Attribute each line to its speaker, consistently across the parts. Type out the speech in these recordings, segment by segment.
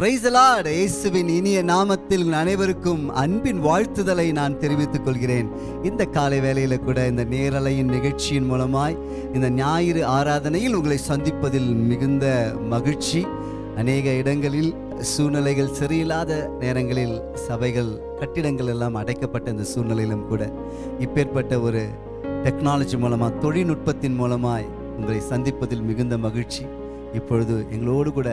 Speaker 1: Price Lord இயேசுவின் இனிய நாமத்தில் உங்கள் அனைவருக்கும் அன்பின் வாழ்த்துதலை நான் தெரிவித்துக் கொள்கிறேன் இந்த காலை வேளையில கூட இந்த நேரலையின் நிகழ்ச்சியின் மூலமாய் இந்த ஞாயிறு ஆராதனையில் உங்களை சந்திப்பதில் மிகுந்த மகிழ்ச்சி அநேக இடங்களில் சூழ்நிலைகள் சரியில்லாத நேரங்களில் சபைகள் கட்டிடங்கள் எல்லாம் அடைக்கப்பட்ட இந்த சூழ்நிலையிலும் கூட இப்பேற்பட்ட ஒரு டெக்னாலஜி மூலமாக தொழில்நுட்பத்தின் மூலமாய் உங்களை சந்திப்பதில் மிகுந்த மகிழ்ச்சி இப்பொழுது எங்களோடு கூட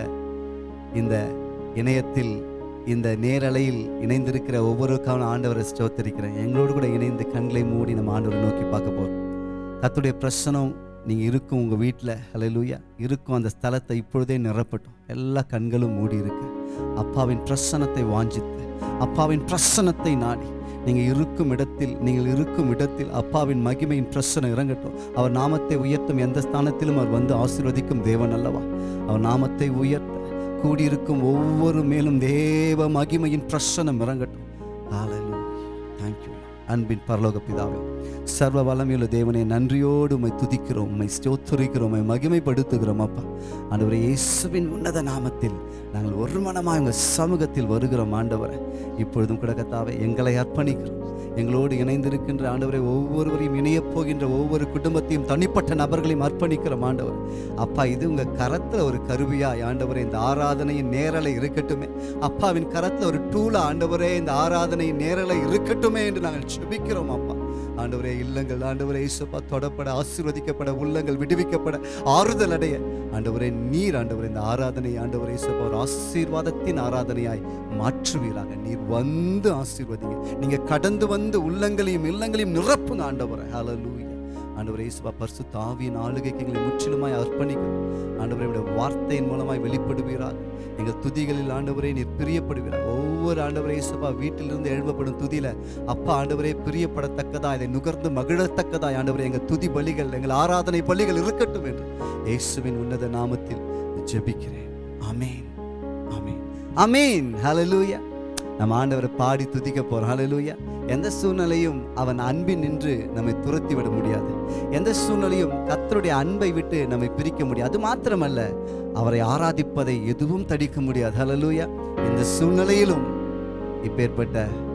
Speaker 1: இந்த இணையத்தில் இந்த நேரலையில் இணைந்திருக்கிற ஒவ்வொருக்கான ஆண்டவரை ஸ்தோத்தரிக்கிறேன் எங்களோடு கூட இணைந்து கண்களை மூடி நம்ம ஆண்டவரை நோக்கி பார்க்க போகிறோம் கத்துடைய பிரசனம் நீங்கள் இருக்கும் உங்கள் வீட்டில் ஹalleluya இருக்கும் அந்த ஸ்தலத்தை இப்பொழுதே நிரப்பட்டும் எல்லா கண்களும் மூடி இருக்கு அப்பாவின் பிரசனத்தை வாஞ்சித்து அப்பாவின் பிரசனத்தை நாடி நீங்கள் இருக்கும் இடத்தில் நீங்கள் இருக்கும் இடத்தில் அப்பாவின் மகிமையின் பிரசனம் இறங்கட்டும் அவர் நாமத்தை உயர்த்தும் எந்த ஸ்தானத்திலும் அவர் வந்து ஆசீர்வதிக்கும் தேவன் அல்லவா அவர் நாமத்தை உயர்த்த கூடியிருக்கும் ஒவ்வொரு மேலும் தேவ மகிமையின் பிரசனம் இறங்கட்டும் ஹalleluya thank you அன்பின் பரலோக பிதாவே சர்வ வல்லமையுள்ள தேவனே நன்றியோடு உம்மை துதிக்கிறோம் உம்மை ஸ்தோத்தரிக்கிறோம் உம்மை மகிமைப்படுத்துகிறோம் அப்பா ஆண்டவரே இயேசுவின் உன்னத நாமத்தில் நாங்கள் ஒரு மனமாய் உங்கள் சமூகத்தில் வருகிறோம் ஆண்டவரை இப்பொழுதும் கூட கத்தாவே எங்களை அர்ப்பணிக்கிறோம் எங்களோடு இணைந்திருக்கின்ற ஆண்டவரை ஒவ்வொருவரையும் இணையப் போகின்ற ஒவ்வொரு குடும்பத்தையும் தனிப்பட்ட நபர்களையும் அர்ப்பணிக்கிறோம் ஆண்டவர் அப்பா இது உங்க கரத்துல ஒரு கருவியாய் ஆண்டவரே இந்த ஆராதனையின் நேரலை இருக்கட்டுமே அப்பாவின் கரத்துல ஒரு டூலா ஆண்டவரே இந்த ஆராதனையின் நேரலை இருக்கட்டுமே என்று நாங்கள் செபிக்கிறோம் அப்பா ஆண்டவரே இல்லங்கள் ஆண்டவரே இயேசுப்பா தொடப்பட ஆசீர்வதிக்கப்பட உள்ளங்கள் விடுவிக்கப்பட ஆறுதல் அடைய ஆண்டவரே நீர் ஆண்டவரே இந்த ஆராதனை ஆண்டவரே இயேசுப்பா ஒரு ஆசீர்வாதத்தின் ஆராதனையாய் மாற்றுவீராக நீர் வந்து ஆசீர்வதிங்க நீங்க கடந்து வந்து உள்ளங்களையும் இல்லங்களையும் நிரப்புங்க ஆண்டவரே ஹalleluya ஆண்டவரே இயேசுப்பா பரிசு தாவியின் ஆளுகைக்கு எங்களை முற்றிலுமாய் அர்ப்பணிக்கிறோம் ஆண்டவரே உடைய வார்த்தையின் மூலமாய் வெளிப்படுவீராக எங்கள் துதிகளில் ஆண்டவரே நீர் பிரியப்படுவீராக ஒவ்வொரு ஆண்டவரே இயேசுப்பா வீட்டிலிருந்து எழுப்பப்படும் துதியில அப்பா ஆண்டவரே பிரியப்படத்தக்கதா இதை நுகர்ந்து மகிழத்தக்கதா ஆண்டவரே எங்கள் துதி பலிகள் எங்கள் ஆராதனை பலிகள் இருக்கட்டும் என்று இயேசுவின் உன்னத நாமத்தில் ஜெபிக்கிறேன் ஆமென் ஆமென் ஆமென் ஹalleluya நம்ம ஆண்டவரை பாடி துதிக்க போறோம் ஹalleluya எந்த சூழ்நிலையும் அவன் அன்பின் நின்று நம்மை துரத்தி விட முடியாது எந்த சூழ்நிலையும் கர்த்தருடைய அன்பை விட்டு நம்மை பிரிக்க முடியாது அது மாத்திரமல்ல அவரை ஆராதிப்பதை எதுவும் தடிக்க முடியாது ஹalleluya இந்த சூழ்நிலையிலும் இப்பேற்பட்ட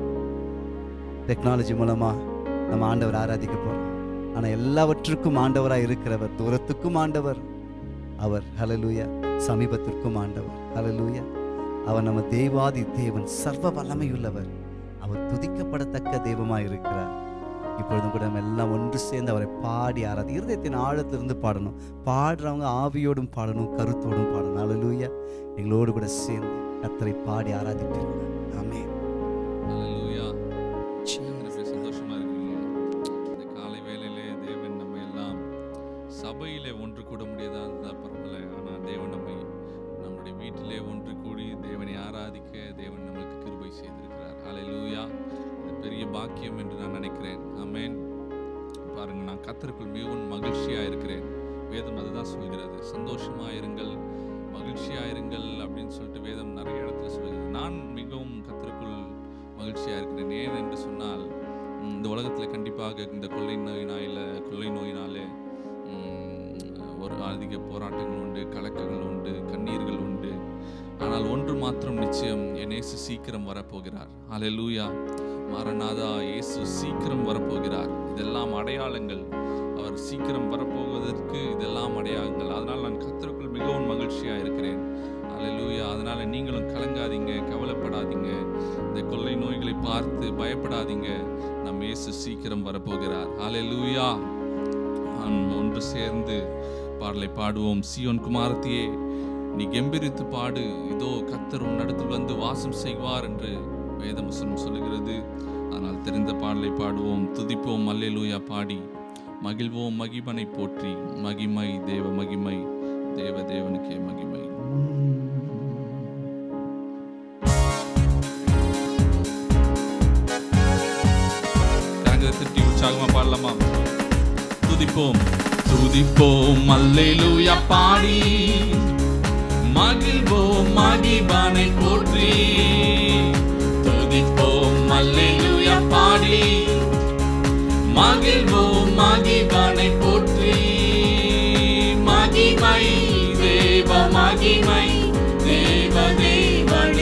Speaker 1: டெக்னாலஜி மூலமா நம்ம ஆண்டவர் ஆராதிக்க போறோம் ஆனா எல்லாவற்றுக்கும் ஆண்டவராய் இருக்கிறவர் தூரத்துக்கும் ஆண்டவர் அவர் ஹalleluya சமீபத்திற்கும் ஆண்டவர் ஹalleluya அவர் நம்ம தேவாதி தேவன் சர்வ வல்லமையுள்ளவர் அவர் துதிக்கப்படத்தக்க தெய்வமாய் இருக்கிறார் இப்பொழுதும் கூட நம்ம எல்லாம் ஒன்று சேர்ந்து அவரை பாடி ஆராதி இருதயத்தின் ஆழத்திலிருந்து பாடணும் பாடுறவங்க ஆவியோடும் பாடணும் கருத்தோடும் பாடணும் ஹalleluya எங்களோடு கூட சேர்ந்து கர்த்தரை பாடி ஆராதிப்பீர்கள் ஆமென்
Speaker 2: ஹalleluya எனக்கு சந்தோஷமா இருக்குங்க இந்த காலை வேளையிலே தேவன் நம்ம எல்லாம் சபையிலே ஒன்று கூட முடியாதா இருந்தால் பரவாயில்ல ஆனால் தேவன் நம்மை நம்முடைய வீட்டிலே ஒன்று கூடி தேவனை ஆராதிக்க தேவன் நம்மளுக்கு கிருபை செய்திருக்கிறார் ஹalleluya இது பெரிய பாக்கியம் என்று நான் நினைக்கிறேன் ஆமென் பாருங்க நான் கத்தருக்குள் மிகவும் மகிழ்ச்சியா இருக்கிறேன் வேதம் அதுதான் சொல்கிறது சந்தோஷமா இருங்கள் மகிழ்ச்சியா இருங்கள் அப்படின்னு சொல்லிட்டு வேதம் நிறைய இடத்துல சொல்கிறது நான் மிகவும் கத்தருக்குள் மகிழ்ச்சியா இருக்கிறேன் ஏன் என்று சொன்னால் ம், இந்த உலகத்தில் கண்டிப்பாக இந்த கொள்ளை நோயினால கொள்ளை நோயினாலே ம், ஒரு அதிக போராட்டங்கள் உண்டு கலக்கங்கள் உண்டு கண்ணீர்கள் உண்டு ஆனால் ஒன்று மாத்திரம் நிச்சயம் என் இயேசு சீக்கிரம் வரப்போகிறார் ஹalleluya மாரநாதா இயேசு சீக்கிரம் வரப்போகிறார் இதெல்லாம் அடையாளங்கள் அவர் சீக்கிரம் வரப்போவதற்கு இதெல்லாம் அடையாளங்கள் அதனால் நான் கத்தருக்குள் மிகவும் மகிழ்ச்சியாக இருக்கிறேன் அல்லேலூயா அதனால நீங்களும் கலங்காதீங்க கவலைப்படாதீங்க இந்த கொள்ளை நோய்களை பார்த்து பயப்படாதீங்க நம் இயேசு சீக்கிரம் வரப்போகிறார் அல்லேலூயா நாம் ஒன்று சேர்ந்து பாடலை பாடுவோம் சியோன் குமாரத்தியே நீ கெம்பீரித்து பாடு இதோ கத்தர் உன் நடத்தில் வந்து வாசம் செய்வார் என்று வேதமுசனம் சொல்லுகிறது ஆனால் தெரிந்த பாடலை பாடுவோம் துதிப்போம் அல்லேலூயா பாடி மகிழ்வோம் மகிமனை போற்றி மகிமை தேவ மகிமை தேவ தேவனுக்கே மகிமை கரங்களை தட்டி உற்சாகமா பாடலாமா துதிப்போம் துதிப்போம் அல்லேலூயா பாடி மகிழ்வோம் மகிபானை போற்றி துதிப்போம் அல்லேலூயா பாடி மகிழ்வோம் மகிபானை போற்றி மகிமை தேவ மகிமை தேவ தேவன்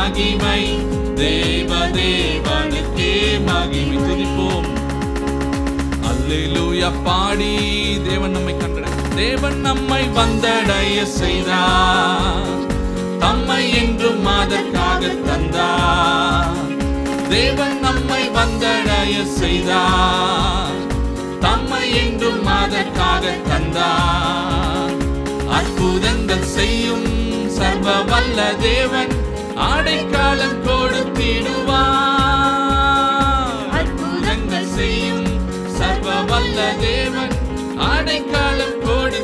Speaker 2: மகிமை தேவ தேவனுக்கே மகிமை துதிப்போம் அல்லேலூயா பாடி தேவன் நம்மை கண்டட தேவன் நம்மை வந்தடைய செய்தார் தம்மை என்றும் அதற்காக தந்தார் தேவன் நம்மை வந்தடைய செய்தார் தம்மை என்றும் அதற்காக தந்தார் அற்புதங்கள் செய்யும் சர்வ வல்ல தேவன் அடைக்காலம் கொடுத்திடுவார் அற்புதங்கள் செய்யும் சர்வ வல்ல தேவன் அடைக்காலம்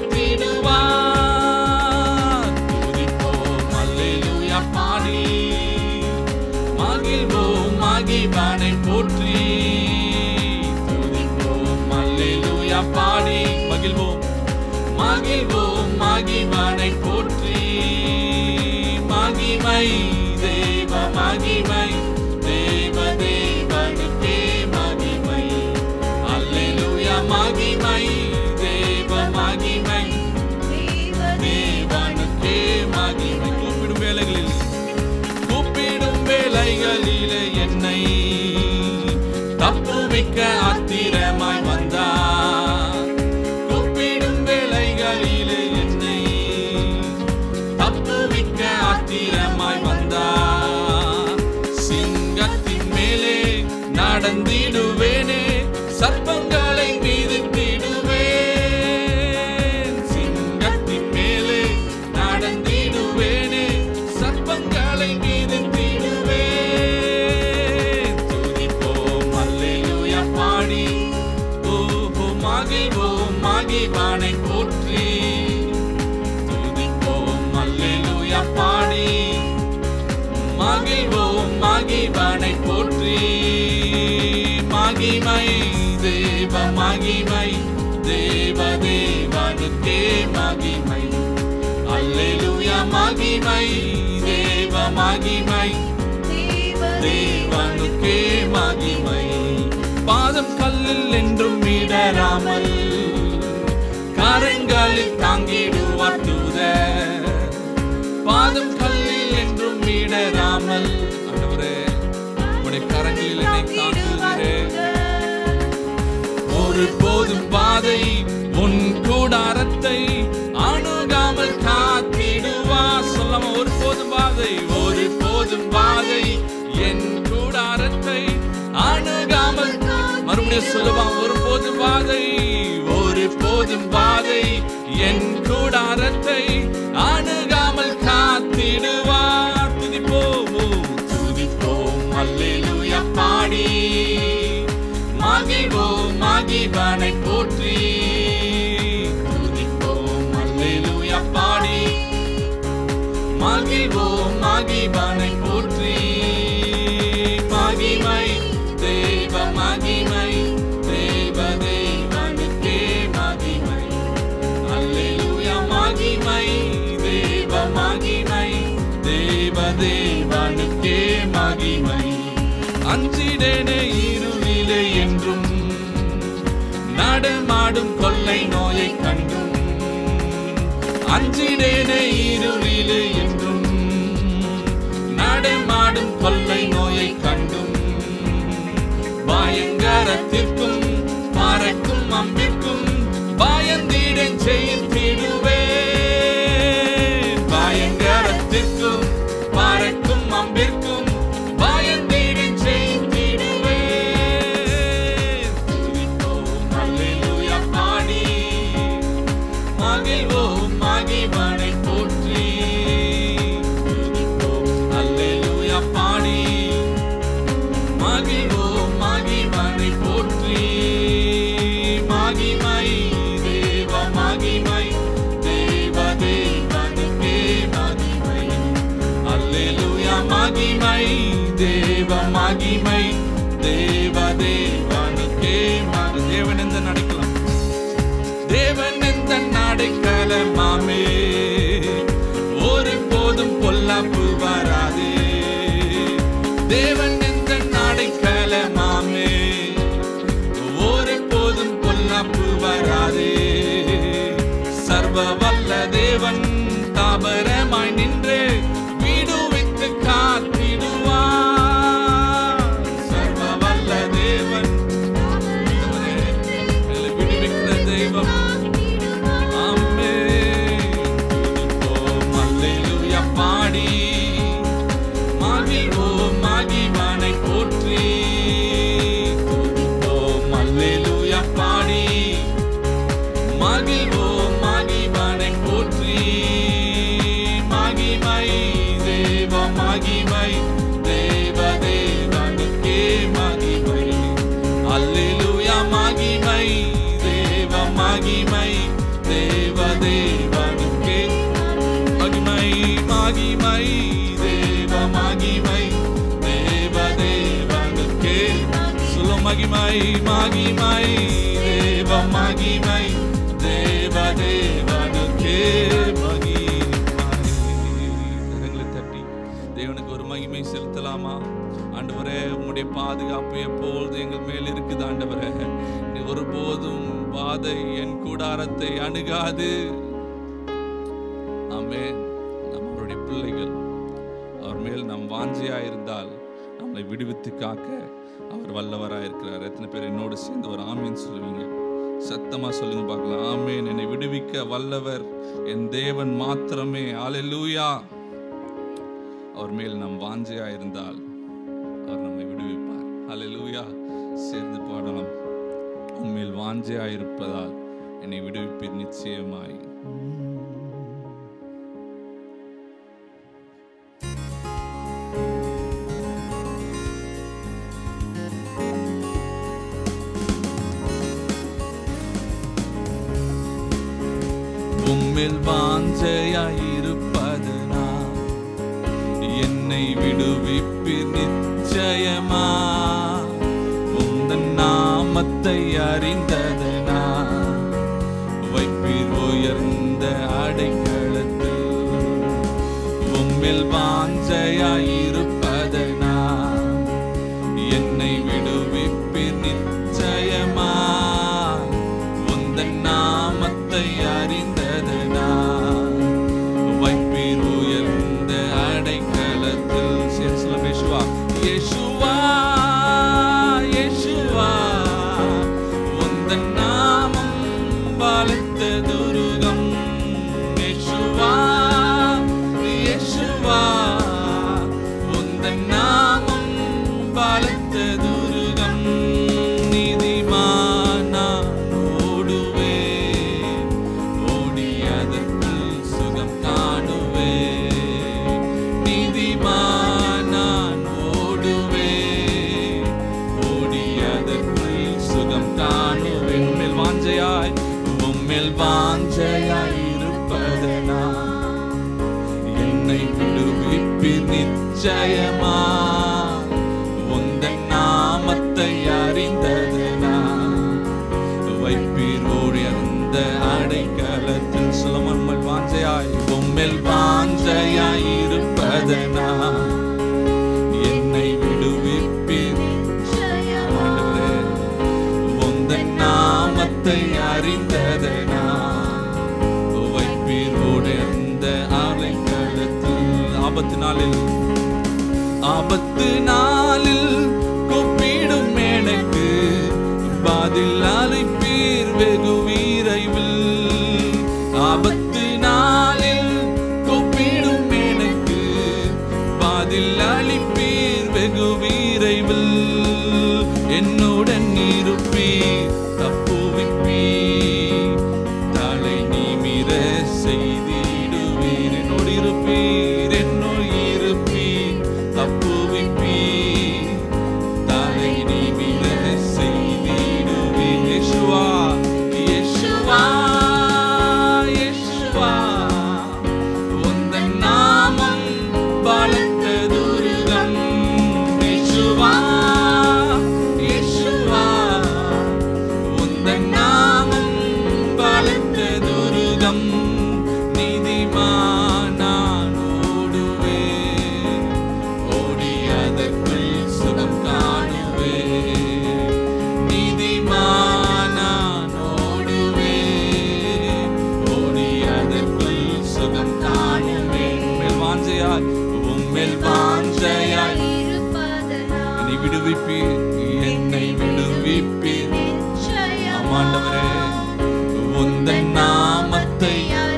Speaker 2: கொடுத்திடுவார் துதிப்போம் அல்லேலூயா பாடி மகிழ்வோம் மகிழ்வானை போற்றி துதிப்போம் அல்லேலூயா பாடி மகிழ்வோம் மகிழ்வோம் மகிழ்வானை போற்றி மகிமை தேவ மகிமை தேவ தேவனுக்கே மகிமை அல்லேலூயா மகிமை தேவ மகிமை தேவனுக்கே மகிமை கூப்பிடும் வேளைகளில் கூப்பிடும் வேளைகளிலே என்னை தப்புவிக்க ஆத்திரமாய் வந்தார் கூப்பிடும் வேளைகளிலே என்னை தப்புவிக்க ஆத்திரமாய் வந்தார் சிங்கத்தின் மேலே நடந்திடுவேனே சர்ப்பங்களை மீதித்திடுவேன் சிங்கத்தின் மேலே நடந்திடுவேனே சர்ப்பங்களை மீதித்திடுவேன் துதிப்போம் அல்லேலூயா பாடி ஓஹோ மகிழ்வோம் மகிழ்வானை போற்றி துதிப்போம் அல்லேலூயா பாடி மகிழ்வோம் மகிழ்வானை போற்றி மகிமை தேவ மகிமை தேவ தேவனுக்கே மகிமை அல்லேலூயா மகிமை தேவ மகிமை தேவனுக்கே மகிமை பாதம் கல்லில் என்றும் இடராமல் கரங்களில் தாங்கிடுவார் தூதர் பாதம் கல்லில் என்றும் இடராமல் ஆண்டவரே உம்முடைய கரங்களில் என்னை தாங்குகிறேன் ஒரு போதும் பாதை உன் கூடாரத்தை அணுகாமல் காத்திடுவா சொல்லாம ஒரு போதும் பாதை ஒரு போதும் பாதை என் கூடாரத்தை அணுகாமல் மறுபடியும் சொல்லுவா ஒரு போதும் பாதை ஒரு போதும் பாதை என் கூடாரத்தை அணுகாமல் காத்திடுவா துதிப்போம் துதிப்போம் அல்லேலூயா பாடி மகிழ்வோம் மகிழ்வனை போற்றி துதிப்போம் அல்லேலூயா பாடி மகிழ்வோம் மகிழ்வனை போற்றி மகிமை தேவ மகிமை தேவ தேவனுக்கே மகிமை அல்லேலூயா மகிமை தேவ மகிமை தேவ தேவனுக்கே மகிமை அஞ்சிடேனே இருளிலே என்றும் நடமாடும் கொள்ளை நோயை கண்டும் அஞ்சிடேனே இருளிலே என்றும் நடமாடும் கொள்ளை நோயை கண்டும் பயங்கரத்திற்கும் பறக்கும் அம்பிற்கும் பயந்தீடன் செய்திடுவேன் பயங்கரத்திற்கும் பறக்கும் அம்பிற்கும் பயந்தீடன் செய்திடுவேன் துதிப்போம் அல்லேலூயா பாடி மகிழ்வோம் மகிழ்வனை போற்றி துதிப்போம் அல்லேலூயா பாடி மகிழ்வோம் மகிழ்வனை போற்றி மகிமை தேவ மகிமை தேவ தேவனுக்கே மகிமை அல்லேலூயா மகிமை தேவ மகிமை தேவ தேவனுக்கே மகி தேவன் எந்த நடக்கலாம் தேவன் எந்த நடைக்கலமாமே ஒரு போதும் பொல்லாப்பு வராதே தேவன் எந்த நடைக்கலமாமே ஒரு போதும் பொல்லாப்பு வராதே சர்வ வல்ல தேவன் தாபரமாய் நின்று விடுவித்து காத்திடுவார் மகிழ்வோம் மகிமனை போற்றி மகிமை தேவ மகிமை தேவ தேவனுக்கே மகிமை அல்லேலூயா மகிமை தேவ மகிமை தேவ தேவனுக்கே மகிமை மகிமை தேவ மகிமை தேவ தேவனுக்கே சொல்ல மகிமை மகிமை தேவ மகிமை தேவ தேவனுக்கே மகிமை கரங்களை தட்டி தேவனுக்கு ஒரு மகிமை செலுத்தலாமா ஆண்டவரே உம்முடைய பாதுகாப்பு எப்பொழுது எங்கள் மேல் இருக்குது ஆண்டவரே நீ ஒருபோதும் பாதை என் கூடாரத்தை அணுகாது ஆமென் நாம் அவருடைய பிள்ளைகள் அவர் மேல் நாம் வாஞ்சியா இருந்தால் நம்மளை விடுவித்து காக்க அவர் வல்லவராக இருக்கிறார் எத்தனை பேர் என்னோடு சேர்ந்து ஒரு ஆமீன் சொல்லுவீங்க சத்தமா சொல்லுங்க பார்க்கலாம் ஆமேன் என்னை விடுவிக்க வல்லவர் என் தேவன் மாத்திரமே அல்லேலூயா அவர் மேல் நாம் வாஞ்சையா இருந்தால் அவர் நம்மை விடுவிப்பார் அல்லேலூயா சேர்ந்து பாடலாம் உண்மையில் வாஞ்சையா இருப்பதால் என்னை விடுவிப்பீர் நிச்சயமாய் உம்மில் வாஞ்சையாயிருப்பது நான் என்னை விடுவிப்பீர் நிச்சயமா உந்தன் நாமத்தை அறிந்தது நான் வைப்பீர் உயர்ந்த அடைக்கலத்தில் உம்மில் வாஞ்சையாயிருப்பது நான் என்னை விடுவிப்பீர் நிச்சயமா உந்தன் நாமத்தை அறிந்தது நான் வைப்பீர் உயர்ந்த அடைக்கலத்தில் சேர்ந்து சொல்ல பேசுவா இயேசுவா இயேசுவா உந்தன் நாமம் பலத்த துருகம் இயேசுவா இயேசுவா உந்தன் நாமம் பலத்த துருகம் நீதிமான் நான் ஓடுவேன் ஓடி அதற்குள் சுகம் காணுவேன் நீதிமான் நான் ஓடுவேன் ஓடி அதற்குள் சுகம் காணுவேன் உம்மில் வாஞ்சையாய் உம்மில் வாஞ்சையாய் இருப்பதனா என்னை விடுவிப்பீர் நிச்சயமா உந்தன் நாமத்தை அறிந்ததனா வைப்பீர் உயர்ந்த அடைக்கலத்தில் சுலமன்மல் வாஞ்சையாய் உம்மில் வாஞ்சையாய் இருப்பதனா என்னை விடுவிப்பீர் ஆண்டவரே உந்தன் நாமத்தை அறிந்ததனா வைப்பீர் உயர்ந்த அடைக்கலத்தில் ஆபத்து நாளில் ஆபத்து நாளில் கூப்பிடும் எனக்கு பதில் அழைப்பீர் வெகு விரைவில் ஆபத்து நாளில் கூப்பிடும் எனக்கு பதில் அளிப்பீர் வெகு விரைவில் என்னுடன் இருப்பீர் தப்புவிப்பீர் தலை நிமிர செய்திடுவீர் என்னோடு இருப்பீர் என்னோடு இருப்பீர் தப்புவிப்பீர் தலை நிமிர செய்திடுவீர் இயேசுவா இயேசுவா இயேசுவா உந்தன் நாமம் பலத்த துருகம் இயேசுவா இயேசுவா உந்தன் நாமம் பலத்த துருகம் நீதிமானான் ஓடுவேன் ஓடி அதற்குள் சுகம் காணுவேன் நீதிமானான் ஓடுவேன் ஓடி அதற்குள் சுகம் காணுவேன் உம்மில் வாஞ்சையாய் உம்மில் வாஞ்சையாய் என்னை விடுவிப்பீர் என்னை விடுவிப்பீர் ஆமாண்டவரே உந்தன் நாமத்தை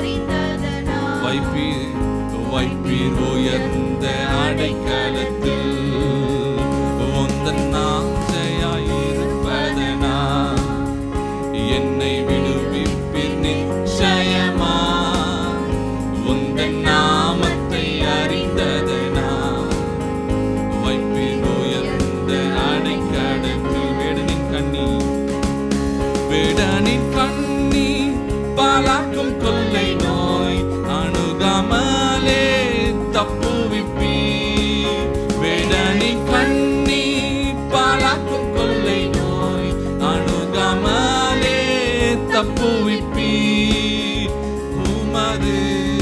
Speaker 2: பாலாக்கும் கொள்ளை நோய் அணுகாமலே தப்புவிப்பி வேடனி கண்ணி பாலாக்கும் கொள்ளை நோய் அணுகாமலே தப்புவிப்பி உமது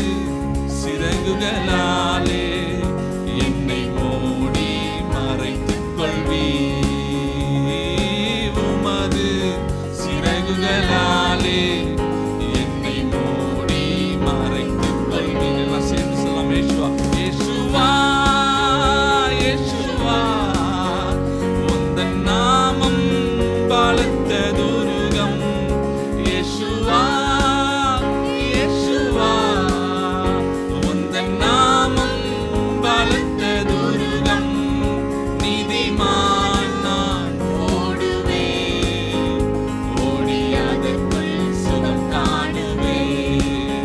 Speaker 2: சிறகுகளாலே என்னை மூடி மறைத்துக் கொள்வீ உமது சிறகுகளாலே என்னை மூடி மறைத்துக் கொள்வீ எல்லாம் சேர்ந்து சொல்லலாம் இயேசுவா இயேசுவா இயேசுவா உந்தன் நாமம் பலத்த துருகம் இயேசுவா இயேசுவா உந்தன் நாமம் பலத்த துருகம் நீதிமான் நான் ஓடுவேன் ஓடி அதற்குள் சுகம் காணுவேன்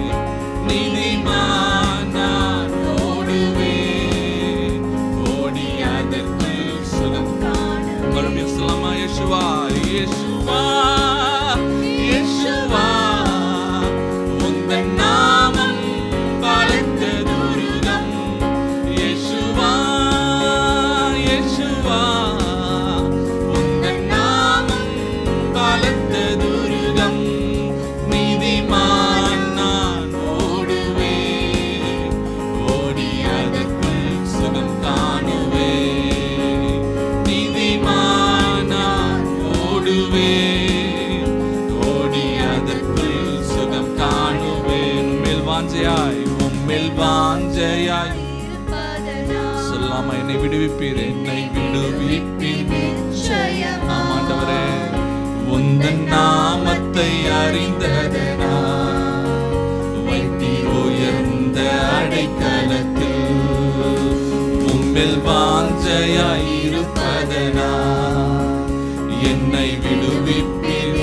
Speaker 2: நீதிமான் நான் ஓடுவேன் ஓடி அதற்குள் சுகம் மறுபடியும் சொல்லலாமா இயேசுவா இயேசுவா இயேசுவா உந்தன் நாமம் பலத்த துருகம் இயேசுவா இயேசுவா உந்தன் நாமம் பலத்த துருகம் நீதிமான் நான் ஓடுவேன் ஓடி அதற்குள் சுகம் காணுவேன் நீதிமான் நான் ஓடுவேன் ஓடி அதற்குள் சுகம் காணுவேன் உம்மில் வாஞ்சையாய் உம்மில் வாஞ்சையாய் சொல்லாம என்னை விடுவிப்பீர் என்னை விடுவிப்பீர் ஆம் ஆண்டவரே உந்தன் நாமத்தை அறிந்ததனா வைத்தீர் உயர்ந்த அடைக்கலத்தில் உம்மில் வாஞ்சையாய் இருப்பதனா என்னை விடுவிப்பீர்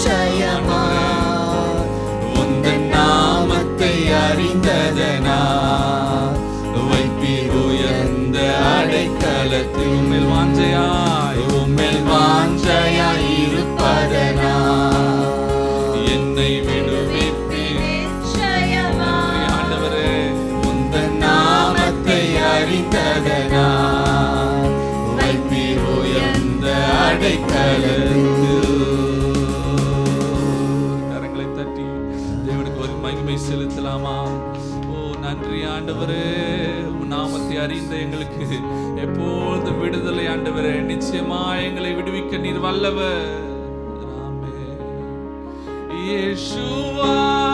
Speaker 2: உந்தன் நாமத்தை அறிந்ததனா வைப்பீர் உயர்ந்த அடைக்கலத்தில் உம்மில் வாஞ்சையாய் உம்மில் வாஞ்சையாய் இருப்பதனா என்னை விடுவிப்பீர் ஆண்டவரே உந்தன் நாமத்தை அறிந்ததனா வைப்பீர் உயர்ந்த அடைக்கலத்தில் கரங்களை தட்டி தேவனுக்கு ஒரு மகிமை செலுத்தலாமா ஓ நன்றி ஆண்டவரே உன் நாமத்தை அறிந்த எங்களுக்கு எப்பொழுதும் விடுதலை ஆண்டவரே நிச்சயமா எங்களை விடுவிக்க நீர் வல்லவர் ஆமே இயேசுவா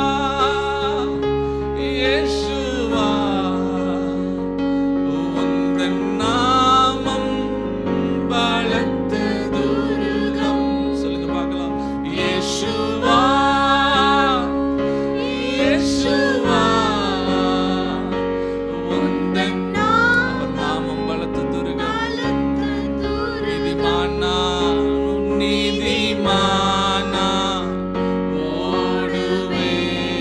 Speaker 2: இயேசுவா உந்தன் நாமம் பலத்த துருகம் சொல்லுங்க பார்க்கலாம் இயேசுவா இயேசுவா உந்தன் அவர் நாமம் பலத்த துருகம் நீதிமானா நீதிமானா ஓடுவே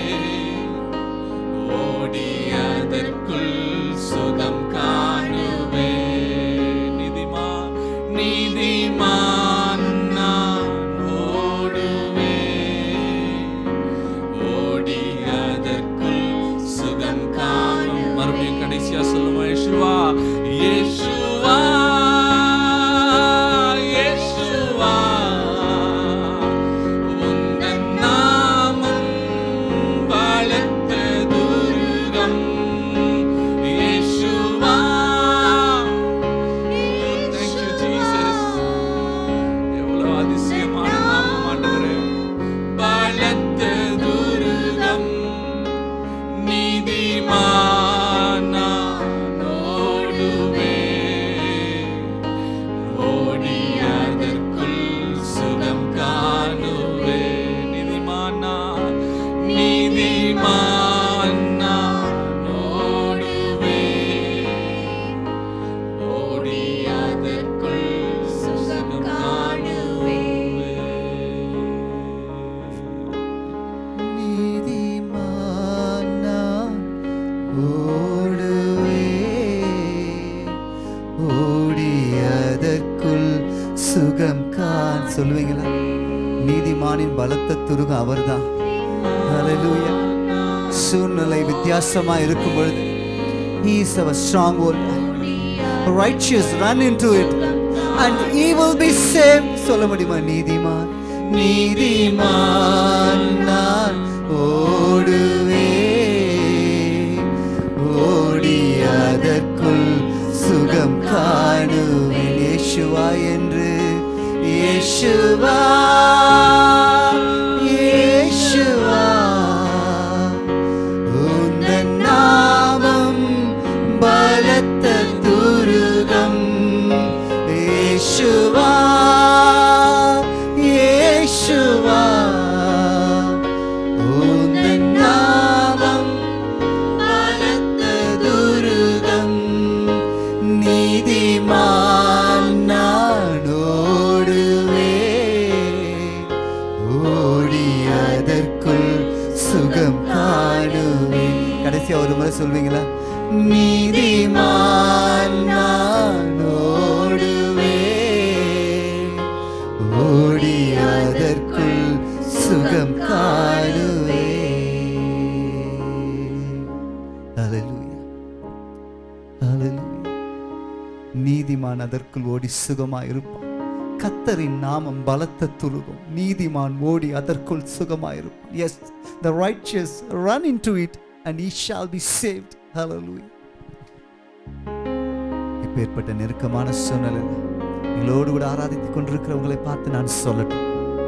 Speaker 2: ஓடி அதற்குள் சுகம் காணுவே நீதிமா நீதிமான் நான் ஓடுவே ஓடி அதற்குள் சுகம் காணும் மறுபடியும் கடைசியா சொல்லுமா இயேசுவா இயேசுவா இயேசுவா உந்தன் நாமம் பலத்த துருகம் இயேசுவா Thank you, Jesus. எவ்வளவு அதிசயமான நாமம் ஆண்டவரே பலத்த துருகம் நீதிமானா ஓடுவே ஓடி அதற்குள் சுகம் காணுவே நீதிமானா நீதிமானா ஓடுவே ஓடி அதற்குள் சுகம் காணுவே
Speaker 1: நீதிமானா ஓடுவே ஓடி அதற்குள் சுகம் காண் சொல்லுவீங்களா நீதிமானின் பலத்த துருகம் அவர்தான் Hallelujah. சூழ்நிலை வித்தியாசமா இருக்கும் பொழுது He is our stronghold. Righteous run into it and he will be saved. சொல்ல முடியுமா நீதிமான் நீதிமான் நான் ஓடுவேன் ஓடி அதற்குள் சுகம் காணுவேன் இயேசுவா என்று இயேசுவா இயேசுவா உந்தன் நாமம் பலத்த துருகம் இயேசுவா இயேசுவா உந்தன் நாமம் பலத்த துருகம் நீதிமான் நான் ஓடுவேன் ஓடி அதற்குள் சுகம் காணுவேன் கடைசியா ஒரு முறை சொல்வீங்களா நீதிமான் நான் ஓடுவேன் ஓடி அதற்குள் சுகம் காணுவேன் Hallelujah. Hallelujah. நீதிமான் அதற்குள் ஓடி சுகமாய் இருப்பான் கத்தரின் நாமம் பலத்த துருகும் நீதிமான் ஓடி அதற்குள் சுகமாய் இருப்பான் yes the righteous run into it and he shall be saved hallelujah இப்பேற்பட்ட நெருக்கமான சூழ்நிலையில் எங்களோடு கூட ஆராதித்துக் கொண்டிருக்கிறவங்களை பார்த்து நான் சொல்லட்டும்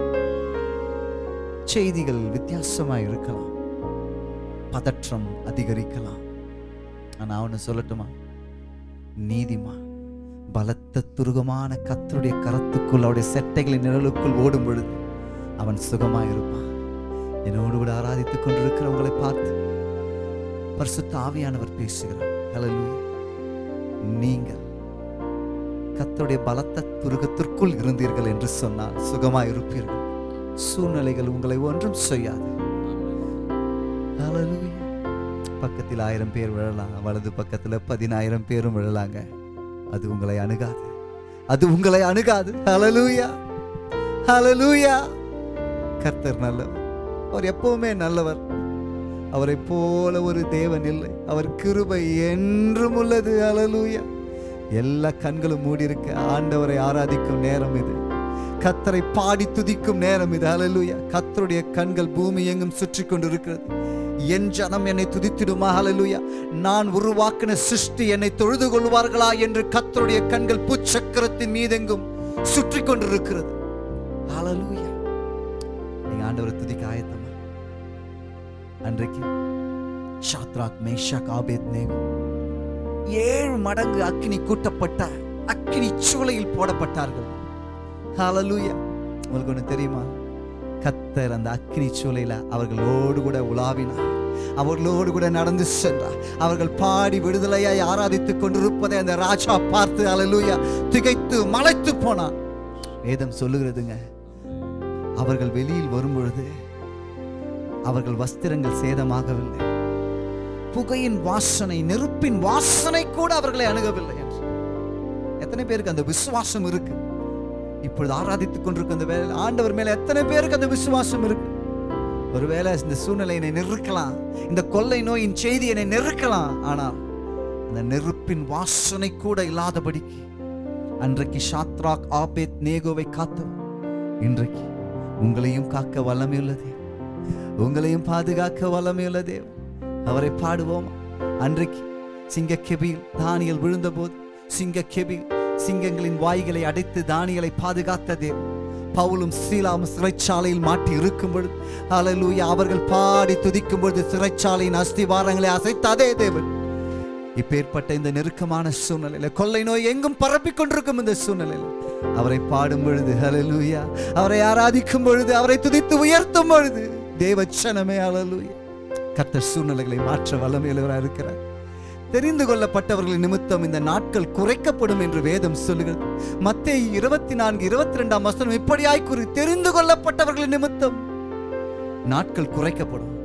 Speaker 1: செய்திகள் வித்தியாசமாய் இருக்கலாம் பதற்றம் அதிகரிக்கலாம் ஆனா அவனு சொல்லட்டுமா நீதிமான் பலத்த துருகமான கத்தருடைய கரத்துக்குள் அவருடைய செட்டைகளின் நிழலுக்குள் ஓடும் பொழுது அவன் சுகமாய் இருப்பான் என்னோடு கூட ஆராதித்துக் கொண்டிருக்கிறவங்களை பார்த்து பரிசுத்த ஆவியானவர் பேசுகிறார் ஹalleluya நீங்கள் கத்தருடைய பலத்த துருகத்திற்குள் இருந்தீர்கள் என்று சொன்னால் சுகமாய் இருப்பீர்கள் சூழ்நிலைகள் உங்களை ஒன்றும் செய்யாது Hallelujah. பக்கத்தில் ஆயிரம் பேர் விழலாம் வலது பக்கத்துல பதினாயிரம் பேரும் விழலாங்க அது உங்களை அணுகாது அது உங்களை அணுகாது ஹalleluya ஹalleluya கர்த்தர் நல்லவர் அவர் எப்பவுமே நல்லவர் அவரை போல ஒரு தேவன் இல்லை அவர் கிருபை என்றும் உள்ளது ஹalleluya எல்லா கண்களும் மூடி இருக்க ஆண்டவரை ஆராதிக்கும் நேரம் இது கத்தரை பாடி துதிக்கும் நேரம் இது ஹalleluya கத்தருடைய கண்கள் பூமி எங்கும் சுற்றி கொண்டிருக்கிறது என் ஜனம் என்னை துதித்திடுமா ஹalleluya நான் உருவாக்கின சிருஷ்டி என்னை தொழுது கொள்வார்களா என்று கத்தருடைய கண்கள் புச்சக்கரத்தின் மீதெங்கும் சுற்றி கொண்டிருக்கிறது ஹalleluya நீங்க ஆண்டவரை துதிக்க ஆயத்தமா அன்றைக்கு ஷாத்ராக் மேஷாக் ஆபேத் நேகோ ஏழு மடங்கு அக்கினி கூட்டப்பட்ட அக்கினி சூளையில் போடப்பட்டார்கள் ஹalleluya உங்களுக்கு ஒன்று தெரியுமா கத்தர் அந்த அக்கினி சூளையில அவர்களோடு கூட உலாவினார் அவர்களோடு கூட நடந்து சென்றார் அவர்கள் பாடி விடுதலையாய் ஆராதித்துக் கொண்டிருப்பதை அந்த ராஜா பார்த்து ஹalleluya திகைத்து மலைத்து போனான் வேதம் சொல்லுகிறதுங்க அவர்கள் வெளியில் வரும் பொழுது அவர்கள் வஸ்திரங்கள் சேதமாகவில்லை புகையின் வாசனை நெருப்பின் வாசனை கூட அவர்களை அணுகவில்லை என்று எத்தனை பேருக்கு அந்த விசுவாசம் இருக்கு இப்பொழுது ஆராதித்துக் கொண்டிருக்க அந்த வேலை ஆண்டவர் மேல எத்தனை பேருக்கு அந்த விசுவாசம் இருக்கு ஒருவேளை இந்த சூழ்நிலை என்னை நெருக்கலாம் இந்த கொள்ளை நோயின் செய்தி என்னை நெருக்கலாம் ஆனால் அந்த நெருப்பின் வாசனை கூட இல்லாதபடிக்கு அன்றைக்கு ஷாத்ராக் ஆபேத் நேகோவை காத்தவர் இன்றைக்கு உங்களையும் காக்க வல்லமையுள்ளதே உங்களையும் பாதுகாக்க வல்லமையுள்ளதே அவரை பாடுவோம் அன்றைக்கு சிங்க கெபியில் தானியல் விழுந்தபோது சிங்க கெபியில் சிங்கங்களின் வாய்களை அடைத்து தானியலை பாதுகாத்த தேவன் பவுலும் சீலாவும் சிறைச்சாலையில் மாட்டி இருக்கும் பொழுது ஹalleluya அவர்கள் பாடி துதிக்கும் பொழுது சிறைச்சாலையின் அஸ்திவாரங்களை அசைத்த அதே தேவன் இப்பேற்பட்ட இந்த நெருக்கமான சூழ்நிலையில கொள்ளை நோய் எங்கும் பரப்பிக் கொண்டிருக்கும் இந்த சூழ்நிலையில அவரை பாடும் பொழுது ஹalleluya அவரை ஆராதிக்கும் பொழுது அவரை துதித்து உயர்த்தும் பொழுது தேவச்சனமே ஹalleluya கர்த்தர் சூழ்நிலைகளை மாற்ற வல்லமையுள்ளவராக இருக்கிறார் தெரிந்து கொள்ளப்பட்டவர்களின் நிமித்தம் இந்த நாட்கள் குறைக்கப்படும் என்று வேதம் சொல்லுகிறது மத்தேயு இருபத்தி நான்கு இருபத்தி ரெண்டாம் வசனம் இப்படியாய் கூறி தெரிந்து கொள்ளப்பட்டவர்களின் நிமித்தம் நாட்கள் குறைக்கப்படும்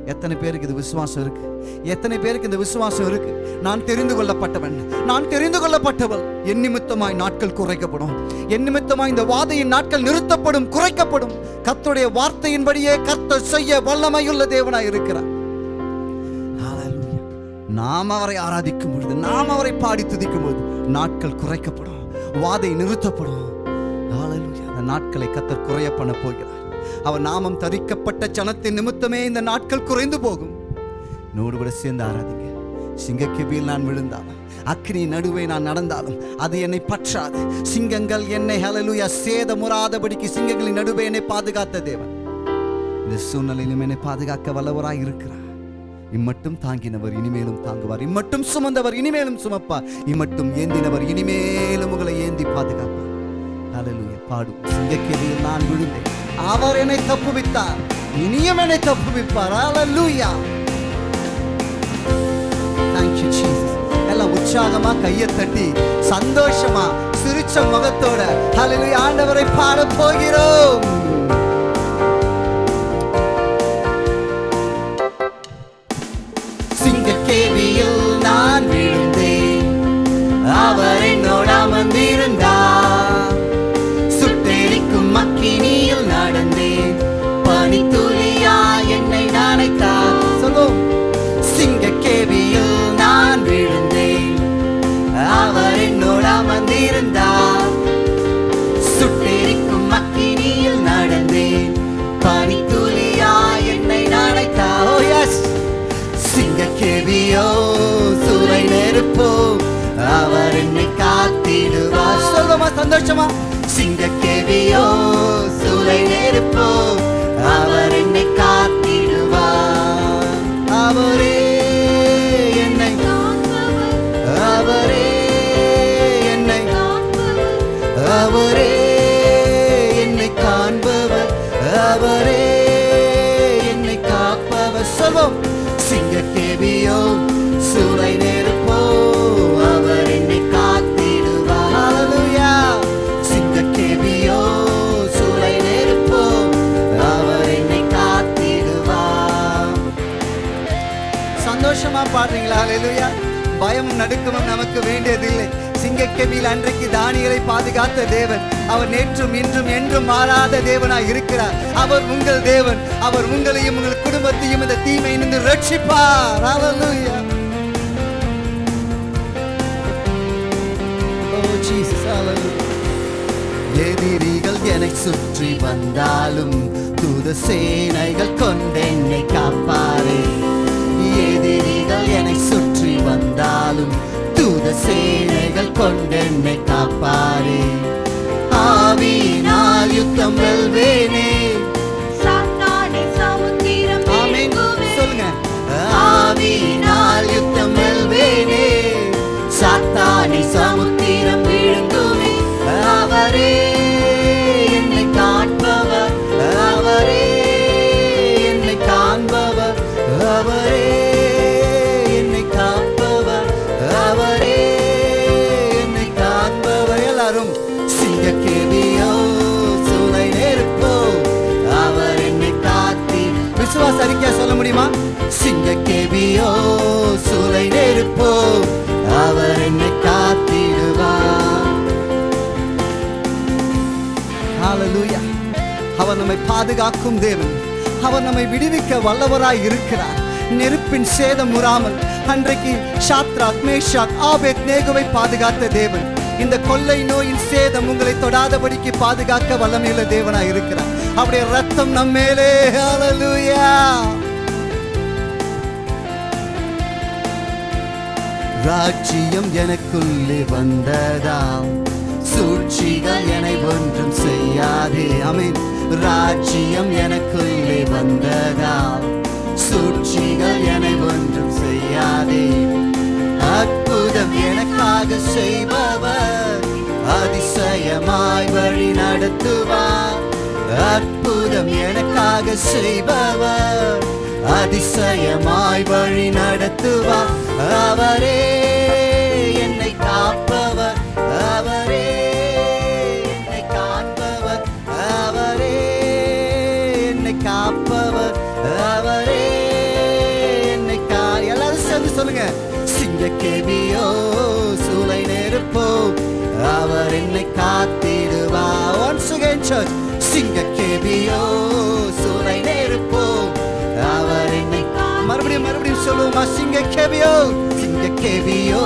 Speaker 1: எத்தனை பேருக்கு இது விசுவாசம் இருக்கு எத்தனை பேருக்கு இந்த விசுவாசம் இருக்கு நான் தெரிந்து கொள்ளப்பட்டவன் நான் தெரிந்து கொள்ளப்பட்டவள் என் நிமித்தமாய் நாட்கள் குறைக்கப்படும் என் நிமித்தமாய் இந்த வாதையின் நாட்கள் நிறுத்தப்படும் குறைக்கப்படும் கர்த்தருடைய வார்த்தையின்படியே கர்த்தர் செய்ய வல்லமையுள்ள தேவனாய் இருக்கிறார் Hallelujah. நாம் அவரை ஆராதிக்கும் பொழுது நாம் அவரை பாடி துதிக்கும் பொழுது நாட்கள் குறைக்கப்படும் வாதை நிறுத்தப்படும் Hallelujah. அந்த நாட்களை கத்தர் குறைய பண்ண போகிறார் அவர் நாமம் தரிக்கப்பட்ட ஜனத்தின் நிமித்தமே இந்த நாட்கள் குறைந்து போகும் என்னோடு கூட சேர்ந்து ஆராதிங்க சிங்கக்கெபியில் நான் விழுந்தாலும் அக்னி நடுவே நான் நடந்தாலும் அது என்னை பற்றாது சிங்கங்கள் என்னை ஹலலுயா சேதமுறாதபடிக்கு சிங்கங்களின் நடுவே என்னை பாதுகாத்த தேவன் இந்த சூழ்நிலையிலும் என்னை பாதுகாக்க வல்லவராய் இருக்கிறார் இம்மட்டும் தாங்கினவர் இனிமேலும் தாங்குவார் இம்மட்டும் சுமந்தவர் இனிமேலும் சுமப்பார் இம்மட்டும் ஏந்தினவர் இனிமேலும் உங்களை ஏந்தி பாதுகாப்பார் ஹalleluya பாடும் சிங்கக்கேதியில் நான் விழுந்தேன் அவர் என்னை தப்புவித்தார் இனியும் என்னை தப்புவிப்பார் ஹalleluya thank you jesus எல்லாம் உற்சாகமா கையை தட்டி சந்தோஷமா சிரிச்ச முகத்தோட ஹalleluya ஆண்டவரை பாடப் போகிறோம் சிங்கக்கேவியில் நான் விழுந்தேன் அவர் என்னோடு அமர்ந்திருந்தார் சுட்டெரிக்கும் அக்கினியில் நடந்தேன் பனித்துளியா என்னை நனைத்தார் சொல்லும் சிங்கக்கேவியில் நான் விழுந்தேன் அவர் என்னோடு அமர்ந்திருந்தார் சுட்டெரிக்கும் அக்கினியில் நடந்தேன் பனித்துளியா என்னை நனைத்தார் ஓ எஸ் சிங்கக்கேவியோ சூறை நெருப்போ அவர் என்னை காத்திடுவார் சொல்லுமா சந்தோஷமா சிங்கக்கேவியோ சூறை நெருப்போ அவர் என்னை காத்திடுவார் அவரே என்னை அவரே என்னை அவரே என்னை காண்பவர் அவரே என்னை காப்பவர் சொல்வோம் சிங்கக்கேவியோ சூளை நெருப்போ அவர் என்னை காத்திடுவார் ஹalleluya சிங்கக்கேவியோ சூளை நெருப்போ அவர் என்னை காத்திடுவார் சந்தோஷமா பாடுறீங்களா ஹalleluya பயமும் நடுக்கமும் நமக்கு வேண்டியதில்லை சிங்கக்கெபியில் அன்றைக்கு தானியலை பாதுகாத்த தேவன் அவர் நேற்றும் இன்றும் என்றும் மாறாத தேவனாய் இருக்கிறார் அவர் உங்கள் தேவன் அவர் உங்களையும் உங்கள் குடும்பத்தையும் இந்த தீமையிலிருந்து ரட்சிப்பார் ஹalleluya Oh Jesus hallelujah எதிரிகள் என்னை சுற்றி வந்தாலும் தூத சேனைகள் கொண்டென்னை காப்பாரே எதிரிகள் என்னை சுற்றி வந்தாலும் தூத சேனைகள் கொண்டென்னை காப்பாரே ஆவியினால் யுத்தம் வெல்வேனே
Speaker 3: சாத்தானை சமுத்திரம்
Speaker 1: ஆமென்
Speaker 3: விழுங்குவே.
Speaker 1: சொல்லுங்க ஆவியினால் யுத்தம் வெல்வேனே சாத்தானை சமுத்திரம் விழுங்குமே அவரே என்னை காண்பவர் அவரே என்னை காண்பவர் அவரே என்னை காப்பவர் அவரே என்னை காண்பவர் எல்லாரும் சிங்கக்கேவியோ சூளை நெருப்போ அவர் என்னை காத்தி விசுவாச அறிக்கையா சொல்ல முடியுமா சிங்கக்கேவியோ சூளை நெருப்போ அவர் என்னை காத்திடுவார் Hallelujah. அவர் நம்மை பாதுகாக்கும் தேவன் அவர் நம்மை விடுவிக்க வல்லவராய் இருக்கிறார் நெருப்பின் சேதம் உறாமல் அன்றைக்கு ஷாத்ராக் மேஷாக் ஆபேத் நேகுவை பாதுகாத்த தேவன் இந்த கொள்ளை நோயின் சேதம் உங்களை தொடாதபடிக்கு பாதுகாக்க வல்லமையுள்ள தேவனாய் இருக்கிறார் அவருடைய ரத்தம் நம்ம மேலே Hallelujah. ராஜ்யம் எனக்குள்ளே வந்ததாம் சூழ்ச்சிகள் என்னை ஒன்றும் செய்யாதே அமீன் ராஜ்யம் எனக்குள்ளே வந்ததாம் சூழ்ச்சிகள் என்னை ஒன்றும் செய்யாதே அற்புதம் எனக்காக செய்பவர் அதிசயமாய் வழி நடத்துவார் அற்புதம் எனக்காக செய்பவர் அதிசயமாய் வழி நடத்துவார் அவரே என்னை காப்பவர் அவரே என்னை காண்பவர் அவரே என்னை காப்பவர் அவரே சொல்லுங்க சிங்க கேபியோ சூளை நெருப்போ அவர் என்னை காத்திடுவா ஒன்ஸ் அகைன் சர்ச் சிங்க கேபியோ சூளை நெருப்போ அவர் என்னை மறுபடியும் மறுபடியும் சொல்லுவோமா சிங்க கேபியோ சிங்க கேபியோ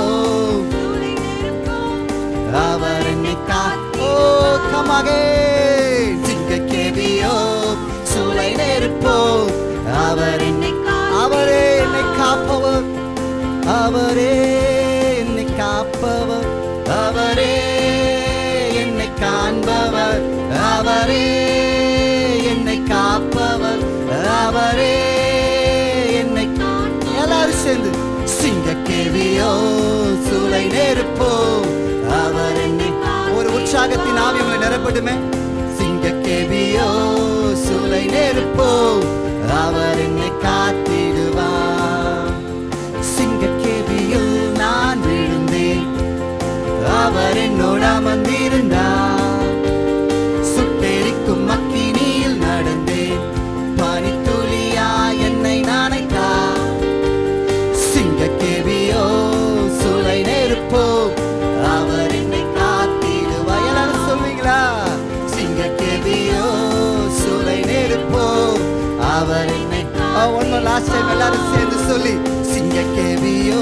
Speaker 1: அவர் என்னை காத்தோ கமகே சிங்க கேபியோ சூளை நெருப்போ அவர் என்னை அவரே என்னை காப்பவர் அவரே என்னை காப்பவர் அவரே என்னை காண்பவர் அவரே என்னை காப்பவர் அவரே என்னை எல்லாரும் சேர்ந்து சிங்க கேவியோ சூளை நெருப்போ அவர் என்னை ஒரு உற்சாகத்தின் ஆவி உங்களை நிரப்பட்டுமே சிங்க கேவியோ சூளை நெருப்போ அவர் என்னை காத்திடுவார் சிங்க கேவியில் நான் விழுந்தேன் அவர் என்னோட அமர்ந்திருந்தார் சுட்டெரிக்கும் மக்கினியில் நடந்தேன் பனித்துளியா என்னை நானைத்தார் சிங்க கேவியோ சூளை நெருப்போ அவர் என்னை காத்திடுவா எல்லாரும் சொல்வீங்களா சிங்க கேவியோ சூளை நெருப்போ அவர் என்னை ஒன்னு லாஸ்ட் டைம் எல்லாரும் சேர்ந்து சொல்லி சிங்க கேவியோ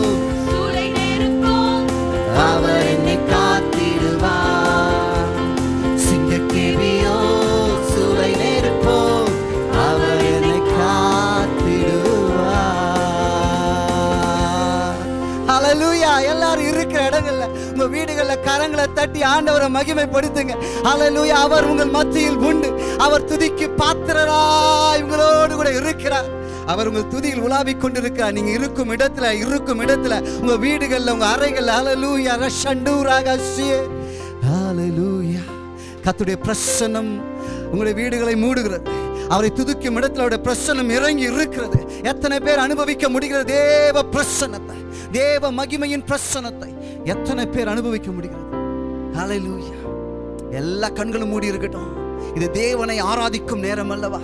Speaker 1: அவர் என்னை காத்திடுவார் சிங்க கேவியோ சூளை நெருப்போ அவர் என்னை காத்திடுவார் ஹalleluya எல்லாரும் இருக்கிற இடங்கள்ல உங்க வீடுகள்ல கரங்களை தட்டி ஆண்டவரை மகிமைப்படுத்துங்க ஹalleluya அவர் உங்கள் மத்தியில் உண்டு அவர் துதிக்கு பாத்திரராய் உங்களோடு கூட இருக்கிறார் அவர் உங்கள் துதியில் உலாவிக் கொண்டிருக்கிறார் நீங்க இருக்கும் இடத்துல இருக்கும் இடத்துல உங்க வீடுகள்ல உங்க அறைகள்ல ஹalleluya ரஷண்டூராக ஹalleluya கர்த்தருடைய பிரசன்னம் உங்களுடைய வீடுகளை மூடுகிறது அவரை துதிக்கும் இடத்துல அவருடைய பிரசன்னம் இறங்கி இருக்கிறது எத்தனை பேர் அனுபவிக்க முடிகிறது தேவ பிரசன்னத்தை தேவ மகிமையின் பிரசன்னத்தை எத்தனை பேர் அனுபவிக்க முடிகிறது ஹalleluya எல்லா கண்களும் மூடி இருக்கட்டும் இது தேவனை ஆராதிக்கும் நேரம் அல்லவா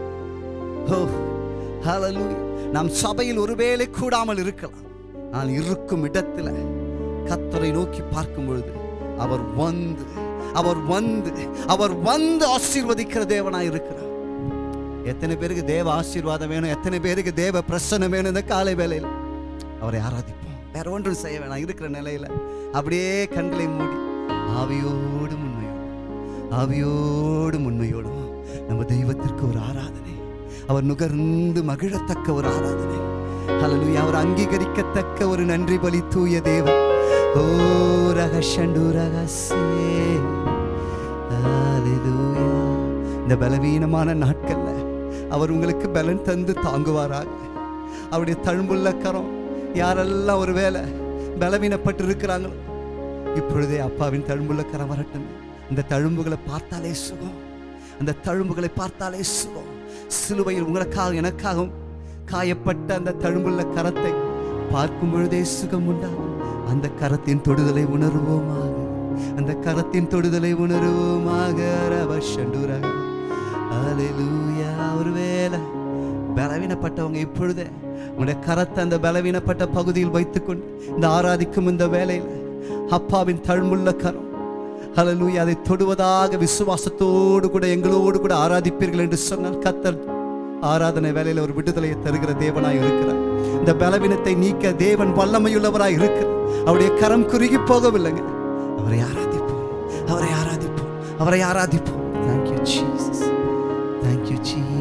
Speaker 1: ஓ ஹalleluya நாம் சபையில் ஒருவேளை கூடாமல் இருக்கலாம் ஆனால் இருக்கும் இடத்துல கத்தரை நோக்கி பார்க்கும் பொழுது அவர் வந்து அவர் வந்து அவர் வந்து ஆசீர்வதிக்கிற தேவனாய் இருக்கிறார் எத்தனை பேருக்கு தேவ ஆசீர்வாதம் வேணும் எத்தனை பேருக்கு தேவ பிரசன்னம் வேணும் இந்த காலை வேளையில் அவரை ஆராதிப்போம் வேற ஒன்றும் செய்ய வேணாம் இருக்கிற நிலையில அப்படியே கண்களை மூடி ஆவியோடு உண்மையோடு ஆவியோடு உண்மையோடும் நம்ம தெய்வத்திற்கு ஒரு ஆராதனை அவர் நுகர்ந்து மகிழத்தக்க ஒரு ஆராதனை ஹalleluya அவர் அங்கீகரிக்கத்தக்க ஒரு நன்றி பலி தூய தேவன் ஓ ரகஷண்டு ரகசியே ஹalleluya இந்த பலவீனமான நாட்கள்ல அவர் உங்களுக்கு பலன் தந்து தாங்குவாராக அவருடைய தழும்புள்ள கரம் யாரெல்லாம் ஒரு வேலை பலவீனப்பட்டு இருக்கிறாங்களோ இப்பொழுதே அப்பாவின் தழும்புள்ள கரம் வரட்டும் இந்த தழும்புகளை பார்த்தாலே சுகம் அந்த தழும்புகளை பார்த்தாலே சுகம் சிலுவையில் உங்களுக்காக எனக்காகவும் காயப்பட்ட அந்த தழும்புள்ள கரத்தை பார்க்கும் பொழுதே சுகம் உண்டாகும் அந்த கரத்தின் தொடுதலை உணர்வோமாக அந்த கரத்தின் தொடுதலை உணர்வோமாக ரவஷண்டுராக ஹalleluya ஒருவேளை பலவீனப்பட்டவங்க இப்பொழுதே உங்களுடைய கரத்தை அந்த பலவீனப்பட்ட பகுதியில் வைத்துக்கொண்டு இந்த ஆராதிக்கும் இந்த வேலையில் அப்பாவின் தழும்புள்ள கரம் ஹalleluya அதை தொடுவதாக விசுவாசத்தோடு கூட எங்களோடு கூட ஆராதிப்பீர்கள் என்று சொன்னால் கத்தர் ஆராதனை வேலையில் ஒரு விடுதலையை தருகிற தேவனாய் இருக்கிறார் இந்த பலவீனத்தை நீக்க தேவன் வல்லமையுள்ளவராய் இருக்கிறார் அவருடைய கரம் குறுகி போகவில்லைங்க அவரை ஆராதிப்போம் அவரை ஆராதிப்போம் அவரை ஆராதிப்போம் தேங்க்யூ ஜீசஸ் தேங்க்யூ ஜீசஸ்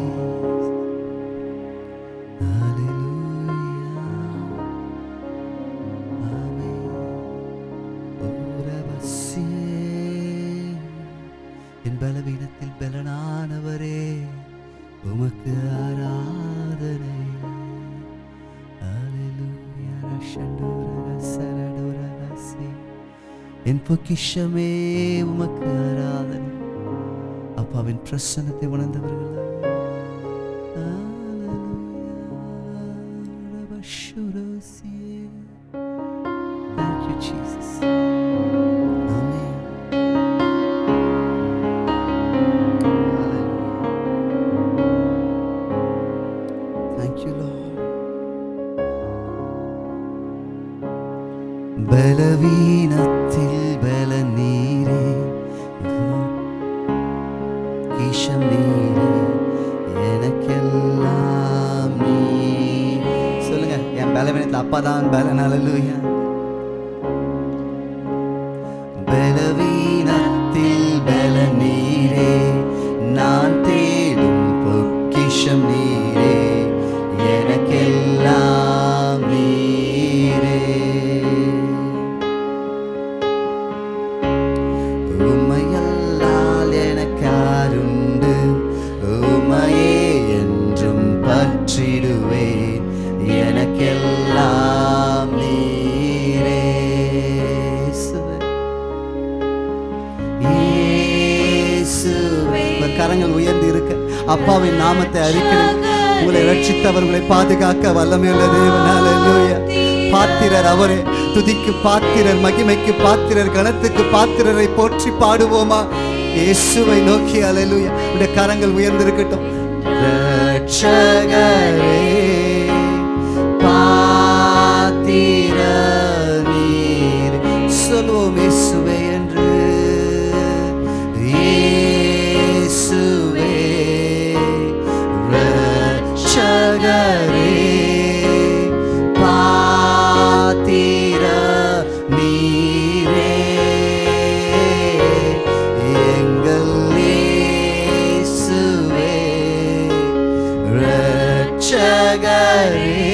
Speaker 1: என் பலவீனத்தில் பலனானவரே உமக்கு ஆராதனை Hallelujah. ரஷண்டோரக சரடோரகசி. என் பொக்கிஷமே உமக்கு ஆராதனை அப்பாவின் பிரசன்னத்தை உணர்ந்தவர்கள் Thank you, Jesus. Amen. Hallelujah. Thank you, Lord. பலவீனத்தில் பல நீரே ஈஷம் நீரே எனக்கெல்லாம் நீரே சொல்லுங்க என் பலவீனத்தில் அப்பா தான் பலன் அல்லேலூயா பலவீனத்தில் பல நீரே நான் தேடும் பொக்கிஷம் நீரே எனக்கெல்லாம் நீரே உமையல்லால் எனக்காருண்டு உமையே என்றும் பற்றிடுவேன் எனக்கெல்லாம் நீரே இயேசுவே. இயேசுவே. உங்கள் கரங்கள் உயர்ந்து இருக்க அப்பாவின் நாமத்தை அறிக்கிறேன் உங்களை ரட்சித்தவர் உங்களை பாதுகாக்க வல்லமையுள்ள தேவன் ஹalleluya. பாத்திரர் அவரே துதிக்கு பாத்திரர் மகிமைக்கு பாத்திரர் கணத்துக்கு பாத்திரரை போற்றி பாடுவோமா இயேசுவை நோக்கி ஹalleluya. உடைய கரங்கள் உயர்ந்திருக்கட்டும் ரட்சகரே பாத்திர நீர் சொல்லுவோம் இயேசுவே என்று இயேசுவே ரட்சகரே பாத்திர நீரே எங்கள் இயேசுவே ரட்சகரே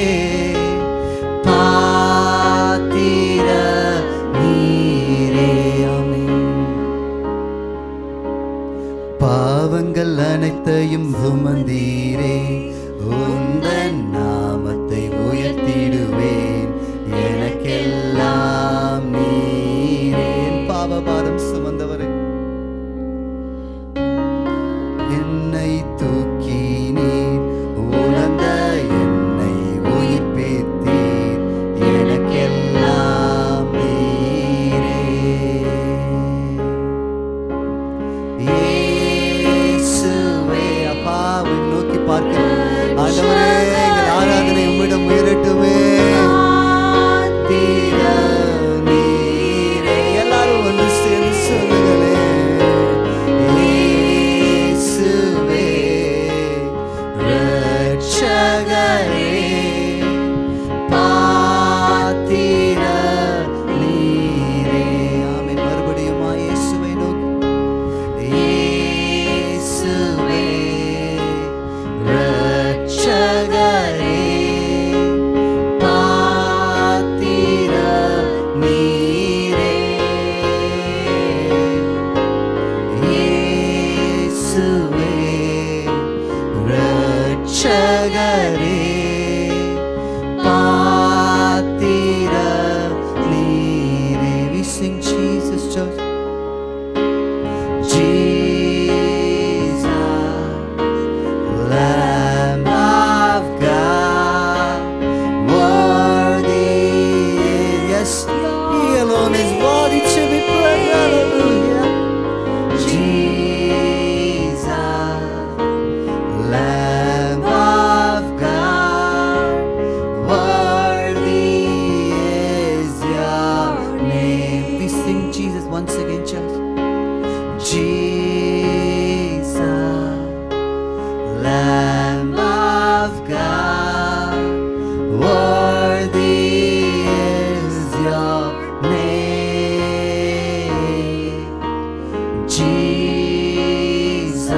Speaker 1: பாத்திர நீரே ஆமென் பாவங்கள் அனைத்தையும் சுமந்தீரே உந்தன் நாமத்தை உயர்த்திடுவேன் எனக்கெல்லாம் நீரே என் பாவபாரம் சுமந்தவரே என்னை தூக்கி நீர் உணர்ந்த என்னை உயிர்ப்பித்தீர் எனக்கெல்லாம் நீரே இயேசுவே அப்பாவை நோக்கி பார்க்கிறோம் ஆண்டவரே எங்கள் ஆராதனை உம்மிடம் உயரட்டுமே தீர நீரே எல்லாரும் ஒன்று சேர்ந்து சொல்லுங்களே இயேசுவே ரட்சகரே பாத்திர நீரே ஆமென் மறுபடியும் இயேசுவை நோக்கி இயேசுவே ரட்சகரே பாத்திர நீரே இயேசுவே ரட்சகரே பாத்திர நீரே We sing Jesus just Jesus, Lamb of God, worthy is, yes, He alone is worthy to be praised, hallelujah. Jesus, Lamb of God, worthy is your name. We sing Jesus once again, church. Jesus, Lamb of God, worthy is your name. Jesus,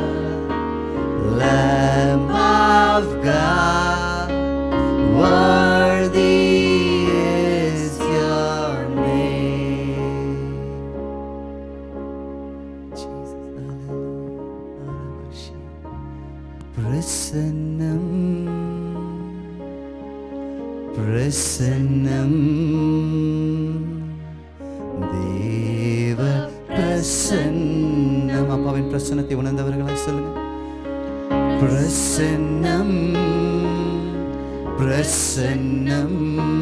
Speaker 1: Lamb of God, worthy is your name. Jesus, hallelujah. பிரசன்னம் பிரசன்னம் தேவ பிரசன்னம் அப்பாவின் பிரசன்னத்தை உணர்ந்தவர்களாய் சொல்லுங்க பிரசன்னம் பிரசன்னம்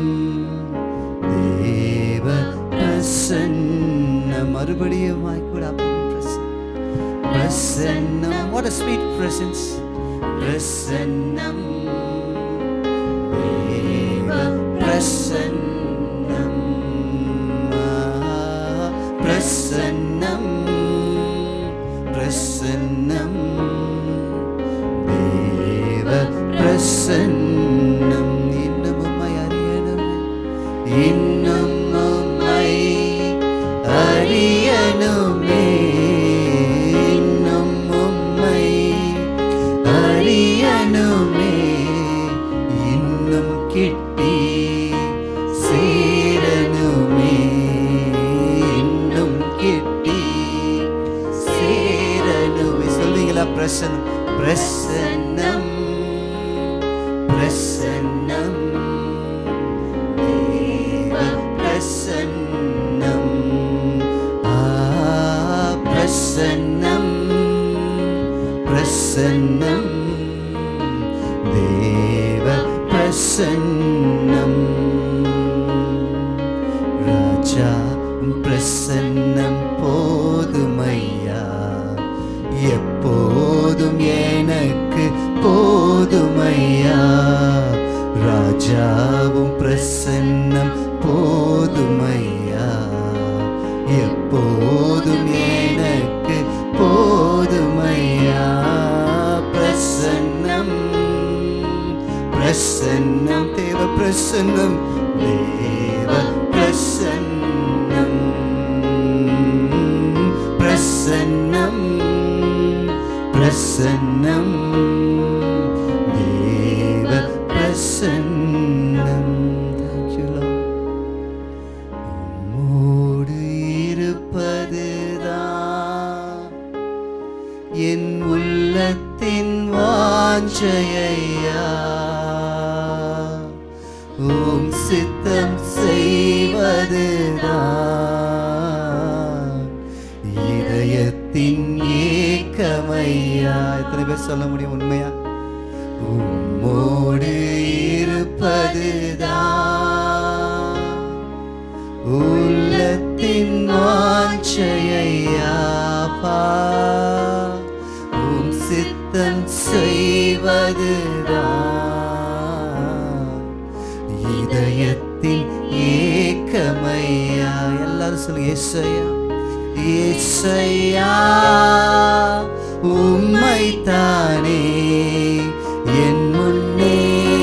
Speaker 1: தேவ பிரசன்னம் மறுபடியும் கூட அப்பாவின் பிரசன்னம் பிரசன்னம் what a sweet presence பிரசன்னம் தேவ பிரசன்னம் கிட்டி சேரணுமே இன்னும் கிட்டி சேரணுமே சொல்வீங்களா பிரசன்னம் பிரசன்னம் பிரசன்னம் தேவ பிரசன்னம் ஆ பிரசன்னம் பிரசன்னம் தேவ பிரசன்னம் ராஜா உம் பிரசன்னம் போதுமையா எப்போதும் எனக்கு போதுமையா ராஜாவும் பிரசன்னம் போதுமையா எப்போதும் எனக்கு போதுமையா பிரசன்னம் பிரசன்னம் தேவ பிரசன்னம் தேவ பிரசன்னம் பிரசன்னம் பிரசன்னம் தேவ பிரசன்னம் Thank you, Lord. உம்மோடு இருப்பதுதான் என் உள்ளத்தின் வாஞ்சையா உம் சித்தம் செய்வதுதான் இதயத்தின் ஏக்கமையா எத்தனை பேர் சொல்ல முடியும் உண்மையா உம்மோடு இருப்பதுதான் உள்ளத்தின் வாஞ்சையாப்பா உம் சித்தம் செய்வதுதான் இதயத்தின் ஏக்கமையா எல்லாரும் சொல்லுங்க ஏசையா ஏசையா உம்மைத்தானே என் முன்னே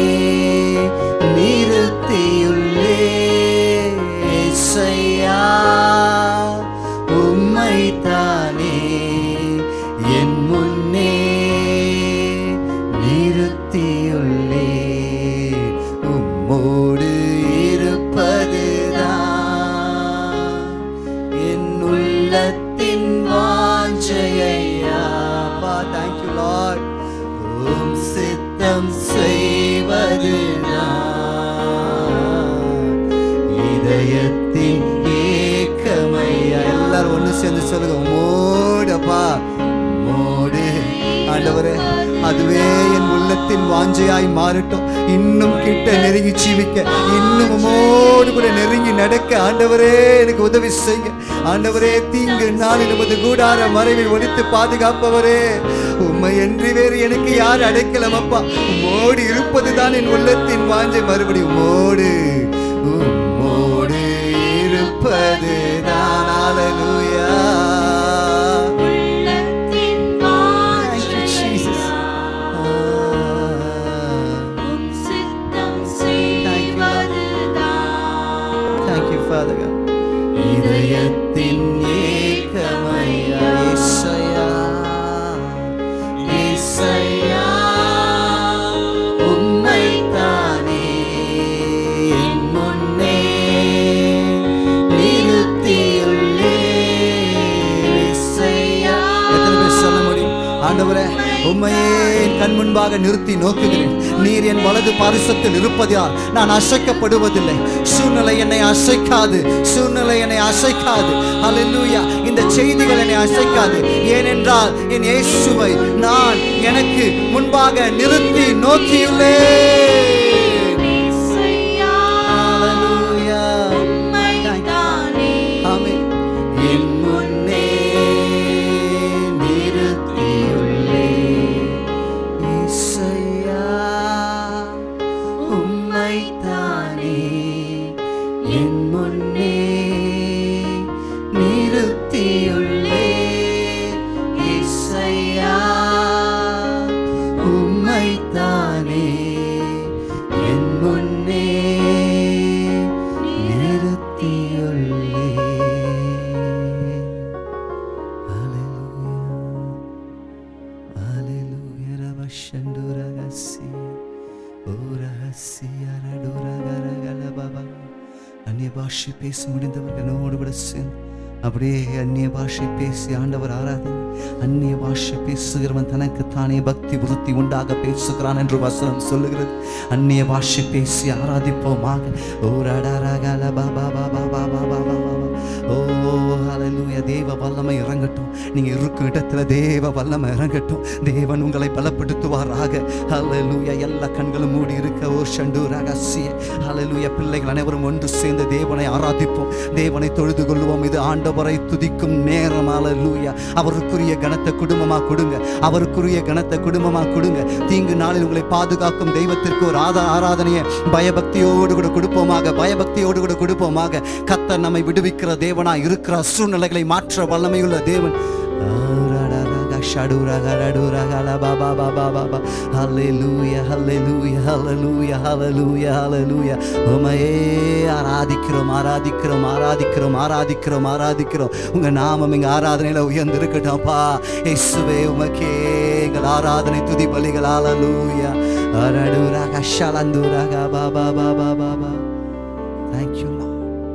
Speaker 1: நிறுத்தியுள்ளே ஏசையா உம்மைத்தானே என் முன்னே நிறுத்தியுள்ளே உம்மோடு இருப்பதுதான் என் உள்ளத்தின் வாஞ்சையா பா தேங்க்யூ லார்ட் உம் சித்தம் செய்வதுதான் இதயத்தின் ஏக்கமையா எல்லாரும் ஒண்ணு சேர்ந்து சொல்லுங்க மோடப்பா மோடு ஆண்டவரே அதுவே என் உள்ளத்தின் வாஞ்சையாய் மாறட்டும் இன்னும் கிட்ட நெருங்கி ஜீவிக்க இன்னும் உமோடு கூட நெருங்கி நடக்க ஆண்டவரே எனக்கு உதவி செய்ய ஆண்டவரே தீங்கு நாளில் உமது கூடார மறைவில் ஒழித்து பாதுகாப்பவரே உம்மை என்று வேறு எனக்கு யார் அடைக்கலம் அப்பா உம்மோடு இருப்பதுதான் என் உள்ளத்தின் வாஞ்சை மறுபடி உம்மோடு உம்மோடு இருப்பதுதான் ஹalleluya
Speaker 3: உள்ளத்தின்
Speaker 1: Thank you, Jesus.
Speaker 3: வாஞ்சையா,
Speaker 1: Ah,
Speaker 3: உம் சித்தம்
Speaker 1: Thank you, Lord.
Speaker 3: செய்வதுதான்.
Speaker 1: Thank you, Father God. இதயத்தின் ஏக்கமையா இசையா இசையா உம்மைத்தானே என் முன்னே நிறுத்தியுள்ளே இசையா எத்தனை பேர் சொல்ல முடியும் ஆண்டவரே உம்மையே என் கண் முன்பாக நிறுத்தி நோக்குகிறேன் நீர் என் வலது பாரிசத்தில் இருப்பதால் நான் அசைக்கப்படுவதில்லை சூழ்நிலை என்னை அசைக்காது சூழ்நிலை என்னை அசைக்காது அல்லேலூயா இந்த செய்திகள் என்னை அசைக்காது ஏனென்றால் என் இயேசுவை நான் எனக்கு முன்பாக நிறுத்தி நோக்கியுள்ளேன்
Speaker 3: இசையா,
Speaker 1: Hallelujah.
Speaker 3: உம்மைத்தானே.
Speaker 1: ஆமென். என் முன்னே நிறுத்தியுள்ளே இசையா உம்மைத்தானே என் முன்னே நிறுத்தியுள்ளே இசையா உம்மைத்தானே அந்நிய பாஷை பேச முடிந்தவர்கள் என்னோடு கூட சேர்ந்து அப்படியே அந்நிய பாஷை பேசி ஆண்டவர் ஆராதனை அந்நிய பாஷை பேசுகிறவன் தனக்கு தானே பக்தி விருத்தி உண்டாக பேசுகிறான் என்று வசனம் சொல்லுகிறது அந்நிய பாஷை பேசி ஆராதிப்போமாக ஓ ரடரகல பாபா பாபா பாபா பாபா ஓ ஹalleluya தேவ வல்லமை இறங்கட்டும் நீங்க இருக்கும் இடத்துல தேவ வல்லமை இறங்கட்டும் தேவன் உங்களை பலப்படுத்துவாராக ஹalleluya எல்லா கண்களும் மூடி இருக்க ஓ ஷண்டு ரகசிய ஹalleluya பிள்ளைகள் அனைவரும் ஒன்று சேர்ந்து தேவனை ஆராதிப்போம் தேவனை தொழுது கொள்வோம் இது ஆண்டவரை துதிக்கும் நேரம் ஹalleluya அவருக்குரிய கனத்தை குடும்பமா கொடுங்க அவருக்குரிய கனத்தை குடும்பமா கொடுங்க தீங்கு நாளில் உங்களை பாதுகாக்கும் தெய்வத்திற்கு ஒரு ஆதா ஆராதனையை பயபக்தியோடு கூட கொடுப்போமாக பயபக்தியோடு கூட கொடுப்போமாக கத்தர் நம்மை விடுவிக்கிற தேவனா இருக்கிற சூழ்நிலைகளை மாற்ற வல்லமையுள்ள தேவன் Hallelujah, hallelujah, hallelujah, hallelujah, hallelujah. உமையே ஆராதிக்கிறோம் ஆராதிக்கிறோம் ஆராதிக்கிறோம் ஆராதிக்கிறோம் ஆராதிக்கிறோம் உங்க நாமம் எங்க ஆராதனையில உயர்ந்திருக்கட்டும்ப்பா இயேசுவே உமக்கே எங்கள் ஆராதனை துதி பலிகள் ஹalleluya அரடுராக ஷலந்துராக Baba Baba Baba Thank you Lord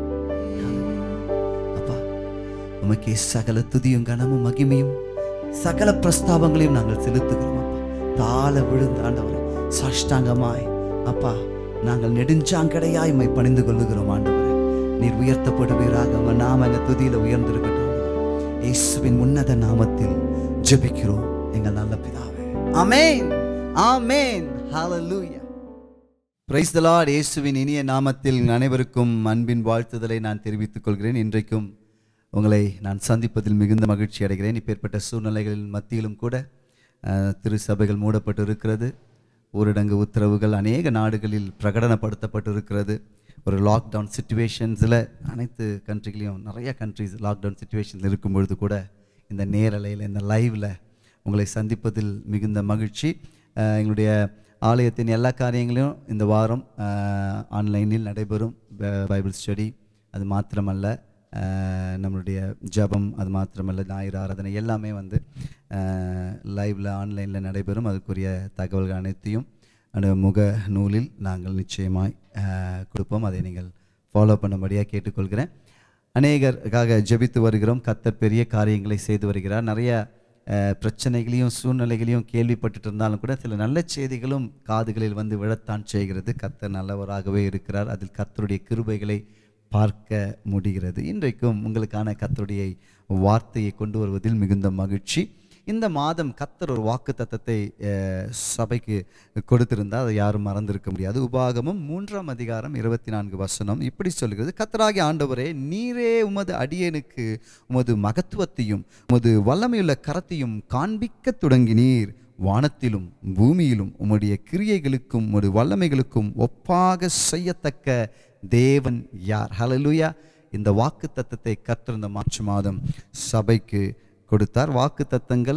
Speaker 1: அப்பா உமக்கே சகல துதியும் கனமும் மகிமையும் சகல பிரஸ்தாபங்களையும் நாங்கள் செலுத்துகிறோம் அப்பா தாழ விழுந்த ஆண்டவரே சாஷ்டாங்கமாய் அப்பா நாங்கள் நெடுஞ்சாங்கடையாய் உம்மை பணிந்து கொள்ளுகிறோம் ஆண்டவரே நீர் உயர்த்தப்படுவீராக உங்க நாம எங்க துதியில உயர்ந்திருக்கட்டும் ஆண்டவரே. இயேசுவின் உன்னத நாமத்தில் ஜெபிக்கிறோம் எங்கள் நல்ல பிதாவே ஆமென் ஆமென் ஹalleluya பிரைஸ் த லார்ட் இயேசுவின் இனிய நாமத்தில் உங்கள் அனைவருக்கும் அன்பின் வாழ்த்துதலை நான் தெரிவித்துக் கொள்கிறேன் இன்றைக்கும் உங்களை நான் சந்திப்பதில் மிகுந்த மகிழ்ச்சி அடைகிறேன் இப்பேற்பட்ட சூழ்நிலைகளின் மத்தியிலும் கூட அஹ், திரு சபைகள் மூடப்பட்டு இருக்கிறது ஊரடங்கு உத்தரவுகள் அநேக நாடுகளில் பிரகடனப்படுத்தப்பட்டு இருக்கிறது ஒரு லாக்டவுன் சுச்சுவேஷன்ஸில் அனைத்து கண்ட்ரிகளையும் நிறைய கண்ட்ரிஸ் லாக்டவுன் சுச்சுவேஷன்ஸ் இருக்கும் பொழுது கூட இந்த நேரலையில் இந்த லைவில் உங்களை சந்திப்பதில் மிகுந்த மகிழ்ச்சி அஹ், எங்களுடைய ஆலயத்தின் எல்லா காரியங்களையும் இந்த வாரம் ஆன்லைனில் நடைபெறும் ப- பைபிள் ஸ்டடி அது மாத்திரமல்ல அஹ், நம்மளுடைய ஜெபம் அது மாத்திரமல்ல ஞாயிறு ஆராதனை எல்லாமே வந்து லைவில் ஆன்லைனில் நடைபெறும் அதுக்குரிய தகவல்கள் அனைத்தையும் அந்த முக நூலில் நாங்கள் நிச்சயமாய் அஹ், கொடுப்போம் அதை நீங்கள் ஃபாலோ பண்ணும்படியாக கேட்டுக்கொள்கிறேன் அநேகருக்காக ஜெபித்து வருகிறோம் கத்தர் பெரிய காரியங்களை செய்து வருகிறார் நிறைய அஹ், பிரச்சனைகளையும் சூழ்நிலைகளையும் கேள்விப்பட்டுட்டு இருந்தாலும் கூட சில நல்ல செய்திகளும் காதுகளில் வந்து விழத்தான் செய்கிறது கத்தர் நல்லவராகவே இருக்கிறார் அதில் கத்தருடைய கிருபைகளை பார்க்க முடிகிறது இன்றைக்கும் உங்களுக்கான கத்தருடைய வார்த்தையை கொண்டு வருவதில் மிகுந்த மகிழ்ச்சி இந்த மாதம் கத்தர் ஒரு வாக்கு தத்தத்தை சபைக்கு கொடுத்திருந்தால் அதை யாரும் மறந்திருக்க முடியாது உபாகமும் மூன்றாம் அதிகாரம் இருபத்தி நான்கு வசனம் இப்படி சொல்கிறது கத்தராகி ஆண்டவரே நீரே உமது அடியேனுக்கு உமது மகத்துவத்தையும் உமது வல்லமையுள்ள கரத்தையும் காண்பிக்கத் தொடங்கினீர் வானத்திலும் பூமியிலும் உம்முடைய கிரியைகளுக்கும் உமது வல்லமைகளுக்கும் ஒப்பாக செய்யத்தக்க தேவன் யார் ஹalleluya இந்த வாக்கு தத்தத்தை கற்றிருந்த மார்ச் மாதம் சபைக்கு கொடுத்தார் வாக்கு தத்தங்கள்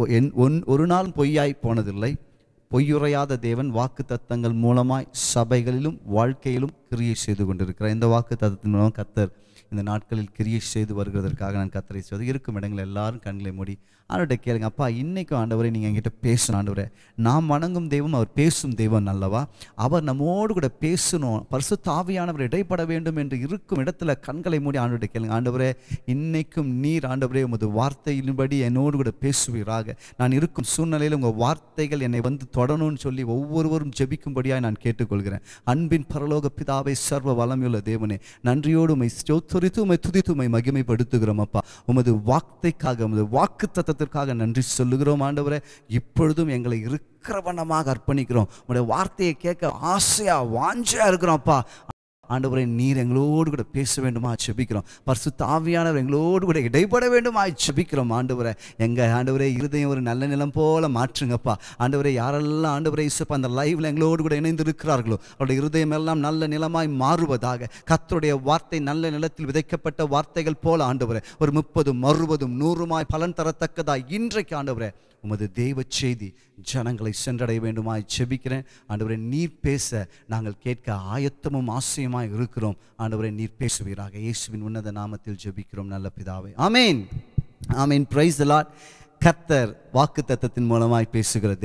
Speaker 1: ஒரு நாள் பொய்யாய் போனதில்லை பொய்யுரையாத தேவன் வாக்கு தத்தங்கள் மூலமாய் சபைகளிலும் வாழ்க்கையிலும் கிரியை செய்து கொண்டிருக்கிறார் இந்த வாக்கு தத்தத்தின் மூலம் கத்தர் இந்த நாட்களில் கிரியை செய்து வருகிறதற்காக நான் கத்தரை செய்வது இருக்கும் இடங்கள் எல்லாரும் கண்களை மூடி ஆண்டவர்கிட்ட கேளுங்க அப்பா இன்னைக்கும் ஆண்டவரை நீங்கள் என்கிட்ட பேசணும் ஆண்டவரே நாம் வணங்கும் தெய்வம் அவர் பேசும் தெய்வம் அல்லவா அவர் நம்மோடு கூட பேசணும் பரிசு தாவியானவர் இடைப்பட வேண்டும் என்று இருக்கும் இடத்துல கண்களை மூடி ஆண்டவர்கிட்ட கேளுங்க ஆண்டவரே இன்னைக்கும் நீர் ஆண்டவரே உமது வார்த்தையின்படி என்னோடு கூட பேசுவீராக நான் இருக்கும் சூழ்நிலையில் உங்கள் வார்த்தைகள் என்னை வந்து தொடணும்னு சொல்லி ஒவ்வொருவரும் ஜெபிக்கும்படியாக நான் கேட்டுக்கொள்கிறேன் அன்பின் பரலோக பிதாவை சர்வ வளமையுள்ள தேவனே நன்றியோடு உமை ஸ்தோத்தரித்து உமை துதித்து உமை மகிமைப்படுத்துகிறோம் அப்பா உமது வார்த்தைக்காக உமது வாக்கு தத்தத்திற்காக நன்றி சொல்லுகிறோம் ஆண்டவரே இப்பொழுதும் எங்களை இருக்கிறவனமாக அர்ப்பணிக்கிறோம் உங்களுடைய வார்த்தையை கேட்க ஆசையா வாஞ்சையா இருக்கிறோம் அப்பா ஆண்டவரே நீர் எங்களோடு கூட பேச வேண்டுமா செபிக்கிறோம் பரிசு தாவியானவர் எங்களோடு கூட இடைப்பட வேண்டுமா செபிக்கிறோம் ஆண்டவரை எங்க ஆண்டவரே இருதயம் ஒரு நல்ல நிலம் போல மாற்றுங்கப்பா ஆண்டவரே யாரெல்லாம் ஆண்டவரே இசப்பா அந்த லைவ்ல எங்களோடு கூட இணைந்து இருக்கிறார்களோ அவருடைய இருதயம் எல்லாம் நல்ல நிலமாய் மாறுவதாக கர்த்தருடைய வார்த்தை நல்ல நிலத்தில் விதைக்கப்பட்ட வார்த்தைகள் போல ஆண்டவரே ஒரு முப்பதும் அறுபதும் நூறுமாய் பலன் தரத்தக்கதாய் இன்றைக்கு ஆண்டவரே உமது தெய்வ செய்தி ஜனங்களை சென்றடைய வேண்டுமாய் செபிக்கிறேன் ஆண்டவரே நீர் பேச நாங்கள் கேட்க ஆயத்தமும் ஆசையுமாய் இருக்கிறோம் ஆண்டவரே நீர் பேசுவீராக இயேசுவின் உன்னத நாமத்தில் ஜெபிக்கிறோம் நல்ல பிதாவே ஆமேன் ஆமேன் பிரைஸ் லார்ட் கர்த்தர் வாக்கு தத்தத்தின் மூலமாய் பேசுகிற தேவன்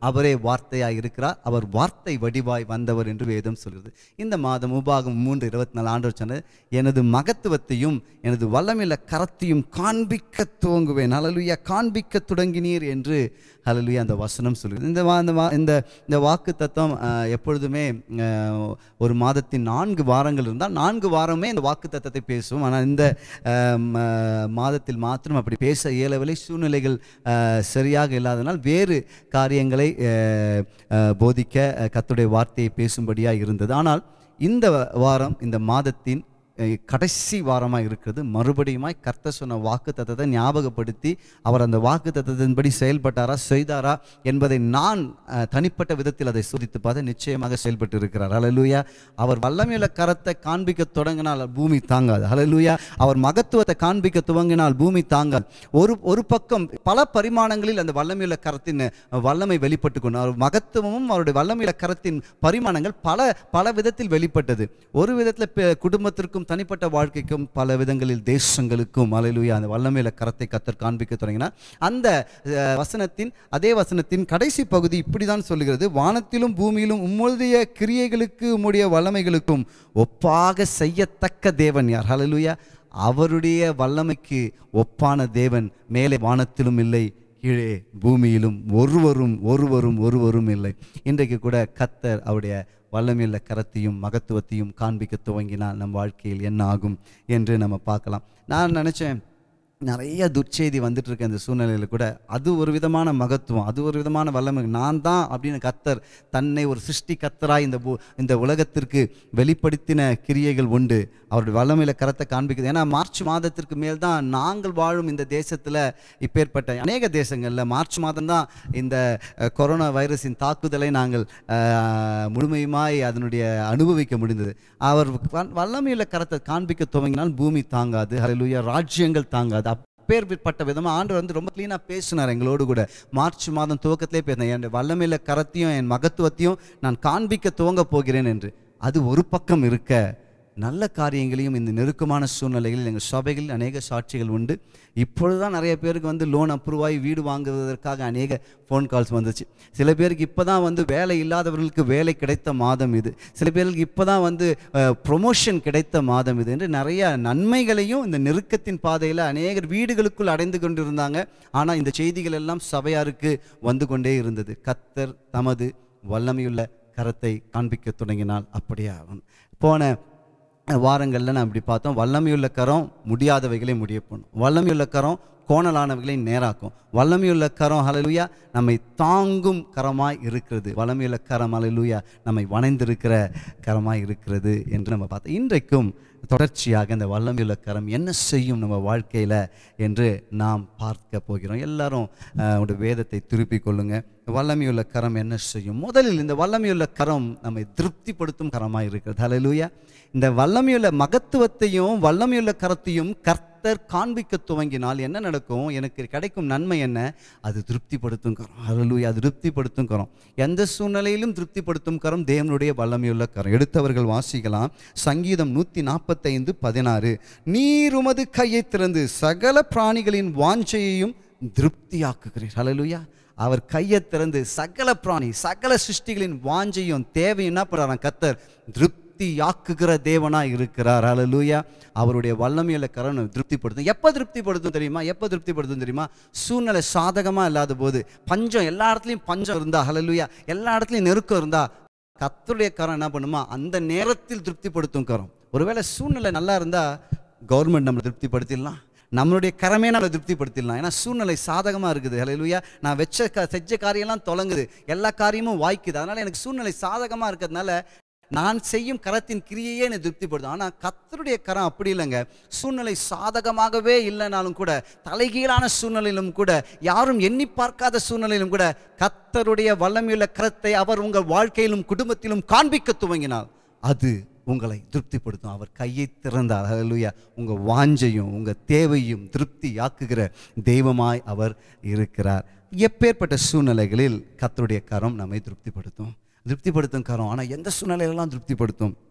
Speaker 1: அவரே வார்த்தையாய் இருக்கிறார் அவர் வார்த்தை வடிவாய் வந்தவர் என்று வேதம் சொல்கிறது இந்த மாதம் உபாகம் மூன்று இருபத்தி நாலு ஆண்டு சொன்னது எனது மகத்துவத்தையும் எனது வல்லமில்ல கரத்தையும் காண்பிக்க துவங்குவேன் ஹalleluya காண்பிக்க தொடங்கினீர் என்று ஹalleluya அந்த வசனம் சொல்கிறது இந்த வா- இந்த வா- இந்த இந்த வாக்கு தத்துவம் எப்பொழுதுமே அஹ், ஒரு மாதத்தின் நான்கு வாரங்கள் இருந்தால் நான்கு வாரமே இந்த வாக்கு தத்தத்தை பேசுவோம் ஆனால் இந்த அஹ், ம- மாதத்தில் மாத்திரம் அப்படி பேச இயலவில்லை சூழ்நிலைகள் அஹ், சரியாக இல்லாதனால் வேறு காரியங்களை அஹ், அஹ், போதிக்க அஹ், கர்த்தருடைய வார்த்தையை பேசும்படியாக இருந்தது ஆனால் இந்த வாரம் இந்த மாதத்தின் அஹ், கடைசி வாரமாக இருக்கிறது மறுபடியுமாய் கர்த்தர் சொன்ன வாக்கு தத்தத்தை ஞாபகப்படுத்தி அவர் அந்த வாக்கு தத்தத்தின்படி செயல்பட்டாரா செய்தாரா என்பதை நான் அஹ், தனிப்பட்ட விதத்தில் அதை சோதித்து பார்த்து நிச்சயமாக செயல்பட்டு இருக்கிறார் ஹalleluya அவர் வல்லமையுள்ள கரத்தை காண்பிக்க தொடங்கினால் பூமி தாங்காது ஹalleluya அவர் மகத்துவத்தை காண்பிக்க துவங்கினால் பூமி தாங்காது ஒரு ஒரு பக்கம் பல பரிமாணங்களில் அந்த வல்லமையுள்ள கரத்தின் அஹ், வல்லமை வெளிப்பட்டு கொண்டு அவர் மகத்துவமும் அவருடைய வல்லமையுள்ள கரத்தின் பரிமாணங்கள் பல பல விதத்தில் வெளிப்பட்டது ஒரு விதத்தில் குடும்பத்திற்கும் தனிப்பட்ட வாழ்க்கைக்கும் பல விதங்களில் தேசங்களுக்கும் அலையிலுயா அந்த வல்லமையில கரத்தை கத்தர் காண்பிக்க தொடங்கினார் அந்த அஹ், வசனத்தின் அதே வசனத்தின் கடைசி பகுதி இப்படி தான் சொல்லுகிறது வானத்திலும் பூமியிலும் உம்முடைய கிரியைகளுக்கு உம்முடைய வல்லமைகளுக்கும் ஒப்பாக செய்யத்தக்க தேவன் யார் ஹalleluya அவருடைய வல்லமைக்கு ஒப்பான தேவன் மேலே வானத்திலும் இல்லை கீழே பூமியிலும் ஒருவரும் ஒருவரும் ஒருவரும் இல்லை இன்றைக்கு கூட கத்தர் அவருடைய வல்லமையுள்ள கரத்தையும் மகத்துவத்தையும் காண்பிக்க துவங்கினால் நம் வாழ்க்கையில் என்ன ஆகும் என்று நம்ம பார்க்கலாம் நான் நினச்சேன் நிறைய துர்ச்செய்தி வந்துட்டு இருக்க இந்த சூழ்நிலையில் கூட அது ஒரு விதமான மகத்துவம் அது ஒரு விதமான வல்லமை நான் தான் அப்படின்னு கத்தர் தன்னை ஒரு சிருஷ்டி கத்தராய் இந்த பூ- இந்த உலகத்திற்கு வெளிப்படுத்தின கிரியைகள் உண்டு அவருடைய வல்லமையில கரத்தை காண்பிக்குது ஏன்னா மார்ச் மாதத்திற்கு மேல் தான் நாங்கள் வாழும் இந்த தேசத்தில் இப்பேற்பட்ட அநேக தேசங்களில் மார்ச் மாதம் தான் இந்த அஹ், கொரோனா வைரஸின் தாக்குதலை நாங்கள் அஹ், முழுமையுமாய் அதனுடைய அனுபவிக்க முடிந்தது அவர் வ- வல்லமையுள்ள கரத்தை காண்பிக்க துவங்கினால் பூமி தாங்காது ஹalleluya ராஜ்யங்கள் தாங்காது அப்பேற்பட்ட விதமாக ஆண்டு வந்து ரொம்ப க்ளீனாக பேசினார் எங்களோடு கூட மார்ச் மாதம் துவக்கத்திலே பேசினேன் என் வல்லமையில கரத்தையும் என் மகத்துவத்தையும் நான் காண்பிக்க துவங்க போகிறேன் என்று அது ஒரு பக்கம் இருக்க நல்ல காரியங்களையும் இந்த நெருக்கமான சூழ்நிலைகளில் எங்கள் சபைகளில் அநேக சாட்சிகள் உண்டு இப்பொழுது தான் நிறைய பேருக்கு வந்து லோன் அப்ரூவ் ஆகி வீடு வாங்குவதற்காக அநேக ஃபோன் கால்ஸ் வந்துச்சு சில பேருக்கு இப்போ தான் வந்து வேலை இல்லாதவர்களுக்கு வேலை கிடைத்த மாதம் இது சில பேருக்கு இப்போ தான் வந்து ப்ரொமோஷன் கிடைத்த மாதம் இது என்று நிறைய நன்மைகளையும் இந்த நெருக்கத்தின் பாதையில் அநேகர் வீடுகளுக்குள் அடைந்து கொண்டிருந்தாங்க ஆனால் இந்த செய்திகள் எல்லாம் சபையாருக்கு வந்து கொண்டே இருந்தது கத்தர் தமது வல்லமையுள்ள கரத்தை காண்பிக்க தொடங்கினால் அப்படியே ஆகும் போன வாரங்களில் நான் இப்படி பார்த்தோம் வல்லமையுள்ள கரம் முடியாதவைகளை முடிய பண்ணும் வல்லமையுள்ள கரம் கோணலானவைகளை நேராக்கும் வல்லமையுள்ள கரம் ஹalleluya நம்மை தாங்கும் கரமாய் இருக்கிறது வல்லமையுள்ள கரம் ஹalleluya நம்மை வணைந்திருக்கிற கரமாய் இருக்கிறது என்று நம்ம பார்த்தோம் இன்றைக்கும் தொடர்ச்சியாக இந்த வல்லமையுள்ள கரம் என்ன செய்யும் நம்ம வாழ்க்கையில் என்று நாம் பார்க்க போகிறோம் எல்லாரும் அஹ், உங்களுடைய வேதத்தை திருப்பிக் கொள்ளுங்க வல்லமையுள்ள கரம் என்ன செய்யும் முதலில் இந்த வல்லமையுள்ள கரம் நம்மை திருப்திப்படுத்தும் கரமாக இருக்கிறது ஹalleluya இந்த வல்லமையுள்ள மகத்துவத்தையும் வல்லமையுள்ள கரத்தையும் கர்த்தர் காண்பிக்க துவங்கினால் என்ன நடக்கும் எனக்கு கிடைக்கும் நன்மை என்ன அது திருப்திப்படுத்தும் கரம் ஹalleluya அது திருப்திப்படுத்தும் கரம் எந்த சூழ்நிலையிலும் திருப்திப்படுத்தும் கரம் தேவனுடைய வல்லமையுள்ள கரம் எடுத்தவர்கள் வாசிக்கலாம் சங்கீதம் நூற்றி நாற்பத்தைந்து பதினாறு நீர் உமது கையை திறந்து சகல பிராணிகளின் வாஞ்சையையும் திருப்தியாக்குகிறீர் ஹalleluya அவர் கையை திறந்து சகல பிராணி சகல சிருஷ்டிகளின் வாஞ்சையும் தேவையும் என்ன பண்ணுறாராம் கத்தர் திருப்தியாக்குகிற தேவனாய் இருக்கிறார் ஹalleluya அவருடைய வல்லமையில கரணம் திருப்திப்படுத்தும் எப்போ திருப்திப்படுத்தும் தெரியுமா எப்போ திருப்திப்படுத்தும் தெரியுமா சூழ்நிலை சாதகமாக இல்லாத போது பஞ்சம் எல்லா இடத்துலையும் பஞ்சம் இருந்தா ஹalleluya எல்லா இடத்துலையும் நெருக்கம் இருந்தா கர்த்தருடைய கரம் என்ன பண்ணுமா அந்த நேரத்தில் திருப்திப்படுத்தும் கரம் ஒருவேளை சூழ்நிலை நல்லா இருந்தா கவர்மெண்ட் நம்மளை திருப்திப்படுத்திடலாம் நம்மளுடைய கரமே நம்மளை திருப்திப்படுத்திடலாம் ஏன்னா சூழ்நிலை சாதகமாக இருக்குது ஹalleluya நான் வச்ச க செஞ்ச காரியம்லாம் தொலங்குது எல்லா காரியமும் வாய்க்குது அதனால் எனக்கு சூழ்நிலை சாதகமாக இருக்கிறதுனால நான் செய்யும் கரத்தின் கிரியையே என்னை திருப்திப்படுத்தும் ஆனால் கர்த்தருடைய கரம் அப்படி இல்லைங்க சூழ்நிலை சாதகமாகவே இல்லைனாலும் கூட தலைகீழான சூழ்நிலையிலும் கூட யாரும் எண்ணி பார்க்காத சூழ்நிலையிலும் கூட கர்த்தருடைய வல்லமையுள்ள கரத்தை அவர் உங்கள் வாழ்க்கையிலும் குடும்பத்திலும் காண்பிக்க துவங்கினார் அது உங்களை திருப்திப்படுத்தும் அவர் கையை திறந்தார் ஹalleluya உங்கள் வாஞ்சையும் உங்கள் தேவையும் திருப்தி ஆக்குகிற தெய்வமாய் அவர் இருக்கிறார் எப்பேற்பட்ட சூழ்நிலைகளில் கர்த்தருடைய கரம் நம்மை திருப்திப்படுத்தும் திருப்திப்படுத்தும் கரம் ஆனால் எந்த சூழ்நிலையிலலாம் திருப்திப்படுத்தும்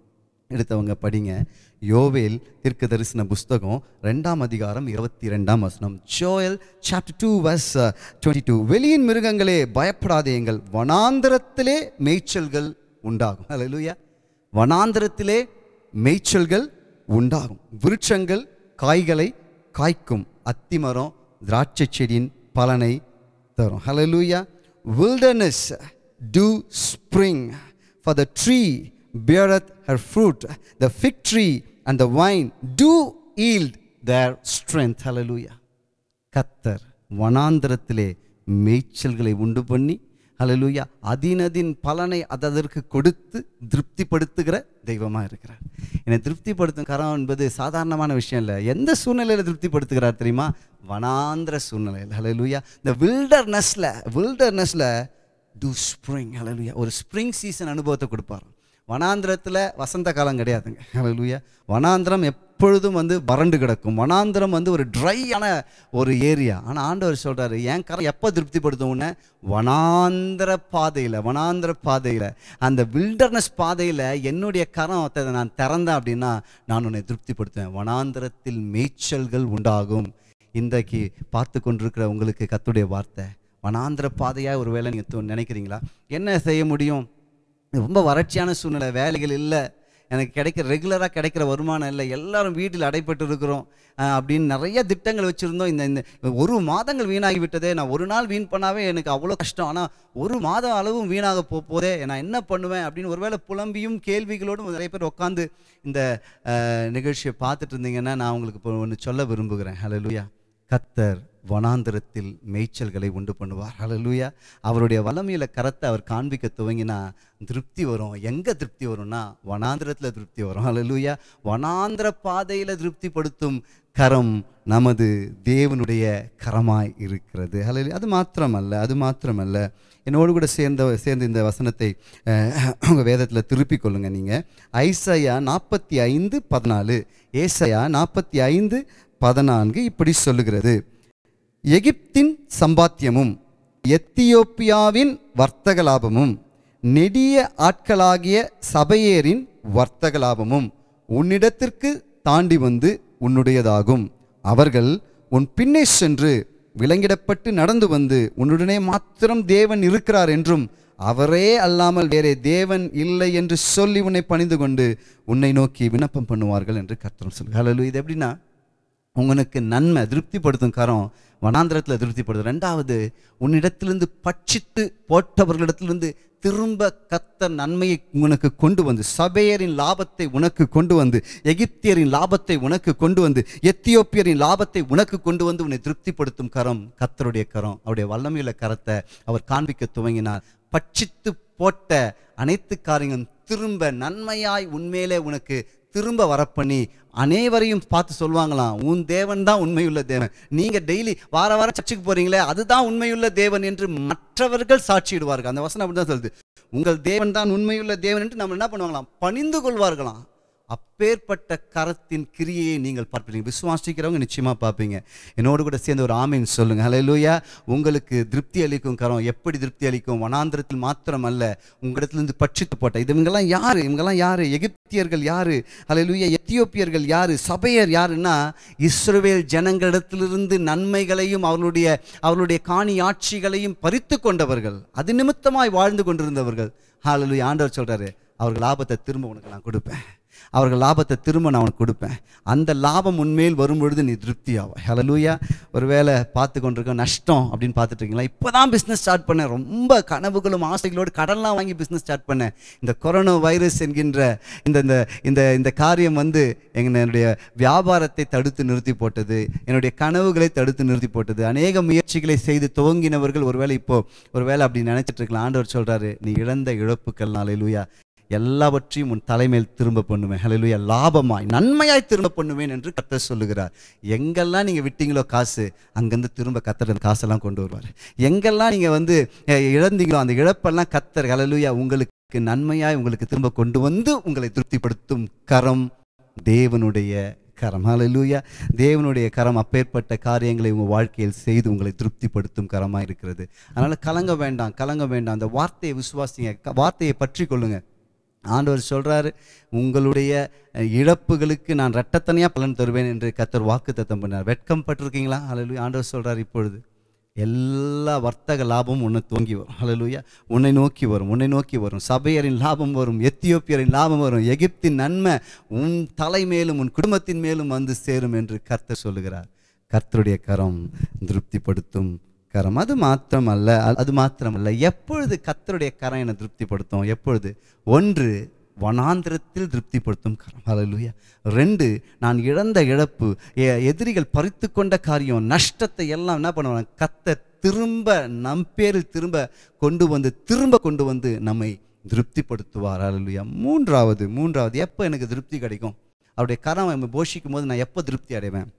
Speaker 1: எடுத்தவங்க படிங்க யோவேல் தீர்க்க தரிசன புஸ்தகம் ரெண்டாம் அதிகாரம் இருபத்தி ரெண்டாம் வசனம் Joel chapter two verse twenty two வெளியின் மிருகங்களே பயப்படாதேங்கள் வனாந்தரத்திலே மேய்ச்சல்கள் உண்டாகும் ஹalleluya வனாந்தரத்திலே மேய்ச்சல்கள் உண்டாகும் விருட்சங்கள் காய்களை காய்க்கும் அத்திமரம் திராட்சை செடியின் பலனை தரும் ஹalleluya wilderness do spring for the tree beareth her fruit the fig tree and the vine do yield their strength hallelujah கத்தர் வனாந்திரத்திலே மேய்ச்சல்களை உண்டு பண்ணி ஹalleluya அதினதின் பலனை அது அதற்கு கொடுத்து திருப்திப்படுத்துகிற தெய்வமாக இருக்கிறார் என்னை திருப்திப்படுத்தும் கரம் என்பது சாதாரணமான விஷயம் இல்லை எந்த சூழ்நிலையில் திருப்திப்படுத்துகிறார் தெரியுமா வனாந்திர சூழ்நிலையில் ஹalleluya இந்த வில்டர்னஸில் வில்டர்னஸில் டூ ஸ்ப்ரிங் ஹalleluya ஒரு ஸ்ப்ரிங் சீசன் அனுபவத்தை கொடுப்பார் வனாந்திரத்தில் வசந்த காலம் கிடையாதுங்க ஹalleluya வனாந்திரம் எப்பொழுதும் வந்து வறண்டு கிடக்கும் வனாந்திரம் வந்து ஒரு ட்ரையான ஒரு ஏரியா ஆனால் ஆண்டவர் சொல்கிறாரு என் கரம் எப்போ திருப்திப்படுத்தும் உன்னை வனாந்திர பாதையில் வனாந்திர பாதையில் அந்த வில்டர்னஸ் பாதையில் என்னுடைய கரத்தை நான் திறந்தேன் அப்படின்னா நான் உன்னை திருப்திப்படுத்துவேன் வனாந்திரத்தில் மேய்ச்சல்கள் உண்டாகும் இன்றைக்கு பார்த்து கொண்டிருக்கிற உங்களுக்கு கத்துடைய வார்த்தை வனாந்திர பாதையாக ஒரு வேலை நீங்கள் நினைக்கிறீங்களா என்ன செய்ய முடியும் ரொம்ப வறட்சியான சூழ்நிலை வேலைகள் இல்லை எனக்கு கிடைக்கிற ரெகுலராக கிடைக்கிற வருமானம் இல்லை எல்லாரும் வீட்டில் அடைப்பட்டு இருக்கிறோம் அஹ் அப்படின்னு நிறைய திட்டங்கள் வச்சுருந்தோம் இந்த இந்த ஒரு மாதங்கள் வீணாகி விட்டதே நான் ஒரு நாள் வீண் பண்ணாவே எனக்கு அவ்வளோ கஷ்டம் ஆனால் ஒரு மாதம் அளவும் வீணாக போ போதே நான் என்ன பண்ணுவேன் அப்படின்னு ஒருவேளை புலம்பியும் கேள்விகளோடும் நிறைய பேர் உட்காந்து இந்த அஹ், நிகழ்ச்சியை பார்த்துட்டு இருந்தீங்கன்னா நான் உங்களுக்கு இப்போ ஒன்று சொல்ல விரும்புகிறேன் ஹalleluya கத்தர் வனாந்திரத்தில் மேய்ச்சல்களை உண்டு பண்ணுவார் ஹalleluya அவருடைய வல்லமையில கரத்தை அவர் காண்பிக்க துவங்கினா திருப்தி வரும் எங்க திருப்தி வரும்னா வனாந்திரத்தில் திருப்தி வரும் ஹalleluya வனாந்திர பாதையில திருப்திப்படுத்தும் கரம் நமது தேவனுடைய கரமாய் இருக்கிறது ஹalleluya அது மாத்திரமல்ல அது மாத்திரமல்ல என்னோடு கூட சேர்ந்த சேர்ந்து இந்த வசனத்தை அஹ், உங்க வேதத்தில் திருப்பிக் கொள்ளுங்க நீங்க ஐசையா நாற்பத்தி ஐந்து பதினாலு ஏசையா நாற்பத்தி ஐந்து பதினான்கு இப்படி சொல்லுகிறது எகிப்தின் சம்பாத்தியமும் எத்தியோப்பியாவின் வர்த்தக லாபமும் நெடிய ஆட்களாகிய சபையேரின் வர்த்தக லாபமும் உன்னிடத்திற்கு தாண்டி வந்து உன்னுடையதாகும் அவர்கள் உன் பின்னே சென்று விலங்கிடப்பட்டு நடந்து வந்து உன்னுடனே மாத்திரம் தேவன் இருக்கிறார் என்றும் அவரே அல்லாமல் வேறே தேவன் இல்லை என்று சொல்லி உன்னை பணிந்து கொண்டு உன்னை நோக்கி விண்ணப்பம் பண்ணுவார்கள் என்று கர்த்தர் சொல்லு ஹalleluya இது எப்படின்னா உங்களுக்கு நன்மை திருப்திப்படுத்தும் கரம் வனாந்திரத்தில் திருப்திப்படுத்தும் ரெண்டாவது உன்னிடத்திலிருந்து பட்சித்து போட்டவர்களிடத்திலிருந்து திரும்ப கத்தர் நன்மையை உனக்கு கொண்டு வந்து சபையரின் லாபத்தை உனக்கு கொண்டு வந்து எகிப்தியரின் லாபத்தை உனக்கு கொண்டு வந்து எத்தியோப்பியரின் லாபத்தை உனக்கு கொண்டு வந்து உன்னை திருப்திப்படுத்தும் கரம் கத்தருடைய கரம் அவருடைய வல்லமையுள்ள கரத்தை அவர் காண்பிக்க துவங்கினார் பட்சித்து போட்ட அனைத்து காரியங்களும் திரும்ப நன்மையாய் உண்மையிலே உனக்கு திரும்ப வரப்பண்ணி அனைவரையும் பார்த்து சொல்லுவாங்களாம் உன் தேவன் தான் உண்மையுள்ள தேவன் நீங்க டெய்லி வார வாரம் சர்ச்சுக்கு போறீங்களே அதுதான் உண்மையுள்ள தேவன் என்று மற்றவர்கள் சாட்சியிடுவார்கள் அந்த வசனம் அப்படிதான் சொல்லுது உங்கள் தேவன் தான் உண்மையுள்ள தேவன் என்று நம்ம என்ன பண்ணுவாங்களாம் பணிந்து கொள்வார்களாம் அப்பேற்பட்ட கரத்தின் கிரியையை நீங்கள் பார்ப்பீங்க விசுவாசிக்கிறவங்க நிச்சயமா பார்ப்பீங்க என்னோடு கூட சேர்ந்து ஒரு ஆமீன் சொல்லுங்க ஹalleluya உங்களுக்கு திருப்தி அளிக்கும் கரம் எப்படி திருப்தி அளிக்கும் வனாந்திரத்தில் மாத்திரம் அல்ல உங்களிடத்திலிருந்து பட்சித்து போட்ட இது இவங்கெல்லாம் யாரு இவங்கெல்லாம் யாரு எகிப்தியர்கள் யாரு ஹalleluya எத்தியோப்பியர்கள் யாரு சபையர் யாருன்னா இஸ்ரவேல் ஜனங்களிடத்திலிருந்து நன்மைகளையும் அவர்களுடைய அவர்களுடைய காணி ஆட்சிகளையும் பறித்து கொண்டவர்கள் அது நிமித்தமாய் வாழ்ந்து கொண்டிருந்தவர்கள் ஹalleluya ஆண்டவர் சொல்றாரு அவர்கள் லாபத்தை திரும்ப உனக்கு நான் கொடுப்பேன் அவர்கள் லாபத்தை திரும்ப நான் உனக்கு கொடுப்பேன் அந்த லாபம் உன்மேல் வரும்பொழுது நீ திருப்தி ஆவாய் ஹalleluya ஒருவேளை பார்த்து கொண்டிருக்க நஷ்டம் அப்படின்னு பார்த்துட்டு இருக்கீங்களா இப்போ தான் பிஸ்னஸ் ஸ்டார்ட் பண்ணேன் ரொம்ப கனவுகளும் ஆசைகளோடு கடன்லாம் வாங்கி பிஸ்னஸ் ஸ்டார்ட் பண்ணேன் இந்த கொரோனா வைரஸ் என்கின்ற இந்த இந்த இந்த இந்த காரியம் வந்து என்னுடைய வியாபாரத்தை தடுத்து நிறுத்தி போட்டது என்னுடைய கனவுகளை தடுத்து நிறுத்தி போட்டது அநேக முயற்சிகளை செய்து துவங்கினவர்கள் ஒருவேளை இப்போ ஒருவேளை அப்படி நினைச்சிட்டு இருக்கலாம் ஆண்டவர் சொல்றாரு நீ இழந்த இழப்புக்கள் நாளையிலுயா எல்லாவற்றையும் உன் தலைமையில் திரும்ப பண்ணுவேன் ஹalleluya லாபமாய் நன்மையாய் திரும்ப பண்ணுவேன் என்று கர்த்தர் சொல்லுகிறார் எங்கெல்லாம் நீங்கள் விட்டீங்களோ காசு அங்கேருந்து திரும்ப கத்தர் அந்த காசெல்லாம் கொண்டு வருவார் எங்கெல்லாம் நீங்கள் வந்து அஹ், இழந்தீங்களோ அந்த இழப்பெல்லாம் கத்தர் ஹalleluya உங்களுக்கு நன்மையாய் உங்களுக்கு திரும்ப கொண்டு வந்து உங்களை திருப்திப்படுத்தும் கரம் தேவனுடைய கரம் ஹalleluya தேவனுடைய கரம் அப்பேற்பட்ட காரியங்களை உங்கள் வாழ்க்கையில் செய்து உங்களை திருப்திப்படுத்தும் கரமாக இருக்கிறது அதனால் கலங்க வேண்டாம் கலங்க வேண்டாம் அந்த வார்த்தையை விசுவாசிங்க க- வார்த்தையை பற்றி கொள்ளுங்க ஆண்டவர் சொல்றாரு உங்களுடைய அஹ், இழப்புகளுக்கு நான் இரட்டத்தனையாக பலன் தருவேன் என்று கத்தர் வாக்கு தத்தம் பண்ணார் வெட்கம் பட்டிருக்கீங்களா அல்ல ஆண்டவர் சொல்றார் இப்பொழுது எல்லா வர்த்தக லாபமும் உன்னை தோங்கி வரும் ஹalleluya உன்னை நோக்கி வரும் உன்னை நோக்கி வரும் சபையரின் லாபம் வரும் எத்தியோப்பியரின் லாபம் வரும் எகிப்தின் நன்மை உன் தலை மேலும் உன் குடும்பத்தின் மேலும் வந்து சேரும் என்று கர்த்தர் சொல்லுகிறார் கர்த்தருடைய கரம் திருப்திப்படுத்தும் கரம் அது மாத்திரமல்ல அ- அது மாத்திரமல்ல எப்பொழுது கர்த்தருடைய கரம் என்னை திருப்திப்படுத்தும் எப்பொழுது ஒன்று வனாந்திரத்தில் திருப்திப்படுத்தும் கரம் ஹalleluya ரெண்டு நான் இழந்த இழப்பு எ- எதிரிகள் பறித்து கொண்ட காரியம் நஷ்டத்தை எல்லாம் என்ன பண்ணுவாங்க கத்த திரும்ப நம் பேரில் திரும்ப கொண்டு வந்து திரும்ப கொண்டு வந்து நம்மை திருப்திப்படுத்துவார் ஹalleluya மூன்றாவது மூன்றாவது எப்போ எனக்கு திருப்தி கிடைக்கும் அவருடைய கரம் நம்ம போஷிக்கும் போது நான் எப்போ திருப்தி அடைவேன்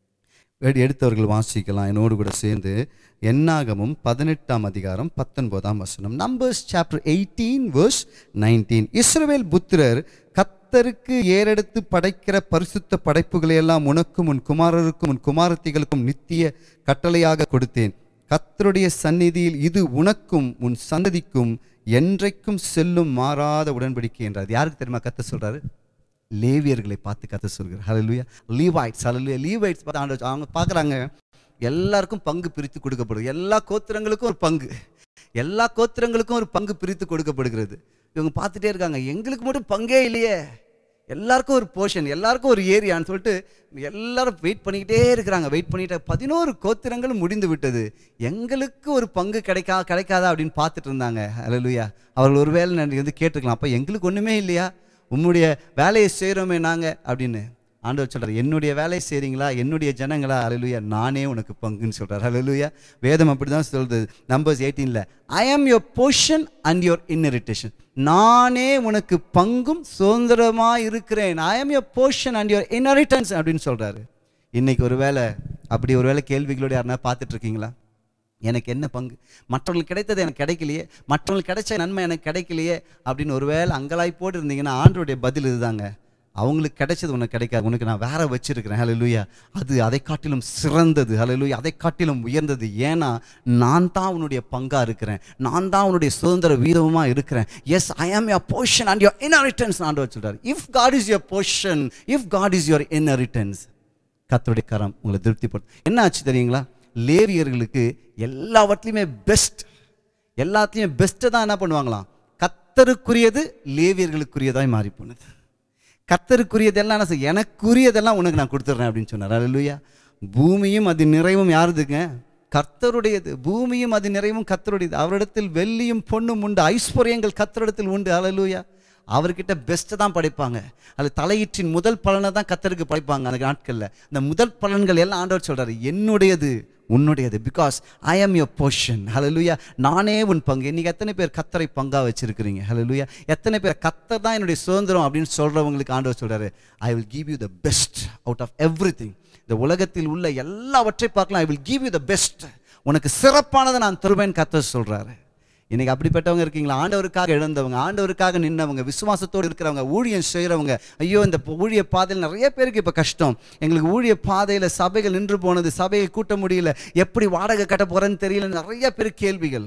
Speaker 1: எடு- எடுத்தவர்கள் வாசிக்கலாம் என்னோடு கூட சேர்ந்து என்னாகமும் பதினெட்டாம் அதிகாரம் பத்தொன்பதாம் வசனம் Numbers chapter eighteen verse nineteen இஸ்ரவேல் புத்திரர் கத்தருக்கு ஏறெடுத்து படைக்கிற பரிசுத்த படைப்புகளை எல்லாம் உனக்கும் உன் குமாரருக்கும் உன் குமாரத்திகளுக்கும் நித்திய கட்டளையாக கொடுத்தேன் கத்தருடைய சந்நிதியில் இது உனக்கும் உன் சந்ததிக்கும் என்றைக்கும் செல்லும் மாறாத உடன்படிக்கை என்றார் யாருக்கு தெரியுமா கத்த சொல்றாரு லேவியர்களை பார்த்து கத்த சொல்கிறார் ஹalleluya லீவாய்ட்ஸ் ஹalleluya லீவாய்ட்ஸ் பார்த்து ஆண்டவர் அவங்க பார்க்குறாங்க எல்லாருக்கும் பங்கு பிரித்து கொடுக்கப்படுது எல்லா கோத்திரங்களுக்கும் ஒரு பங்கு எல்லா கோத்திரங்களுக்கும் ஒரு பங்கு பிரித்து கொடுக்கப்படுகிறது இவங்க பார்த்துட்டே இருக்காங்க எங்களுக்கு மட்டும் பங்கே இல்லையே எல்லாருக்கும் ஒரு போர்ஷன் எல்லாருக்கும் ஒரு ஏரியான்னு சொல்லிட்டு எல்லாரும் வெயிட் பண்ணிக்கிட்டே இருக்கிறாங்க வெயிட் பண்ணிட்டு பதினோரு கோத்திரங்களும் முடிந்து விட்டது எங்களுக்கு ஒரு பங்கு கிடைக்கா கிடைக்காதா அப்படின்னு பார்த்துட்டு இருந்தாங்க ஹalleluya அவர்கள் ஒருவேளை நான் வந்து கேட்டுக்கலாம் அப்போ எங்களுக்கு ஒன்றுமே இல்லையா உம்முடைய வேலையை செய்கிறோமே நாங்கள் அப்படின்னு ஆண்டவர் சொல்றார் என்னுடைய வேலையை செய்கிறீங்களா என்னுடைய ஜனங்களா அலலுயா நானே உனக்கு பங்குன்னு சொல்கிறார் அலலுயா வேதம் அப்படி தான் சொல்றது நம்பர்ஸ் எயிட்டீனில் I am your portion and your inheritance நானே உனக்கு பங்கும் சுதந்திரமாக இருக்கிறேன் I am your portion and your inheritance அப்படின்னு சொல்கிறாரு இன்னைக்கு ஒரு வேளை அப்படி ஒரு வேளை கேள்விகளோட யாருன்னா பார்த்துட்டு இருக்கீங்களா எனக்கு என்ன பங்கு மற்றவங்களுக்கு கிடைத்தது எனக்கு கிடைக்கலையே மற்றவங்களுக்கு கிடைச்ச நன்மை எனக்கு கிடைக்கலையே அப்படின்னு ஒருவேளை அங்கலாய்ப்போடு இருந்தீங்கன்னா ஆண்டருடைய பதில் இதுதாங்க அவங்களுக்கு கிடைச்சது உனக்கு கிடைக்காது உனக்கு நான் வேற வச்சிருக்கிறேன் ஹalleluya அது அதை காட்டிலும் சிறந்தது ஹalleluya அதை காட்டிலும் உயர்ந்தது ஏன்னா நான் தான் உன்னுடைய பங்கா இருக்கிறேன் நான் தான் உன்னுடைய சுதந்திர வீதமாக இருக்கிறேன் yes I am your portion and your inheritance ஆண்டவர் சொல்றாரு if God is your portion if God is your inheritance கர்த்தருடைய கரம் உங்களை திருப்திப்படுத்தும் என்ன ஆச்சு தெரியுங்களா லேவியர்களுக்கு எல்லாவற்றிலையுமே பெஸ்ட் எல்லாத்தையும் பெஸ்ட்டை தான் என்ன பண்ணுவாங்களாம் கத்தருக்குரியது லேவியர்களுக்குரியதாய் மாறி போனது கத்தருக்குரியதெல்லாம் என்ன செய்ய எனக்குரியதெல்லாம் உனக்கு நான் கொடுத்துட்றேன் அப்படின்னு சொன்னார் அல்லையா பூமியும் அது நிறைவும் யாருதுங்க கர்த்தருடையது பூமியும் அது நிறைவும் கர்த்தருடையது அவரிடத்தில் வெள்ளியும் பொண்ணும் உண்டு ஐஸ்வர்யங்கள் கர்த்தரிடத்தில் உண்டு அலலூயா அவர்கிட்ட பெஸ்ட்டை தான் படைப்பாங்க அது தலையீற்றின் முதல் பலனை தான் கத்தருக்கு படைப்பாங்க அந்த நாட்களில் இந்த முதல் பலன்கள் எல்லாம் ஆண்டவர் சொல்றாரு என்னுடையது உன்னுடையது because I am your portion ஹalleluya நானே உன் பங்கு இன்னைக்கு எத்தனை பேர் கத்தரை பங்கா வச்சிருக்கிறீங்க ஹalleluya எத்தனை பேர் கத்தர் தான் என்னுடைய சுதந்திரம் அப்படின்னு சொல்றவங்களுக்கு ஆண்டவர் சொல்றாரு I will give you the best out of every இந்த உலகத்தில் உள்ள எல்லாவற்றை பார்க்கலாம் I will give you the best உனக்கு சிறப்பானதை நான் தருவேன் கத்தர் சொல்றாரு இன்னைக்கு அப்படிப்பட்டவங்க இருக்கீங்களா ஆண்டவருக்காக இழந்தவங்க ஆண்டவருக்காக நின்னவங்க விசுவாசத்தோடு இருக்கிறவங்க ஊழியம் செய்கிறவங்க ஐயோ இந்த ப- ஊழிய பாதையில் நிறைய பேருக்கு இப்போ கஷ்டம் எங்களுக்கு ஊழிய பாதையில் சபைகள் நின்று போனது சபையை கூட்ட முடியல எப்படி வாடகை கட்ட போறேன்னு தெரியல நிறைய பேர் கேள்விகள்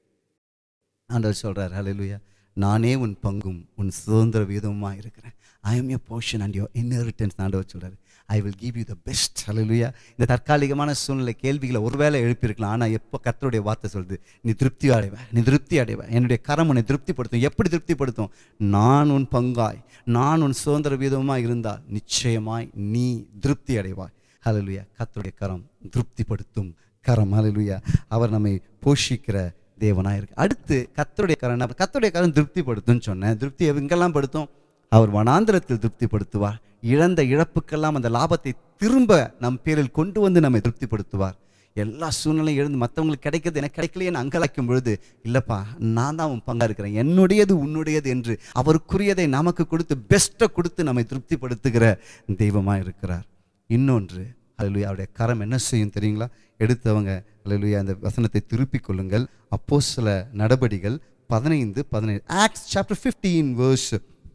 Speaker 1: ஆண்டவர் சொல்றார் ஹalleluya நானே உன் பங்கும் உன் சுதந்திர வீதமுமா இருக்கிறேன் I am your portion and your inheritance ஆண்டவர் சொல்றாரு I will give you the best hallelujah இந்த தற்காலிகமான சூழ்நிலை கேள்விகளை ஒருவேளை எழுப்பியிருக்கலாம் ஆனால் எப்போ கர்த்தருடைய வார்த்தை சொல்லுது நீ திருப்தி அடைவ நீ திருப்தி அடைவ என்னுடைய கரம் உன்னை திருப்திப்படுத்தும் எப்படி திருப்திப்படுத்தும் நான் உன் பங்காய் நான் உன் சுதந்திர வீதமாக இருந்தால் நிச்சயமாய் நீ திருப்தி அடைவாய் ஹalleluya கர்த்தருடைய கரம் திருப்திப்படுத்தும் கரம் ஹalleluya அவர் நம்மை போஷிக்கிற தேவனாக இருக்கு அடுத்து கத்தருடைய கரம் நம்ம கத்தருடைய கரம் திருப்திப்படுத்தும்னு சொன்னேன் திருப்தி எங்கெல்லாம் படுத்தும் அவர் வனாந்திரத்தில் திருப்திப்படுத்துவார் இழந்த இழப்புக்கெல்லாம் அந்த லாபத்தை திரும்ப நம் பேரில் கொண்டு வந்து நம்மை திருப்திப்படுத்துவார் எல்லா சூழ்நிலையும் எழுந்து மற்றவங்களுக்கு கிடைக்கிறது எனக்கு கிடைக்கலையேன்னு அங்கலாய்க்கும் பொழுது இல்லைப்பா நான் தான் உன் பங்கா இருக்கிறேன் என்னுடையது உன்னுடையது என்று அவருக்குரியதை நமக்கு கொடுத்து பெஸ்ட்டை கொடுத்து நம்மை திருப்திப்படுத்துகிற தெய்வமாக இருக்கிறார் இன்னொன்று அல்லேலூயா அவருடைய கரம் என்ன செய்யும் தெரியுங்களா எடுத்தவங்க அல்லேலூயா அந்த வசனத்தை திருப்பிக் கொள்ளுங்கள் அப்போ சில நடபடிகள் பதினைந்து பதினைந்து ஆக்ஸ் சாப்டர் ஃபிஃப்டீன் வேர்ஸ்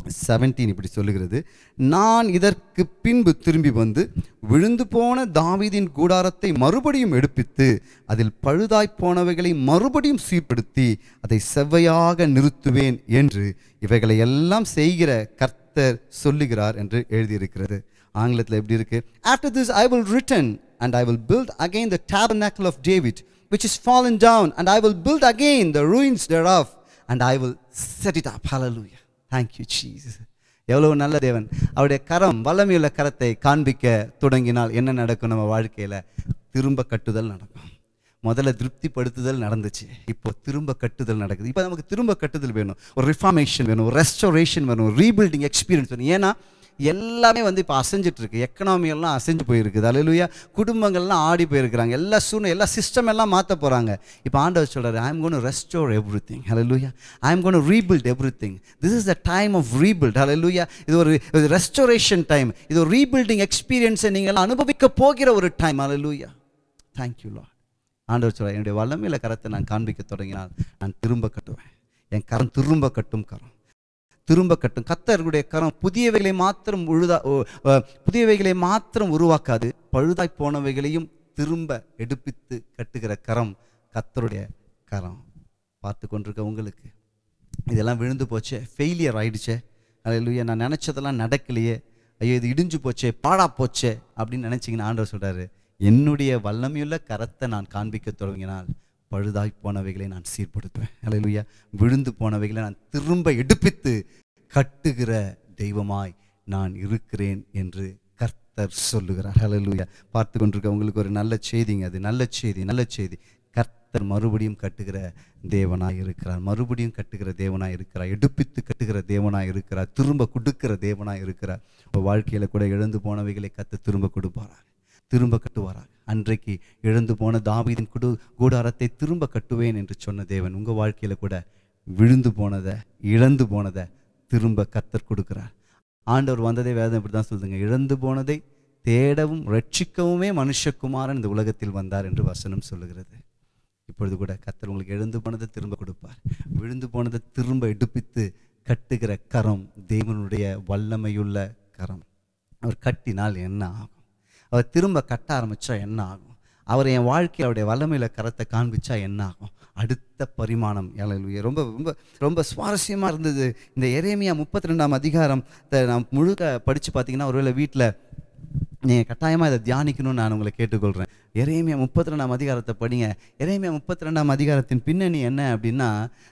Speaker 1: 17 இப்படி சொல்லுகிறது நான் இதற்கு பின்பு திரும்பி வந்து விழுந்து போன தாவீதின் கூடாரத்தை மறுபடியும் எடுப்பித்து அதில் பழுதாய்ப் போனவைகளை மறுபடியும் சீர்படுத்தி அதை செவ்வையாக நிறுத்துவேன் என்று இவைகளை எல்லாம் செய்கிற கர்த்தர் சொல்லுகிறார் என்று எழுதியிருக்கிறது ஆங்கிலத்தில் எப்படி இருக்கு after this I will return and I will build again the tabernacle of David which is fallen down and I will build again the ruins thereof and I will set it up hallelujah thank you Jesus எவ்வளவு நல்ல தேவன் அவருடைய கரம் வல்லமையுள்ள கரத்தை காண்பிக்க தொடங்கினால் என்ன நடக்கும் நம்ம வாழ்க்கையில திரும்ப கட்டுதல் நடக்கும் முதல்ல திருப்திப்படுத்துதல் நடந்துச்சு இப்போ திரும்ப கட்டுதல் நடக்குது இப்போ நமக்கு திரும்ப கட்டுதல் வேணும் ஒரு ரிஃபார்மேஷன் வேணும் ஒரு ரெஸ்டோரேஷன் வேணும் ரீபில்டிங் எக்ஸ்பீரியன்ஸ் வேணும் ஏன்னா எல்லாமே வந்து இப்போ அசைஞ்சிட்டு இருக்கு எக்கனாமி எல்லாம் அசைஞ்சு போயிருக்குது அலையிலுயா குடும்பங்கள்லாம் ஆடி போயிருக்கிறாங்க எல்லா சூழ்நிலை எல்லா சிஸ்டம் எல்லாம் மாற்ற போகிறாங்க இப்போ ஆண்டவர் சொல்கிறாரு I am gonna restore everything hallelujah I am gonna rebuild everything this is the time of rebuild hallelujah இது ஒரு ரெஸ்டோரேஷன் டைம் இது ஒரு ரீபில்டிங் எக்ஸ்பீரியன்ஸை நீங்கள் அனுபவிக்க போகிற ஒரு டைம் ஹலலுயா தேங்க்யூ லா ஆண்டவர் சொல்கிறார் என்னுடைய வல்லமையில கரத்தை நான் காண்பிக்க தொடங்கினால் நான் திரும்ப கட்டுவேன் என் கரம் திரும்ப கட்டும் கரம் திரும்ப கட்டும் கத்தருடைய கரம் புதியவைகளை மாத்திரம் உழுதா ஓ, அஹ், புதியவைகளை மாத்திரம் உருவாக்காது பழுதாய் போனவைகளையும் திரும்ப எடுப்பித்து கட்டுகிற கரம் கத்தருடைய கரம் பார்த்து கொண்டிருக்க உங்களுக்கு இதெல்லாம் விழுந்து போச்சே ஃபெயிலியர் ஆயிடுச்சே அல்லேலூயா நான் நினச்சதெல்லாம் நடக்கலையே ஐயோ இது இடிஞ்சு போச்சே பாழா போச்சே அப்படின்னு நினச்சிங்கன்னா ஆண்டவர் சொல்கிறாரு என்னுடைய வல்லமையுள்ள கரத்தை நான் காண்பிக்க தொடங்கினால் பழுதாய் போனவைகளை நான் சீர்படுத்துவேன் அல்லேலூயா விழுந்து போனவைகளை நான் திரும்ப எடுப்பித்து கட்டுகிற தெய்வமாய் நான் இருக்கிறேன் என்று கர்த்தர் சொல்லுகிறார் ஹalleluya பார்த்து கொண்டிருக்க உங்களுக்கு ஒரு நல்ல செய்திங்க அது நல்ல செய்தி நல்ல செய்தி கர்த்தர் மறுபடியும் கட்டுகிற தேவனாய் இருக்கிறார் மறுபடியும் கட்டுகிற தேவனாய் இருக்கிறார் எடுப்பித்து கட்டுகிற தேவனாய் இருக்கிறார் திரும்ப கொடுக்கிற தேவனாய் இருக்கிறார் உங்கள் வாழ்க்கையில் கூட இழந்து போனவைகளை கத்து திரும்ப கொடுப்பாராக திரும்ப கட்டுவாராக அன்றைக்கு இழந்து போன தாவீதின் குடு கூடாரத்தை திரும்ப கட்டுவேன் என்று சொன்ன தேவன் உங்கள் வாழ்க்கையில் கூட விழுந்து போனதை இழந்து போனதை திரும்ப கத்தர் கொடுக்கிறார் ஆண்டவர் வந்ததே வேதம் இப்படி தான் சொல்லுதுங்க இழந்து போனதை தேடவும் ரட்சிக்கவுமே மனுஷகுமாரன் இந்த உலகத்தில் வந்தார் என்று வசனம் சொல்லுகிறது இப்பொழுது கூட கத்தர் உங்களுக்கு எழுந்து போனதை திரும்ப கொடுப்பார் விழுந்து போனதை திரும்ப எடுப்பித்து கட்டுகிற கரம் தேவனுடைய வல்லமையுள்ள கரம் அவர் கட்டினால் என்ன ஆகும் அவர் திரும்ப கட்ட ஆரம்பிச்சா என்ன ஆகும் அவர் என் வாழ்க்கையில் அவருடைய வல்லமையில கரத்தை காண்பிச்சா என்ன ஆகும் அடுத்த பரிமாணம் ஏழையா ரொம்ப ரொம்ப ரொம்ப சுவாரஸ்யமாக இருந்தது இந்த எரேமியா முப்பத்தி ரெண்டாம் அதிகாரம் நான் முழுக்க படித்து பார்த்தீங்கன்னா ஒருவேளை வீட்டில் நீங்கள் கட்டாயமாக இதை தியானிக்கணும்னு நான் உங்களை கேட்டுக்கொள்கிறேன் எரேமியா முப்பத்தி ரெண்டாம் அதிகாரத்தை படிங்க எரேமியா முப்பத்தி ரெண்டாம் அதிகாரத்தின் பின்னணி என்ன அப்படின்னா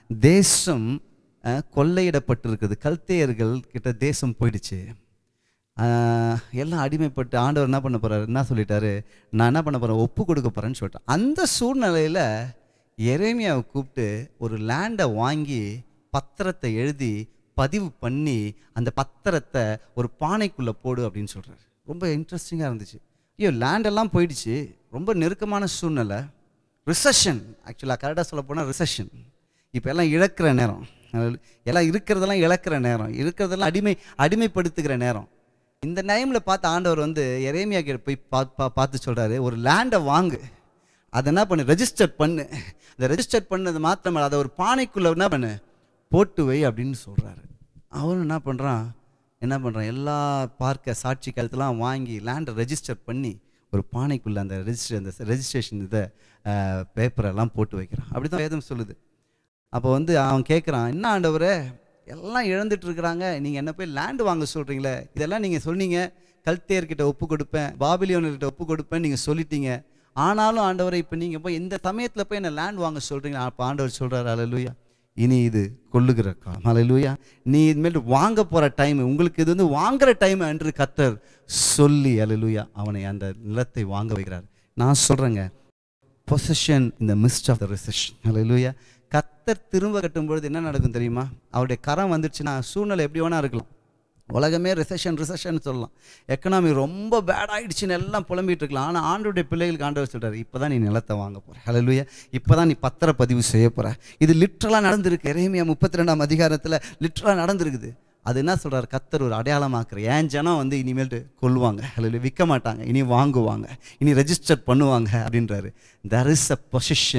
Speaker 1: தேசம் அஹ், கொள்ளையிடப்பட்டிருக்குது கல்தேயர்கள் கிட்ட தேசம் போயிடுச்சு ஆஹ், எல்லாம் அடிமைப்பட்டு ஆண்டவர் என்ன பண்ண போறாரு என்ன சொல்லிட்டாரு நான் என்ன பண்ண போறேன் ஒப்பு கொடுக்க போறேன்னு சொல்லிட்டேன் அந்த சூழ்நிலையில எரேமியாவை கூப்பிட்டு ஒரு லேண்டை வாங்கி பத்திரத்தை எழுதி பதிவு பண்ணி அந்த பத்திரத்தை ஒரு பானைக்குள்ள போடு அப்படின்னு சொல்றாரு ரொம்ப இன்ட்ரெஸ்டிங்காக இருந்துச்சு ஐயோ லேண்டெல்லாம் போயிடுச்சு ரொம்ப நெருக்கமான சூழ்நிலை ரிசெஷன் ஆக்சுவலாக கரெக்டாக சொல்ல போனால் ரிசெஷன் இப்போ எல்லாம் இழக்கிற நேரம் அதாவது எல்லாம் இருக்கிறதெல்லாம் இழக்கிற நேரம் இருக்கிறதெல்லாம் அடிமை அடிமைப்படுத்துகிற நேரம் இந்த டைமில் பார்த்து ஆண்டவர் வந்து எரேமியா கிட்ட போய் பா பா பார்த்து சொல்கிறாரு ஒரு லேண்டை வாங்கு அதை என்ன பண்ணு ரெஜிஸ்டர் பண்ணு அந்த ரெஜிஸ்டர் பண்ணது மாத்திரமல்ல அதை ஒரு பானைக்குள்ளே என்ன பண்ணு போட்டு வை அப்படின்னு சொல்கிறாரு அவனும் என்ன பண்ணுறான் என்ன பண்ணுறான் எல்லா பார்க்க சாட்சி கழுத்தெல்லாம் வாங்கி லேண்டை ரெஜிஸ்டர் பண்ணி ஒரு பானைக்குள்ளே அந்த ரெஜிஸ்டர் அந்த ரெஜிஸ்ட்ரேஷன் இதை பேப்பரெல்லாம் போட்டு வைக்கிறான் அப்படி தான் வேதம் சொல்லுது அப்போ வந்து அவன் கேட்குறான் என்ன ஆண்டவரே எல்லாம் இழந்துட்டு இருக்கிறாங்க நீங்கள் என்ன போய் லேண்டு வாங்க சொல்கிறீங்களே இதெல்லாம் நீங்கள் சொன்னீங்க கல்தேர்கிட்ட ஒப்பு கொடுப்பேன் பாபிலியோனர்கிட்ட ஒப்பு கொடுப்பேன் நீங்கள் சொல்லிட்டீங்க ஆனாலும் ஆண்டவரை இப்போ நீங்கள் போய் இந்த சமயத்தில் போய் என்ன லேண்ட் வாங்க சொல்கிறீங்க அப்போ ஆண்டவர் சொல்கிறார் அலலுயா இனி இது கொள்ளுகிற காலம் அலலுயா நீ இதுமாரி வாங்க போகிற டைம் உங்களுக்கு இது வந்து வாங்குற டைம் என்று கத்தர் சொல்லி அலலுயா அவனை அந்த நிலத்தை வாங்க வைக்கிறார் நான் சொல்கிறேங்க பொசஷன் இந்த midst of the recession hallelujah கத்தர் திரும்ப கட்டும்பொழுது என்ன நடக்கும் தெரியுமா அவருடைய கரம் வந்துடுச்சுன்னா சூழ்நிலை எப்படி வேணா இருக்கலாம் உலகமே ரிசெஷன் ரிசெஷன் சொல்லலாம் எக்கனாமி ரொம்ப பேட் ஆயிடுச்சுன்னு எல்லாம் புலம்பிட்டு இருக்கலாம் ஆனால் ஆண்டோடைய பிள்ளைகளுக்கு ஆண்டவர் சொல்றாரு இப்போ தான் நீ நிலத்தை வாங்க போற ஹalleluya இப்போ தான் நீ பத்திரப்பதிவு செய்ய போற இது லிட்ரலாக நடந்திருக்கு எரேமியா முப்பத்தி ரெண்டாம் அதிகாரத்தில் லிட்ரலாக நடந்திருக்குது அது என்ன சொல்றாரு கத்தர் ஒரு அடையாளமாக்குற ஏன் ஜனம் வந்து இனிமேல்ட்டு கொள்வாங்க அல்லது விற்க மாட்டாங்க இனி வாங்குவாங்க இனி ரெஜிஸ்டர் பண்ணுவாங்க அப்படின்றாரு தர் இஸ் அ பொசிஷன்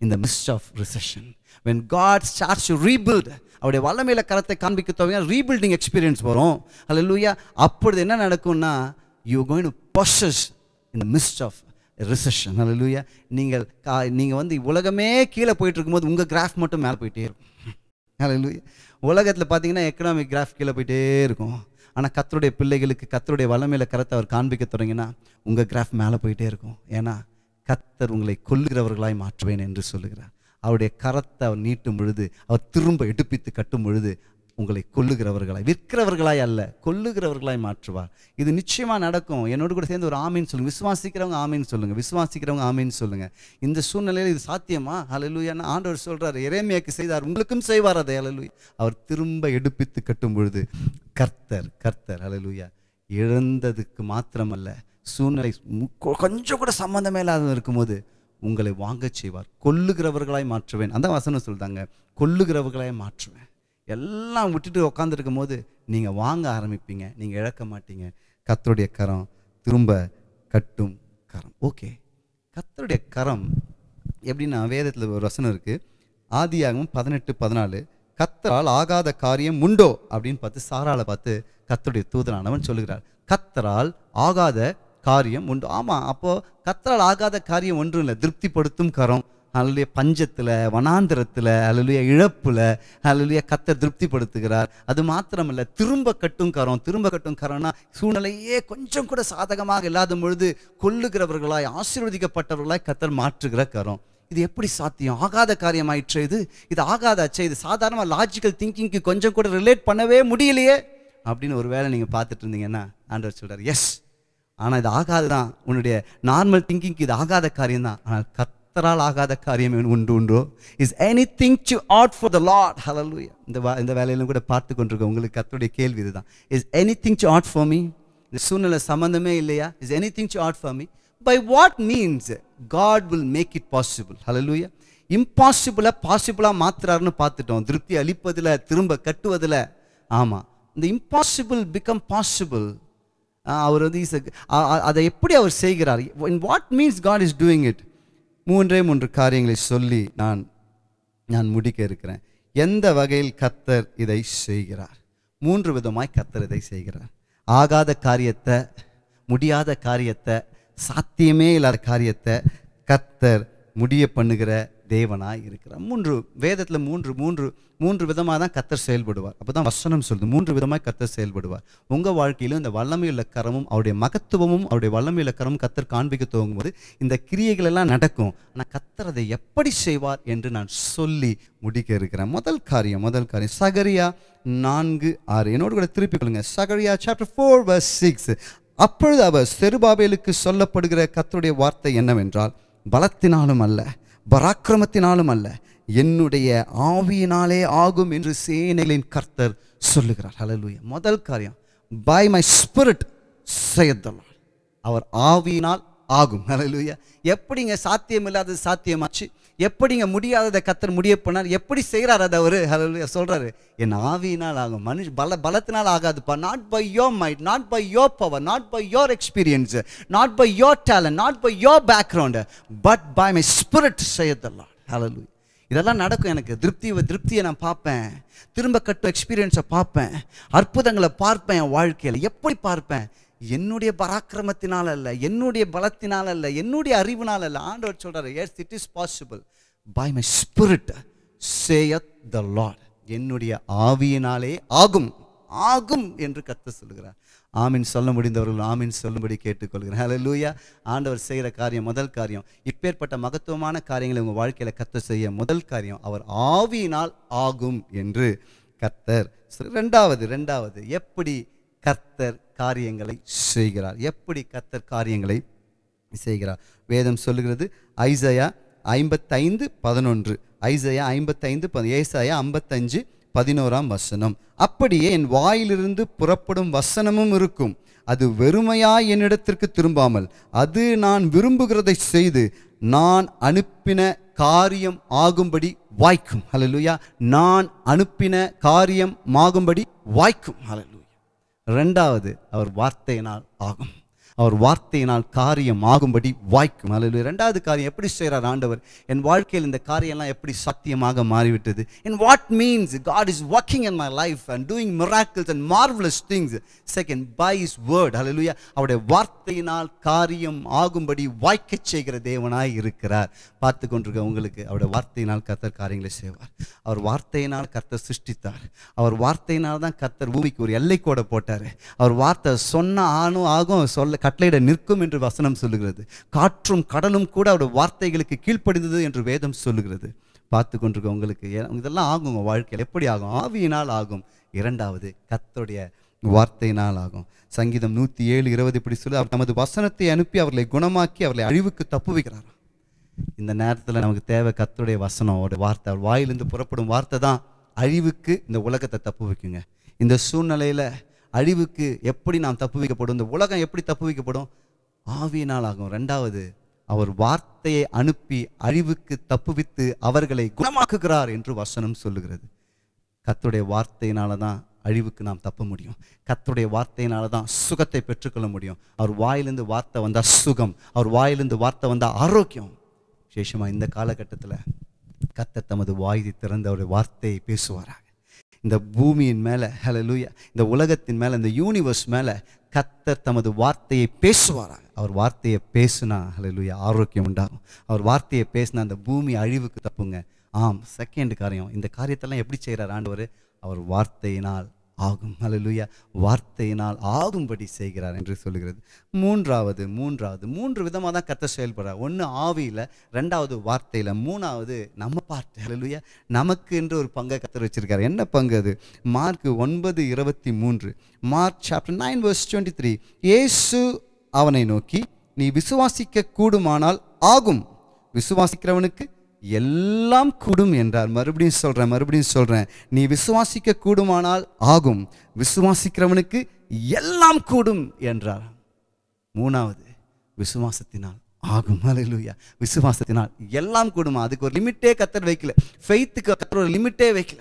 Speaker 1: இந்த midst of recession when God starts to rebuild அவருடைய வல்லமையில கரத்தை காண்பிக்க துவங்க ரீபில்டிங் எக்ஸ்பீரியன்ஸ் வரும் அல்லேலூயா அப்பொழுது என்ன நடக்கும்னா you going to possess in the midst of recession அல்லேலூயா நீங்கள் கா- நீங்க வந்து உலகமே கீழே போயிட்டு இருக்கும்போது உங்க கிராஃப் மட்டும் மேலே போயிட்டே இருக்கும் அல்லேலூயா உலகத்தில் பார்த்தீங்கன்னா எக்கனாமிக் கிராஃப் கீழே போயிட்டே இருக்கும் ஆனால் கத்தருடைய பிள்ளைகளுக்கு கத்தருடைய வல்லமையில கரத்தை அவர் காண்பிக்க தொடங்கினா உங்கள் கிராஃப் மேலே போயிட்டே இருக்கும் ஏன்னா கத்தர் உங்களை கொல்லுகிறவர்களாய் மாற்றுவேன் என்று சொல்லுகிறார் அவருடைய கரத்தை அவர் நீட்டும் பொழுது அவர் திரும்ப எடுப்பித்து கட்டும் பொழுது உங்களை கொல்லுகிறவர்களாய் விற்கிறவர்களாய் அல்ல கொல்லுகிறவர்களாய் மாற்றுவார் இது நிச்சயமா நடக்கும் என்னோடு கூட சேர்ந்து ஒரு ஆமீன் சொல்லுங்க விசுவாசிக்கிறவங்க ஆமீன் சொல்லுங்க விசுவாசிக்கிறவங்க ஆமீன் சொல்லுங்க இந்த சூழ்நிலையில் இது சாத்தியமா ஹalleluya ஆண்டவர் சொல்றாரு எரேமியாக்கு செய்தார் உங்களுக்கும் செய்வார் அதை ஹalleluya அவர் திரும்ப எடுப்பித்து கட்டும் பொழுது கர்த்தர் கர்த்தர் ஹalleluya இழந்ததுக்கு மாத்திரமல்ல சூழ்நிலை மு- கொ- கொஞ்சம் கூட சம்மந்தமே இல்லாத இருக்கும்போது உங்களை வாங்கச் செய்வார் கொல்லுகிறவர்களாய் மாற்றுவேன் அந்த வசனம் சொல்றாங்க கொல்லுகிறவர்களாய் மாற்றுவேன் எல்லாம் விட்டுட்டு உட்காந்துருக்கும் போது நீங்கள் வாங்க ஆரம்பிப்பீங்க நீங்கள் இழக்க மாட்டீங்க கர்த்தருடைய கரம் திரும்ப கட்டும் கரம் ஓகே கர்த்தருடைய கரம் எப்படின்னா வேதத்தில் ஒரு வசனம் இருக்குது ஆதியாகமம் பதினெட்டு பதினாலு கத்தரால் ஆகாத காரியம் உண்டோ அப்படின்னு பார்த்து சாராளை பார்த்து கத்தருடைய தூதனானவன் சொல்லுகிறார் கத்தரால் ஆகாத காரியம் உண்டு ஆமாம் அப்போது கத்தரால் ஆகாத காரியம் ஒன்றும் இல்லை திருப்திப்படுத்தும் கரம் அல்லைய பஞ்சத்தில் வனாந்திரத்தில் அல்லைய இழப்பில் அல்லைய கத்தர் திருப்திப்படுத்துகிறார் அது மாத்திரமல்ல திரும்ப கட்டும் கரம் திரும்ப கட்டும் கரம்னா சூழ்நிலையே கொஞ்சம் கூட சாதகமாக இல்லாத பொழுது கொல்லுகிறவர்களாய் ஆசீர்வதிக்கப்பட்டவர்களாய் கத்தர் மாற்றுகிற கரம் இது எப்படி சாத்தியம் ஆகாத காரியமாயிற்று இது இது ஆகாதாச்சே இது சாதாரணமாக லாஜிக்கல் திங்கிங்க்கு கொஞ்சம் கூட ரிலேட் பண்ணவே முடியலையே அப்படின்னு ஒரு வேளை நீங்கள் பார்த்துட்டு இருந்தீங்கன்னா ஆண்டவர் சொல்றார் எஸ் ஆனால் இது ஆகாது தான் உன்னுடைய நார்மல் திங்கிங்க்கு இது ஆகாத காரியம் தான் ஆனால் கத்தரால் ஆகாத காரியம் உண்டு உண்டோ is anything too hard for the Lord hallelujah இந்த வா- இந்த வேலையிலும் கூட பார்த்து கொண்டிருக்க உங்களுக்கு கத்தருடைய கேள்வி இதுதான் is anything too hard for me இந்த சூழ்நிலை சம்மந்தமே இல்லையா is anything too hard for me by what means God will make it possible hallelujah இம்பாசிபிளாக பாசிபிளாக மாத்துறாருன்னு பார்த்துட்டோம் திருப்தி அளிப்பதில் திரும்ப கட்டுவதில் ஆமாம் இந்த இம்பாசிபிள் பிகம் பாசிபிள் அவர் வந்து is a- அ- அ- அதை எப்படி அவர் செய்கிறார் in what means God is doing it மூன்றே மூன்று காரியங்களை சொல்லி நான் நான் முடிக்க இருக்கிறேன் எந்த வகையில் கத்தர் இதை செய்கிறார் மூன்று விதமாய் கத்தர் இதை செய்கிறார் ஆகாத காரியத்தை முடியாத காரியத்தை சாத்தியமே இல்லாத காரியத்தை கத்தர் முடிய பண்ணுகிற தேவனாய் இருக்கிறார் மூன்று வேதத்தில் மூன்று மூன்று மூன்று விதமாக தான் கத்தர் செயல்படுவார் அப்போ தான் வசனம் சொல்லுது மூன்று விதமாக கத்தர் செயல்படுவார் உங்கள் வாழ்க்கையிலும் இந்த வல்லமையுள்ள கரமும் அவருடைய மகத்துவமும் அவருடைய வல்லமையுள்ள கரமும் கத்தர் காண்பிக்க துவங்கும்போது இந்த கிரியைகள் எல்லாம் நடக்கும் ஆனால் கத்தர் அதை எப்படி செய்வார் என்று நான் சொல்லி முடிக்க இருக்கிறேன் முதல் காரியம் முதல் காரியம் சகரியா நான்கு ஆறு என்னோடு கூட திருப்பி கொள்ளுங்க சகரியா சாப்டர் ஃபோர் வர்ஸ் சிக்ஸ் அப்பொழுது அவர் செருபாபேலுக்கு சொல்லப்படுகிற கர்த்தருடைய வார்த்தை என்னவென்றால் பலத்தினாலும் அல்ல பராக்கிரமத்தினாலும் அல்ல என்னுடைய ஆவியினாலே ஆகும் என்று சேனைகளின் கர்த்தர் சொல்லுகிறார் ஹalleluya முதல் காரியம் பை மை ஸ்பிரிட் செய்யத்தலாம் அவர் ஆவியினால் ஆகும் ஹalleluya எப்படிங்க சாத்தியம் இல்லாதது சாத்தியமாச்சு எப்படிங்க முடியாததை கத்தர் முடிய பண்ணார் எப்படி செய்கிறார் அதை அவர் ஹalleluya சொல்றாரு என் ஆவியினால் ஆகும் மனுஷ பல பலத்தினால் ஆகாதுப்பா not by your might not by your power not by your experience not by your talent not by your background but by my spirit செய்யத்தலாம் ஹalleluya இதெல்லாம் நடக்கும் எனக்கு திருப்தி திருப்தியை நான் பார்ப்பேன் திரும்ப கட்டும் எக்ஸ்பீரியன்ஸை பார்ப்பேன் அற்புதங்களை பார்ப்பேன் என் வாழ்க்கையில் எப்படி பார்ப்பேன் என்னுடைய பராக்கிரமத்தினால் அல்ல என்னுடைய பலத்தினால் அல்ல என்னுடைய அறிவினால் அல்ல ஆண்டவர் சொல்றாரு yes it is possible by my spirit saith the Lord என்னுடைய ஆவியினாலே ஆகும் ஆகும் என்று கத்த சொல்லுகிறார் ஆமீன் சொல்ல முடிந்தவர்கள் ஆமீன் சொல்லும்படி கேட்டுக்கொள்கிறேன் ஹalleluya ஆண்டவர் செய்கிற காரியம் முதல் காரியம் இப்பேற்பட்ட மகத்துவமான காரியங்களை உங்கள் வாழ்க்கையில் கத்த செய்ய முதல் காரியம் அவர் ஆவியினால் ஆகும் என்று கர்த்தர் சொல்~ ரெண்டாவது ரெண்டாவது எப்படி கர்த்தர் காரியங்களை செய்கிறார் எப்படி கர்த்தர் காரியங்களை செய்கிறார் வேதம் சொல்லுகிறது ஐசையா ஐம்பத்தைந்து பதினொன்று ஐசையா ஐம்பத்தைந்து ப- ஏசாயா ஐம்பத்தஞ்சு பதினோராம் வசனம் அப்படியே என் வாயிலிருந்து புறப்படும் வசனமும் இருக்கும் அது வெறுமையாய் என்னிடத்திற்கு திரும்பாமல் அது நான் விரும்புகிறதை செய்து நான் அனுப்பின காரியம் ஆகும்படி வாய்க்கும் ஹalleluya நான் அனுப்பின காரியம் ஆகும்படி வாய்க்கும் ஹalleluya ரெண்டாவது அவர் வார்த்தையினால் ஆகும் அவர் வார்த்தையினால் காரியம் ஆகும்படி வாய்க்கும் அல்லது ரெண்டாவது காரியம் எப்படி செய்கிறார் ஆண்டவர் என் வாழ்க்கையில் இந்த காரியம்லாம் எப்படி சத்தியமாக மாறிவிட்டது in what means God is working in my life and doing miracles and marvellous things second by his word hallelujah அவருடைய வார்த்தையினால் காரியம் ஆகும்படி வாய்க்கச் செய்கிற தேவனாய் இருக்கிறார் பார்த்து கொண்டிருக்க உங்களுக்கு அவருடைய வார்த்தையினால் கர்த்தர் காரியங்களை செய்வார் அவர் வார்த்தையினால் கர்த்தர் சிருஷ்டித்தார் அவர் வார்த்தையினால் தான் கர்த்தர் பூமிக்கு ஒரு எல்லைக்கோடை போட்டார் அவர் வார்த்தை சொன்ன ஆணும் ஆகும் சொல்ல கட்டளையிட நிற்கும் என்று வசனம் சொல்லுகிறது காற்றும் கடலும் கூட அவருடைய வார்த்தைகளுக்கு கீழ்ப்படிந்தது என்று வேதம் சொல்லுகிறது பார்த்து கொண்டிருக்க உங்களுக்கு ஏ- இதெல்லாம் ஆகும் உங்கள் வாழ்க்கையில் எப்படி ஆகும் ஆவியினால் ஆகும் இரண்டாவது கர்த்தருடைய வார்த்தையினால் ஆகும் சங்கீதம் நூற்றி ஏழு இருபது இப்படி சொல்லி அவர் தமது வசனத்தை அனுப்பி அவர்களை குணமாக்கி அவர்களை அழிவுக்கு தப்புவிக்கிறார் இந்த நேரத்தில் நமக்கு தேவை கர்த்தருடைய வசனம் அவருடைய வார்த்தை அவர் வாயிலிருந்து புறப்படும் வார்த்தை தான் அழிவுக்கு இந்த உலகத்தை தப்பு வைக்குங்க இந்த சூழ்நிலையில் அழிவுக்கு எப்படி நாம் தப்பு வைக்கப்படும் இந்த உலகம் எப்படி தப்பு வைக்கப்படும் ஆவியினால் ஆகும் ரெண்டாவது அவர் வார்த்தையை அனுப்பி அழிவுக்கு தப்புவித்து அவர்களை குணமாக்குகிறார் என்று வசனம் சொல்லுகிறது கர்த்தருடைய வார்த்தையினால தான் அழிவுக்கு நாம் தப்ப முடியும் கர்த்தருடைய வார்த்தையினால தான் சுகத்தை பெற்றுக்கொள்ள முடியும் அவர் வாயிலிருந்து வார்த்தை வந்தால் சுகம் அவர் வாயிலிருந்து வார்த்தை வந்தால் ஆரோக்கியம் விசேஷமாக இந்த காலகட்டத்தில் கர்த்தர் தமது வாயை திறந்து அவருடைய வார்த்தையை பேசுவாராக இந்த பூமியின் மேலே ஹalleluya இந்த உலகத்தின் மேலே இந்த யூனிவர்ஸ் மேலே கர்த்தர் தமது வார்த்தையை பேசுவாராக அவர் வார்த்தையை பேசுனா ஹalleluya ஆரோக்கியம் உண்டாகும் அவர் வார்த்தையை பேசினா அந்த பூமி அழிவுக்கு தப்புங்க ஆம் செகண்ட் காரியம் இந்த காரியத்தெல்லாம் எப்படி செய்கிறார் ஆண்டவர் அவர் வார்த்தையினால் ஆகும் ஹalleluya வார்த்தையினால் ஆகும்படி செய்கிறார் என்று சொல்லுகிறது மூன்றாவது மூன்றாவது மூன்று விதமாக தான் கத்த செயல்படுறார் ஒன்று ஆவியில் ரெண்டாவது வார்த்தையில் மூணாவது நம்ம பார்த்து ஹalleluya நமக்கு என்று ஒரு பங்கை கத்தர் வச்சிருக்காரு என்ன பங்கு அது மார்க் ஒன்பது இருபத்தி மூன்று Mark chapter nine verse twenty three இயேசு அவனை நோக்கி நீ விசுவாசிக்க கூடுமானால் ஆகும் விசுவாசிக்கிறவனுக்கு எல்லாம் கூடும் என்றார் மறுபடியும் சொல்றேன் மறுபடியும் சொல்றேன் நீ விசுவாசிக்க கூடுமானால் ஆகும் விசுவாசிக்கிறவனுக்கு எல்லாம் கூடும் என்றார் மூணாவது விசுவாசத்தினால் ஆகும் ஹalleluya விசுவாசத்தினால் எல்லாம் கூடுமா அதுக்கு ஒரு லிமிட்டே கத்தர் வைக்கல ஃபெய்த்துக்கு கத்தர் ஒரு லிமிட்டே வைக்கல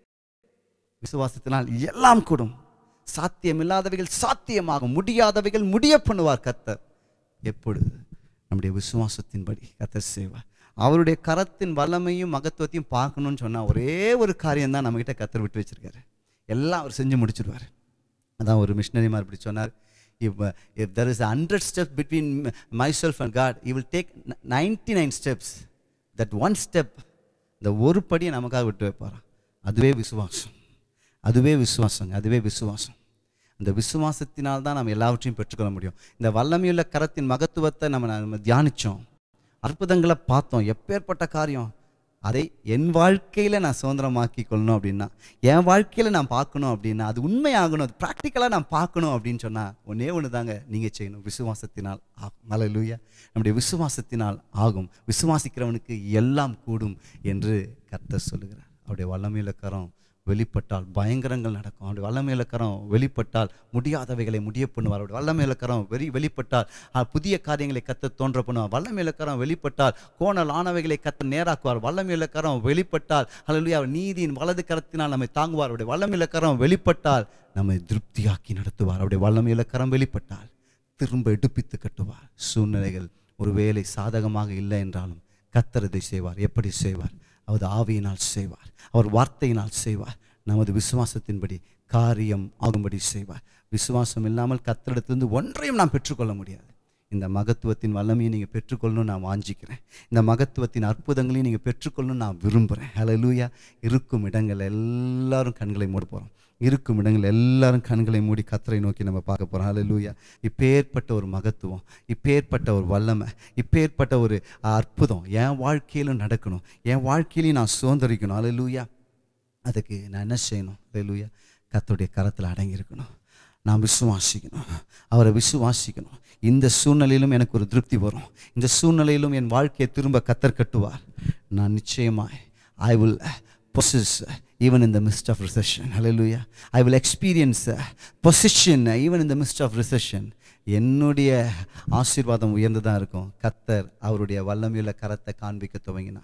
Speaker 1: விசுவாசத்தினால் எல்லாம் கூடும் சாத்தியமில்லாதவைகள் சாத்தியமாகும் முடியாதவைகள் முடிய பண்ணுவார் கத்தர் எப்பொழுது நம்முடைய விசுவாசத்தின்படி கத்தர் செய்வார் அவருடைய கரத்தின் வல்லமையும் மகத்துவத்தையும் பார்க்கணும்னு சொன்னால் ஒரே ஒரு காரியம் தான் நம்மகிட்ட கத்தர் விட்டு வச்சிருக்காரு எல்லாம் அவர் செஞ்சு முடிச்சிடுவார் அதான் ஒரு மிஷினரி மாதிரி இப்படி சொன்னார் if if there is hundred steps between myself and God you will take ninety nine steps that one step இந்த ஒரு படியை நமக்காக விட்டு வைப்பாராம் அதுவே விசுவாசம் அதுவே விசுவாசங்க அதுவே விசுவாசம் அந்த விசுவாசத்தினால் தான் நம்ம எல்லாவற்றையும் பெற்றுக்கொள்ள முடியும் இந்த வல்லமையுள்ள கரத்தின் மகத்துவத்தை நம்ம நம்ம தியானித்தோம் அற்புதங்களை பார்த்தோம் எப்பேற்பட்ட காரியம் அதை என் வாழ்க்கையில் நான் சுதந்திரமாக்கி கொள்ளணும் அப்படின்னா என் வாழ்க்கையில் நான் பார்க்கணும் அப்படின்னா அது உண்மையாகணும் அது ப்ராக்டிக்கலாக நான் பார்க்கணும் அப்படின்னு சொன்னால் ஒன்றே ஒன்று தாங்க நீங்கள் செய்யணும் விசுவாசத்தினால் ஆகும் மலையிலூயா நம்முடைய விசுவாசத்தினால் ஆகும் விசுவாசிக்கிறவனுக்கு எல்லாம் கூடும் என்று கர்த்தர் சொல்லுகிறார் அவருடைய வல்லமையுள்ள கரம் வெளிப்பட்டால் பயங்கரங்கள் நடக்கும் அவருடைய வல்லமை இலக்கரம் வெளிப்பட்டால் முடியாதவைகளை முடிய பண்ணுவார் அவருடைய வல்லமை இலக்கரம் வெளி வெளிப்பட்டால் அஹ், புதிய காரியங்களை கத்த தோன்ற பண்ணுவார் வல்லமை இலக்கரம் வெளிப்பட்டால் கோணல் ஆனவைகளை கத்த நேராக்குவார் வல்லமை இலக்கரம் வெளிப்பட்டால் அல்லது அவர் நீதியின் வலது கரத்தினால் நம்மை தாங்குவார் அவருடைய வல்லமை இலக்கரம் வெளிப்பட்டால் நம்மை திருப்தியாக்கி நடத்துவார் அவருடைய வல்லமை இலக்கரம் வெளிப்பட்டால் திரும்ப எடுப்பித்து கட்டுவார் சூழ்நிலைகள் ஒருவேளை சாதகமாக இல்லை என்றாலும் கத்தர் இதை செய்வார் எப்படி செய்வார் அவர் ஆவியினால் செய்வார் அவர் வார்த்தையினால் செய்வார் நமது விசுவாசத்தின்படி காரியம் ஆகும்படி செய்வார் விசுவாசம் இல்லாமல் கத்தரிடத்திலிருந்து ஒன்றையும் நாம் பெற்றுக்கொள்ள முடியாது இந்த மகத்துவத்தின் வல்லமையை நீங்கள் பெற்றுக்கொள்ளணும்னு நான் வாஞ்சிக்கிறேன் இந்த மகத்துவத்தின் அற்புதங்களையும் நீங்கள் பெற்றுக்கொள்ளணும்னு நான் விரும்புகிறேன் ஹalleluya இருக்கும் இடங்கள் எல்லாரும் கண்களை மூட போகிறோம் இருக்கும் இடங்கள் எல்லாரும் கண்களை மூடி கத்தரை நோக்கி நம்ம பார்க்க போகிறோம் ஹalleluya இப்பேற்பட்ட ஒரு மகத்துவம் இப்பேற்பட்ட ஒரு வல்லமை இப்பேற்பட்ட ஒரு அற்புதம் என் வாழ்க்கையிலும் நடக்கணும் என் வாழ்க்கையிலையும் நான் சுதந்திரிக்கணும் ஹalleluya அதுக்கு நான் என்ன செய்யணும் ஹalleluya கர்த்தருடைய கரத்தில் அடங்கி இருக்கணும் நான் விசுவாசிக்கணும் அவரை விசுவாசிக்கணும் இந்த சூழ்நிலையிலும் எனக்கு ஒரு திருப்தி வரும் இந்த சூழ்நிலையிலும் என் வாழ்க்கையை திரும்ப கத்தர் கட்டுவார் நான் நிச்சயமாய் I will possess even in the midst of recession hallelujah i will experience uh, possession uh, even in the midst of recession என்னுடைய ஆசீர்வாதம் உயர்ந்ததாக இருக்கும் கத்தர் அவருடைய வல்லமையுள்ள கரத்தை காண்பிக்க துவங்கினா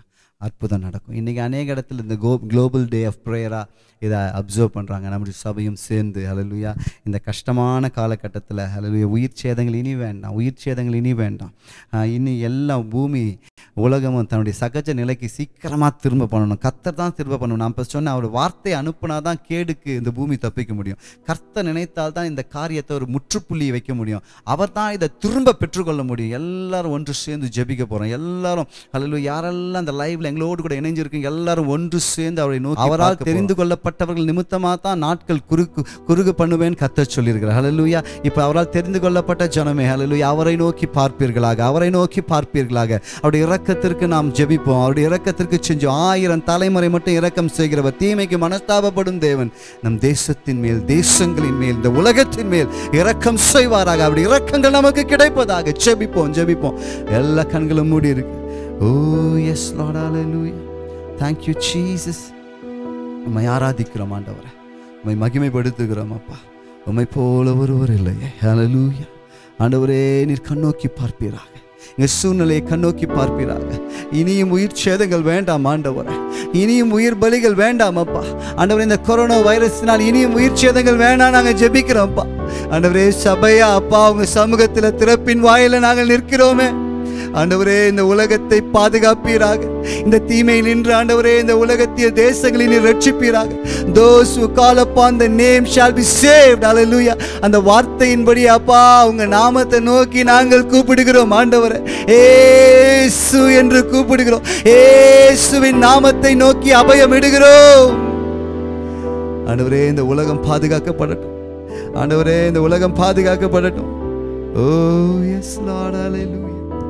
Speaker 1: அற்புதம் நடக்கும் இன்றைக்கி அநேக இடத்துல இந்த கோ குளோபல் டே ஆஃப் ப்ரேயராக இதை அப்சர்வ் பண்ணுறாங்க நம்முடைய சபையும் சேர்ந்து ஹalleluya இந்த கஷ்டமான காலகட்டத்தில் ஹalleluya உயிர் சேதங்கள் இனி வேண்டாம் உயிர் சேதங்கள் இனி வேண்டாம் ஆஹ் இனி எல்லாம் பூமி உலகமும் தன்னுடைய சகஜ நிலைக்கு சீக்கிரமாக திரும்ப பண்ணணும் கர்த்தர் தான் திரும்ப பண்ணணும் நான் இப்போ சொன்னேன் அவர் வார்த்தை அனுப்புனா தான் கேடுக்கு இந்த பூமி தப்பிக்க முடியும் கர்த்தர் நினைத்தால் தான் இந்த காரியத்தை ஒரு முற்றுப்புள்ளி வைக்க முடியும் அவர் தான் இதை திரும்ப பெற்றுக்கொள்ள முடியும் எல்லாரும் ஒன்று சேர்ந்து ஜெபிக்க போகிறோம் எல்லாரும் அல்ல யாரெல்லாம் அந்த லைவ்ல எங்களோடு கூட இணைஞ்சிருக்கீங்க எல்லாரும் ஒன்று சேர்ந்து அவரை நோக்கி அவரால் தெரிந்து கொள்ளப்பட்டவர்கள் நிமித்தமாக தான் நாட்கள் குறுக்கு குறுகு பண்ணுவேன் கத்த சொல்லியிருக்கிறார் ஹalleluya இப்போ அவரால் தெரிந்து கொள்ளப்பட்ட ஜனமே ஹalleluya அவரை நோக்கி பார்ப்பீர்களாக அவரை நோக்கி பார்ப்பீர்களாக அவருடைய இரக்கத்திற்கு நாம் ஜெபிப்போம் அவருடைய இரக்கத்திற்கு செஞ்சோம் ஆயிரம் தலைமுறை மட்டும் இரக்கம் செய்கிறவர் தீமைக்கு மனஸ்தாபப்படும் தேவன் நம் தேசத்தின் மேல் தேசங்களின் மேல் இந்த உலகத்தின் மேல் இரக்கம் செய்வாராக அவருடைய இரக்கங்கள் நமக்கு கிடைப்பதாக ஜெபிப்போம் ஜெபிப்போம் எல்லா கண்களும் மூடி இருக்கு oh yes Lord hallelujah thank you Jesus உம்மை ஆராதிக்கிறோம் ஆண்டவரை உம்மை மகிமைப்படுத்துகிறோம் அப்பா உம்மை போல ஒருவர் இல்லையே ஹalleluya ஆண்டவரே நீர் கண்ணோக்கி பார்ப்பீராக எங்க சூழ்நிலையை கண்ணோக்கி பார்ப்பீராக இனியும் உயிர் சேதங்கள் வேண்டாம் ஆண்டவரே இனியும் உயிர் பலிகள் வேண்டாம் அப்பா ஆண்டவரே இந்த கொரோனா வைரஸினால் இனியும் உயிர் சேதங்கள் வேண்டாம் நாங்கள் ஜெபிக்கிறோம் அப்பா ஆண்டவரே சபையா அப்பா உங்க சமூகத்தில் திறப்பின் வாயில நாங்கள் நிற்கிறோமே ஆண்டவரே இந்த உலகத்தை பாதுகாப்பீராக இந்த தீமை நின்று ஆண்டவரே இந்த உலகத்திய தேசங்களை நீர் ரட்சிப்பீராக those who call upon the name shall be saved hallelujah அந்த வார்த்தையின்படி அப்பா உங்க நாமத்தை நோக்கி நாங்கள் கூப்பிடுகிறோம் ஆண்டவரே ஏசு என்று கூப்பிடுகிறோம் ஏசுவின் நாமத்தை நோக்கி அபயம் இடுகிறோம் ஆண்டவரே இந்த உலகம் பாதுகாக்கப்படட்டும் ஆண்டவரே இந்த உலகம் பாதுகாக்கப்படட்டும் ஓ எஸ் லார்ட் ஹalleluya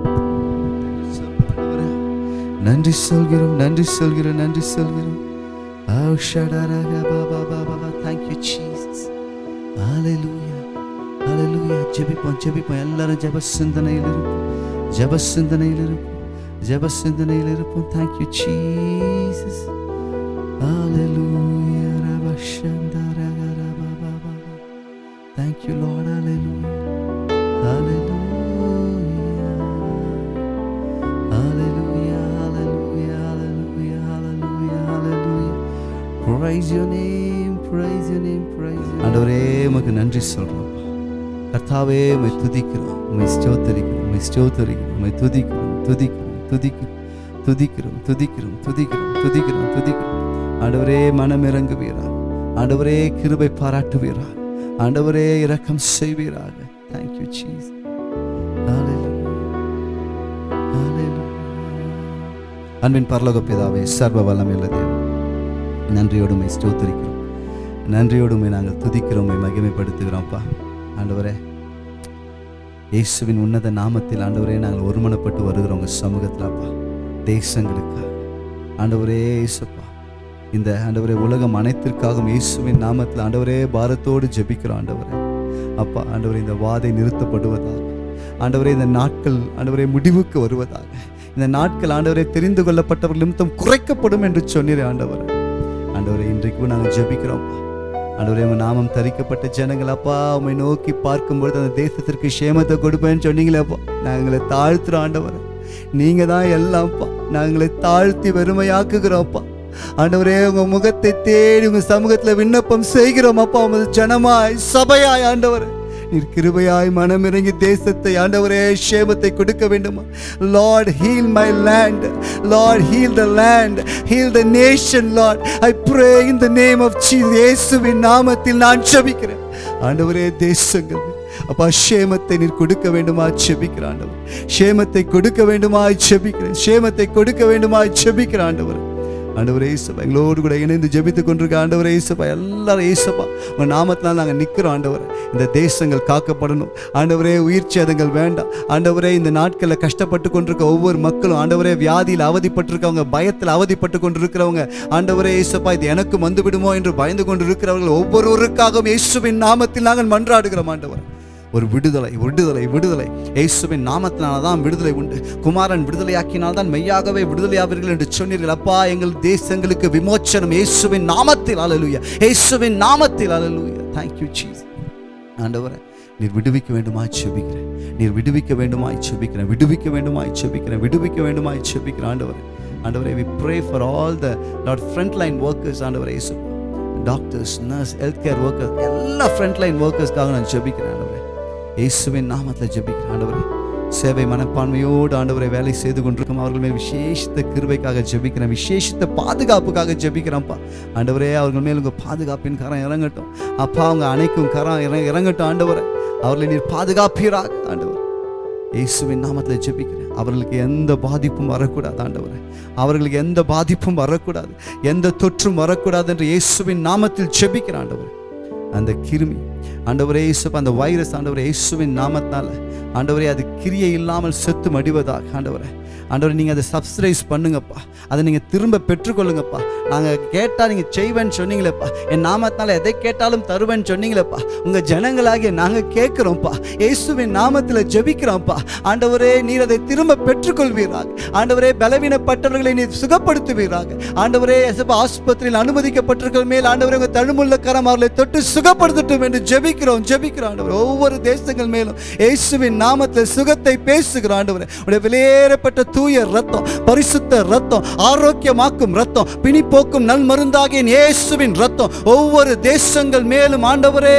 Speaker 1: நன்றி சொல்கிறோம் நன்றி சொல்கிறோம் நன்றி சொல்கிறோம் Oh, shadaraga ba ba ba ba ba. Thank you, Jesus. Hallelujah. Hallelujah. ஜெபிப்போம் ஜெபிப்போம் எல்லாரும் ஜெப சிந்தனையில் இருப்போம் ஜெப சிந்தனையில் இருப்போம் ஜெப சிந்தனையில் இருப்போம் Thank you, Jesus. Hallelujah. Raba shandaraga raba ba ba ba. Thank you, Lord. Hallelujah. Hallelujah. Hallelujah, hallelujah, hallelujah, hallelujah, hallelujah. Praise your name, praise your name, praise your name. ஆண்டவரே உமக்கு நன்றி சொல்றோம் கர்த்தாவே உம்மை துதிக்கிறோம் உம்மை ஸ்தோத்தரிக்கிறோம் உம்மை ஸ்தோத்தரிக்கிறோம் உம்மை துதிக்கிறோம் துதிக்கிறோம் துதிக்கிறோம் துதிக்கிறோம் துதிக்கிறோம் துதிக்கிறோம் துதிக்கிறோம் துதிக்கிறோம் ஆண்டவரே மனம் இறங்குவீரா ஆண்டவரே கிருபை பாராட்டுவீரா ஆண்டவரே இரக்கம் செய்வீராக தேங்க்யூ சீஸ் அன்பின் பரலோக பிதாவே சர்வ வல்லமையுள்ள தேவன் நன்றியோடு உம்மை ஸ்தோத்திரிக்கிறோம் நன்றியோடு உம்மை நாங்கள் துதிக்கிறோம் உம்மை மகிமைப்படுத்துகிறோம்ப்பா ஆண்டவரே இயேசுவின் உன்னத நாமத்தில் ஆண்டவரே நாங்கள் ஒருமனப்பட்டு வருகிறோம் உங்கள் சமூகத்தில்ப்பா தேசங்களுக்காக ஆண்டவரே இயேசுப்பா இந்த ஆண்டவரே உலகம் அனைத்திற்காகவும் இயேசுவின் நாமத்தில் ஆண்டவரே பாரத்தோடு ஜெபிக்கிறோம் ஆண்டவரே அப்பா ஆண்டவரே இந்த வாதை நிறுத்தப்படுவதாக ஆண்டவரே இந்த நாட்கள் ஆண்டவரே முடிவுக்கு வருவதாக இந்த நாட்கள் ஆண்டவரே தெரிந்து கொள்ளப்பட்டவர்கள் நிமித்தம் குறைக்கப்படும் என்று சொன்னீர் ஆண்டவரே ஆண்டவரே இன்றைக்கும் நாங்கள் ஜெபிக்கிறோம்ப்பா ஆண்டவரே உங்க நாமம் தரிக்கப்பட்ட ஜனங்கள் அப்பா உம்மை நோக்கி பார்க்கும்பொழுது அந்த தேசத்திற்கு சேமத்தை கொடுப்பேன்னு சொன்னீங்களே அப்பா நாங்களை தாழ்த்துறோம் ஆண்டவரே நீங்க தான் எல்லாம்ப்பா நாங்களை தாழ்த்தி வெறுமையாக்குகிறோம்ப்பா ஆண்டவரே உங்க முகத்தை தேடி உங்க சமூகத்துல விண்ணப்பம் செய்கிறோம் அப்பா உமது ஜனமாய் சபையாய் ஆண்டவரே நீர் கிருபையாய் மனமிறங்கி தேசத்தை ஆண்டவரே சேமத்தை கொடுக்க வேண்டுமா Lord heal my land Lord heal the land heal the nation Lord I pray in the name of Jesus இயேசுவின் நாமத்தில் நான் ஜெபிக்கிறேன் ஆண்டவரே தேசங்கள் அப்பா சேமத்தை நீர் கொடுக்க வேண்டுமா செபிக்கிற ஆண்டவர் சேமத்தை கொடுக்க வேண்டுமா செபிக்கிறேன் சேமத்தை கொடுக்க வேண்டுமா செபிக்கிற ஆண்டவர் ஆண்டவரே இயேசுப்பா எங்களோடு கூட இணைந்து ஜெபித்துக் கொண்டிருக்க ஆண்டவரே இயேசுப்பா எல்லாரும் இயேசுப்பா உங்க நாமத்தினால் நாங்கள் நிற்கிறோம் ஆண்டவரே இந்த தேசங்கள் காக்கப்படணும் ஆண்டவரே உயிர் சேதங்கள் வேண்டாம் ஆண்டவரே இந்த நாட்களில் கஷ்டப்பட்டு கொண்டிருக்க ஒவ்வொரு மக்களும் ஆண்டவரே வியாதியில் அவதிப்பட்டிருக்கவங்க பயத்தில் அவதிப்பட்டு கொண்டிருக்கிறவங்க ஆண்டவரே இயேசுப்பா இது எனக்கு வந்து விடுமோ என்று பயந்து கொண்டிருக்கிறவர்கள் ஒவ்வொருவருக்காகவும் இயேசுவின் நாமத்தில் நாங்கள் மன்றாடுகிறோம் ஆண்டவர் ஒரு விடுதலை விடுதலை விடுதலை இயேசுவின் நாமத்தினால தான் விடுதலை உண்டு குமாரன் விடுதலையாக்கினால் தான் மெய்யாகவே விடுதலையாவீர்கள் என்று சொன்னீர்கள் அப்பா எங்கள் தேசங்களுக்கு விமோச்சனம் இயேசுவின் நாமத்தில் அலலுயா இயேசுவின் நாமத்தில் அலலுயா தேங்க்யூ சீஸ் ஆண்டவரே நீர் விடுவிக்க வேண்டுமாய் செபிக்கிறேன் நீர் விடுவிக்க வேண்டுமாய் செபிக்கிறேன் விடுவிக்க வேண்டுமாய் செபிக்கிறேன் விடுவிக்க வேண்டுமாய் செபிக்கிறேன் ஆண்டவரே ஆண்டவரே we pray for all the Lord front line workers ஆண்டவரே இயேசு doctors nurse health care workers எல்லா ஃப்ரண்ட் லைன் ஒர்க்கர்ஸ்க்காக நான் ஜெபிக்கிறேன் ஆண்டவரே இயேசுவின் நாமத்தில் ஜெபிக்கிறேன் ஆண்டவரே சேவை மனப்பான்மையோடு ஆண்டவரை வேலை செய்து கொண்டிருக்கும் அவர்கள் மேல் விசேஷித்த கிருபைக்காக ஜெபிக்கிறேன் விசேஷித்த பாதுகாப்புக்காக ஜெபிக்கிறேன்ப்பா ஆண்டவரே அவர்கள் மேல் உங்கள் பாதுகாப்பின் கரம் இறங்கட்டும் அப்பா அவங்க அணைக்கும் கரம் இற இறங்கட்டும் ஆண்டவரை அவர்களை நீர் பாதுகாப்பீராக ஆண்டவர் இயேசுவின் நாமத்தில் ஜெபிக்கிறேன் அவர்களுக்கு எந்த பாதிப்பும் வரக்கூடாது ஆண்டவரே அவர்களுக்கு எந்த பாதிப்பும் வரக்கூடாது எந்த தொற்றும் வரக்கூடாது என்று இயேசுவின் நாமத்தில் ஜெபிக்கிறேன் ஆண்டவரே அந்த கிருமி ஆண்டவரே இயேசு அந்த வைரஸ் ஆண்டவரே இயேசுவின் நாமத்தால் ஆண்டவரே அது கிரியை இல்லாமல் செத்து மடிவதாக ஆண்டவரே ஆண்டவரே நீங்கள் அதை சப்ஸ்கிரைஸ் பண்ணுங்கப்பா அதை நீங்கள் திரும்ப பெற்றுக்கொள்ளுங்கப்பா நாங்கள் கேட்டால் நீங்கள் செய்வேன்னு சொன்னீங்களேப்பா என் நாமத்தால் எதை கேட்டாலும் தருவேன்னு சொன்னீங்களேப்பா உங்கள் ஜனங்களாகிய நாங்கள் கேட்குறோம்ப்பா இயேசுவின் நாமத்தில் ஜெபிக்கிறோம்ப்பா ஆண்டவரே நீர் அதை திரும்ப பெற்றுக்கொள்வீராக ஆண்டவரே பலவீனப்பட்டவர்களை நீர் சுகப்படுத்துவீராக ஆண்டவரே எசப்பா ஆஸ்பத்திரியில் அனுமதிக்கப்பட்டிருக்கிற மேல் ஆண்டவரே உங்கள் தழுமுள்ள கரம் அவர்களை தொட்டு சுகப்படுத்தட்டும் என்று ஜெபிக்கிறோம் ஜெபிக்கிறோம் ஆண்டவர் ஒவ்வொரு தேசங்கள் மேலும் இயேசுவின் நாமத்தில் சுகத்தை பேசுகிறோம் ஆண்டவரே உடைய வெளியேறப்பட்ட தூய ரத்தம் பரிசுத்த ரத்தம் ஆரோக்கியமாக்கும் ரத்தம் பிணிப்போக்கும் நல் மருந்தாகிய இயேசுவின் ரத்தம் ஒவ்வொரு தேசங்கள் மேலும் ஆண்டவரே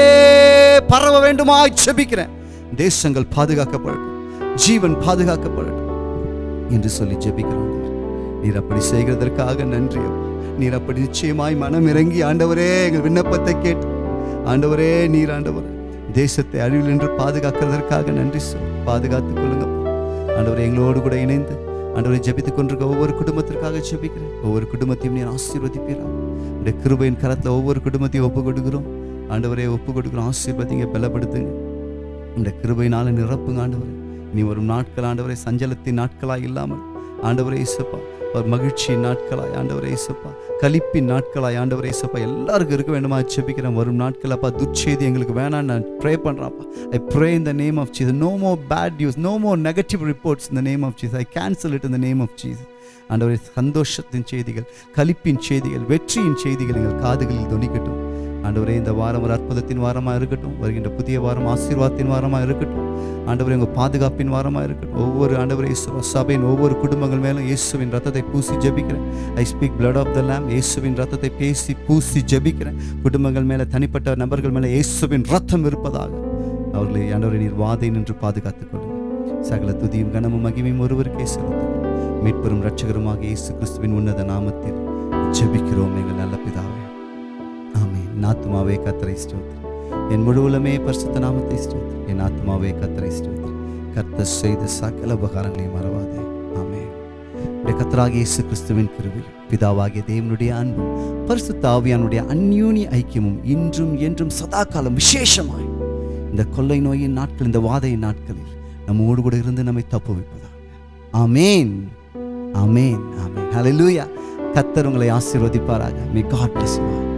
Speaker 1: பரவ வேண்டுமா ஜெபிக்கிறேன் தேசங்கள் பாதுகாக்கப்படட்டும் ஜீவன் பாதுகாக்கப்படட்டும் என்று சொல்லி ஜெபிக்கிறோம் ஆண்டவரே. நீர் அப்படி செய்கிறதற்காக நன்றி அப்பா. நீர் அப்படி நிச்சயமாய் மனம் இறங்கி ஆண்டவரே எங்கள் விண்ணப்பத்தை கேட்டு ஆண்டவரே நீர் ஆண்டவர் தேசத்தை அழிவில் என்று பாதுகாக்கிறதற்காக நன்றி சொல் பாதுகாத்துக் கொள்ளுங்கப்பா ஆண்டவரே எங்களோடு கூட இணைந்து ஆண்டவரை ஜெபித்துக் கொண்டிருக்க ஒவ்வொரு குடும்பத்திற்காக ஜெபிக்கிறேன் ஒவ்வொரு குடும்பத்தையும் நீர் ஆசீர்வதிப்பீரா இந்த கிருபையின் கரத்தில் ஒவ்வொரு குடும்பத்தையும் ஒப்பு கொடுக்கிறோம் ஆண்டவரே ஒப்பு கொடுக்குறோம் ஆசீர்வதிங்க பலப்படுத்துங்க இந்த கிருபையினால நிரப்புங்க ஆண்டவரே இனி வரும் நாட்கள் ஆண்டவரே சஞ்சலத்தின் நாட்களாய் இல்லாமல் ஆண்டவரே இசப்பா ஒரு மகிழ்ச்சியின் நாட்களாய் ஆண்டவரே இசப்பா கலிப்பின் நாட்களாய் ஆண்டவரே இசப்பா எல்லாருக்கும் இருக்க வேண்டுமா ஜெபிக்கிறேன் வரும் நாட்கள் அப்பா துச்செய்தி எங்களுக்கு வேணாம் நான் ப்ரே பண்ணுறேன்ப்பா I pray in the name of Jesus no more bad news no more negative reports இந்த name of Jesus I cancel it இந்த நேம் ஆஃப் ஜீசஸ் ஆண்டவரே சந்தோஷத்தின் செய்திகள் கலிப்பின் செய்திகள் வெற்றியின் செய்திகள் எங்கள் காதுகளில் தொனிக்கட்டும் ஆண்டவரே இந்த வாரம் ஒரு அற்புதத்தின் வாரமாக இருக்கட்டும் வருகின்ற புதிய வாரம் ஆசீர்வாதத்தின் வாரமாக இருக்கட்டும் ஆண்டவரே உங்கள் பாதுகாப்பின் வாரமாக இருக்கட்டும் ஒவ்வொரு ஆண்டவரே இயேசு சபையின் ஒவ்வொரு குடும்பங்கள் மேலும் இயேசுவின் ரத்தத்தை பூசி ஜெபிக்கிறேன் I speak blood of the lamb இயேசுவின் ரத்தத்தை பேசி பூசி ஜெபிக்கிறேன் குடும்பங்கள் மேலே தனிப்பட்ட நபர்கள் மேலே இயேசுவின் ரத்தம் இருப்பதாக அவர்களை ஆண்டவரை நீர் வாதை நின்று பாதுகாத்துக் கொள்ளுங்கள் சகல துதியும் கனமும் மகிமையும் ஒருவருக்கே செலுத்துங்கள் மீட்பெரும் ரட்சகருமாக இயேசு கிறிஸ்துவின் உன்னத நாமத்தில் ஜெபிக்கிறோம் எங்கள் நல்ல பிதாவே ஆமென் என் ஆத்துமாவே கத்தரை ஸ்தோத்திரம் என் முழுவலுமே பரிசுத்த நாமத்தை ஸ்தோத்திரம் என் ஆத்துமாவே கத்தரை ஸ்தோத்திரம் கர்த்தர் செய்த சகல உபகாரங்களையும் மறவாதே ஆமென் உடைய கத்தராகிய இயேசு கிறிஸ்துவின் கிருபையும் பிதாவாகிய தேவனுடைய அன்பும் பரிசுத்த ஆவியானுடைய அந்யூனி ஐக்கியமும் இன்றும் என்றும் சதா காலம் விசேஷமாய் இந்த கொள்ளை நோயின் நாட்கள் இந்த வாதையின் நாட்களில் நம்மோடு கூட இருந்து நம்மை தப்புவிப்பதாக ஆமேன் ஆமேன் ஆமேன் ஹalleluya கத்தர் உங்களை ஆசீர்வதிப்பாராக may God bless you all.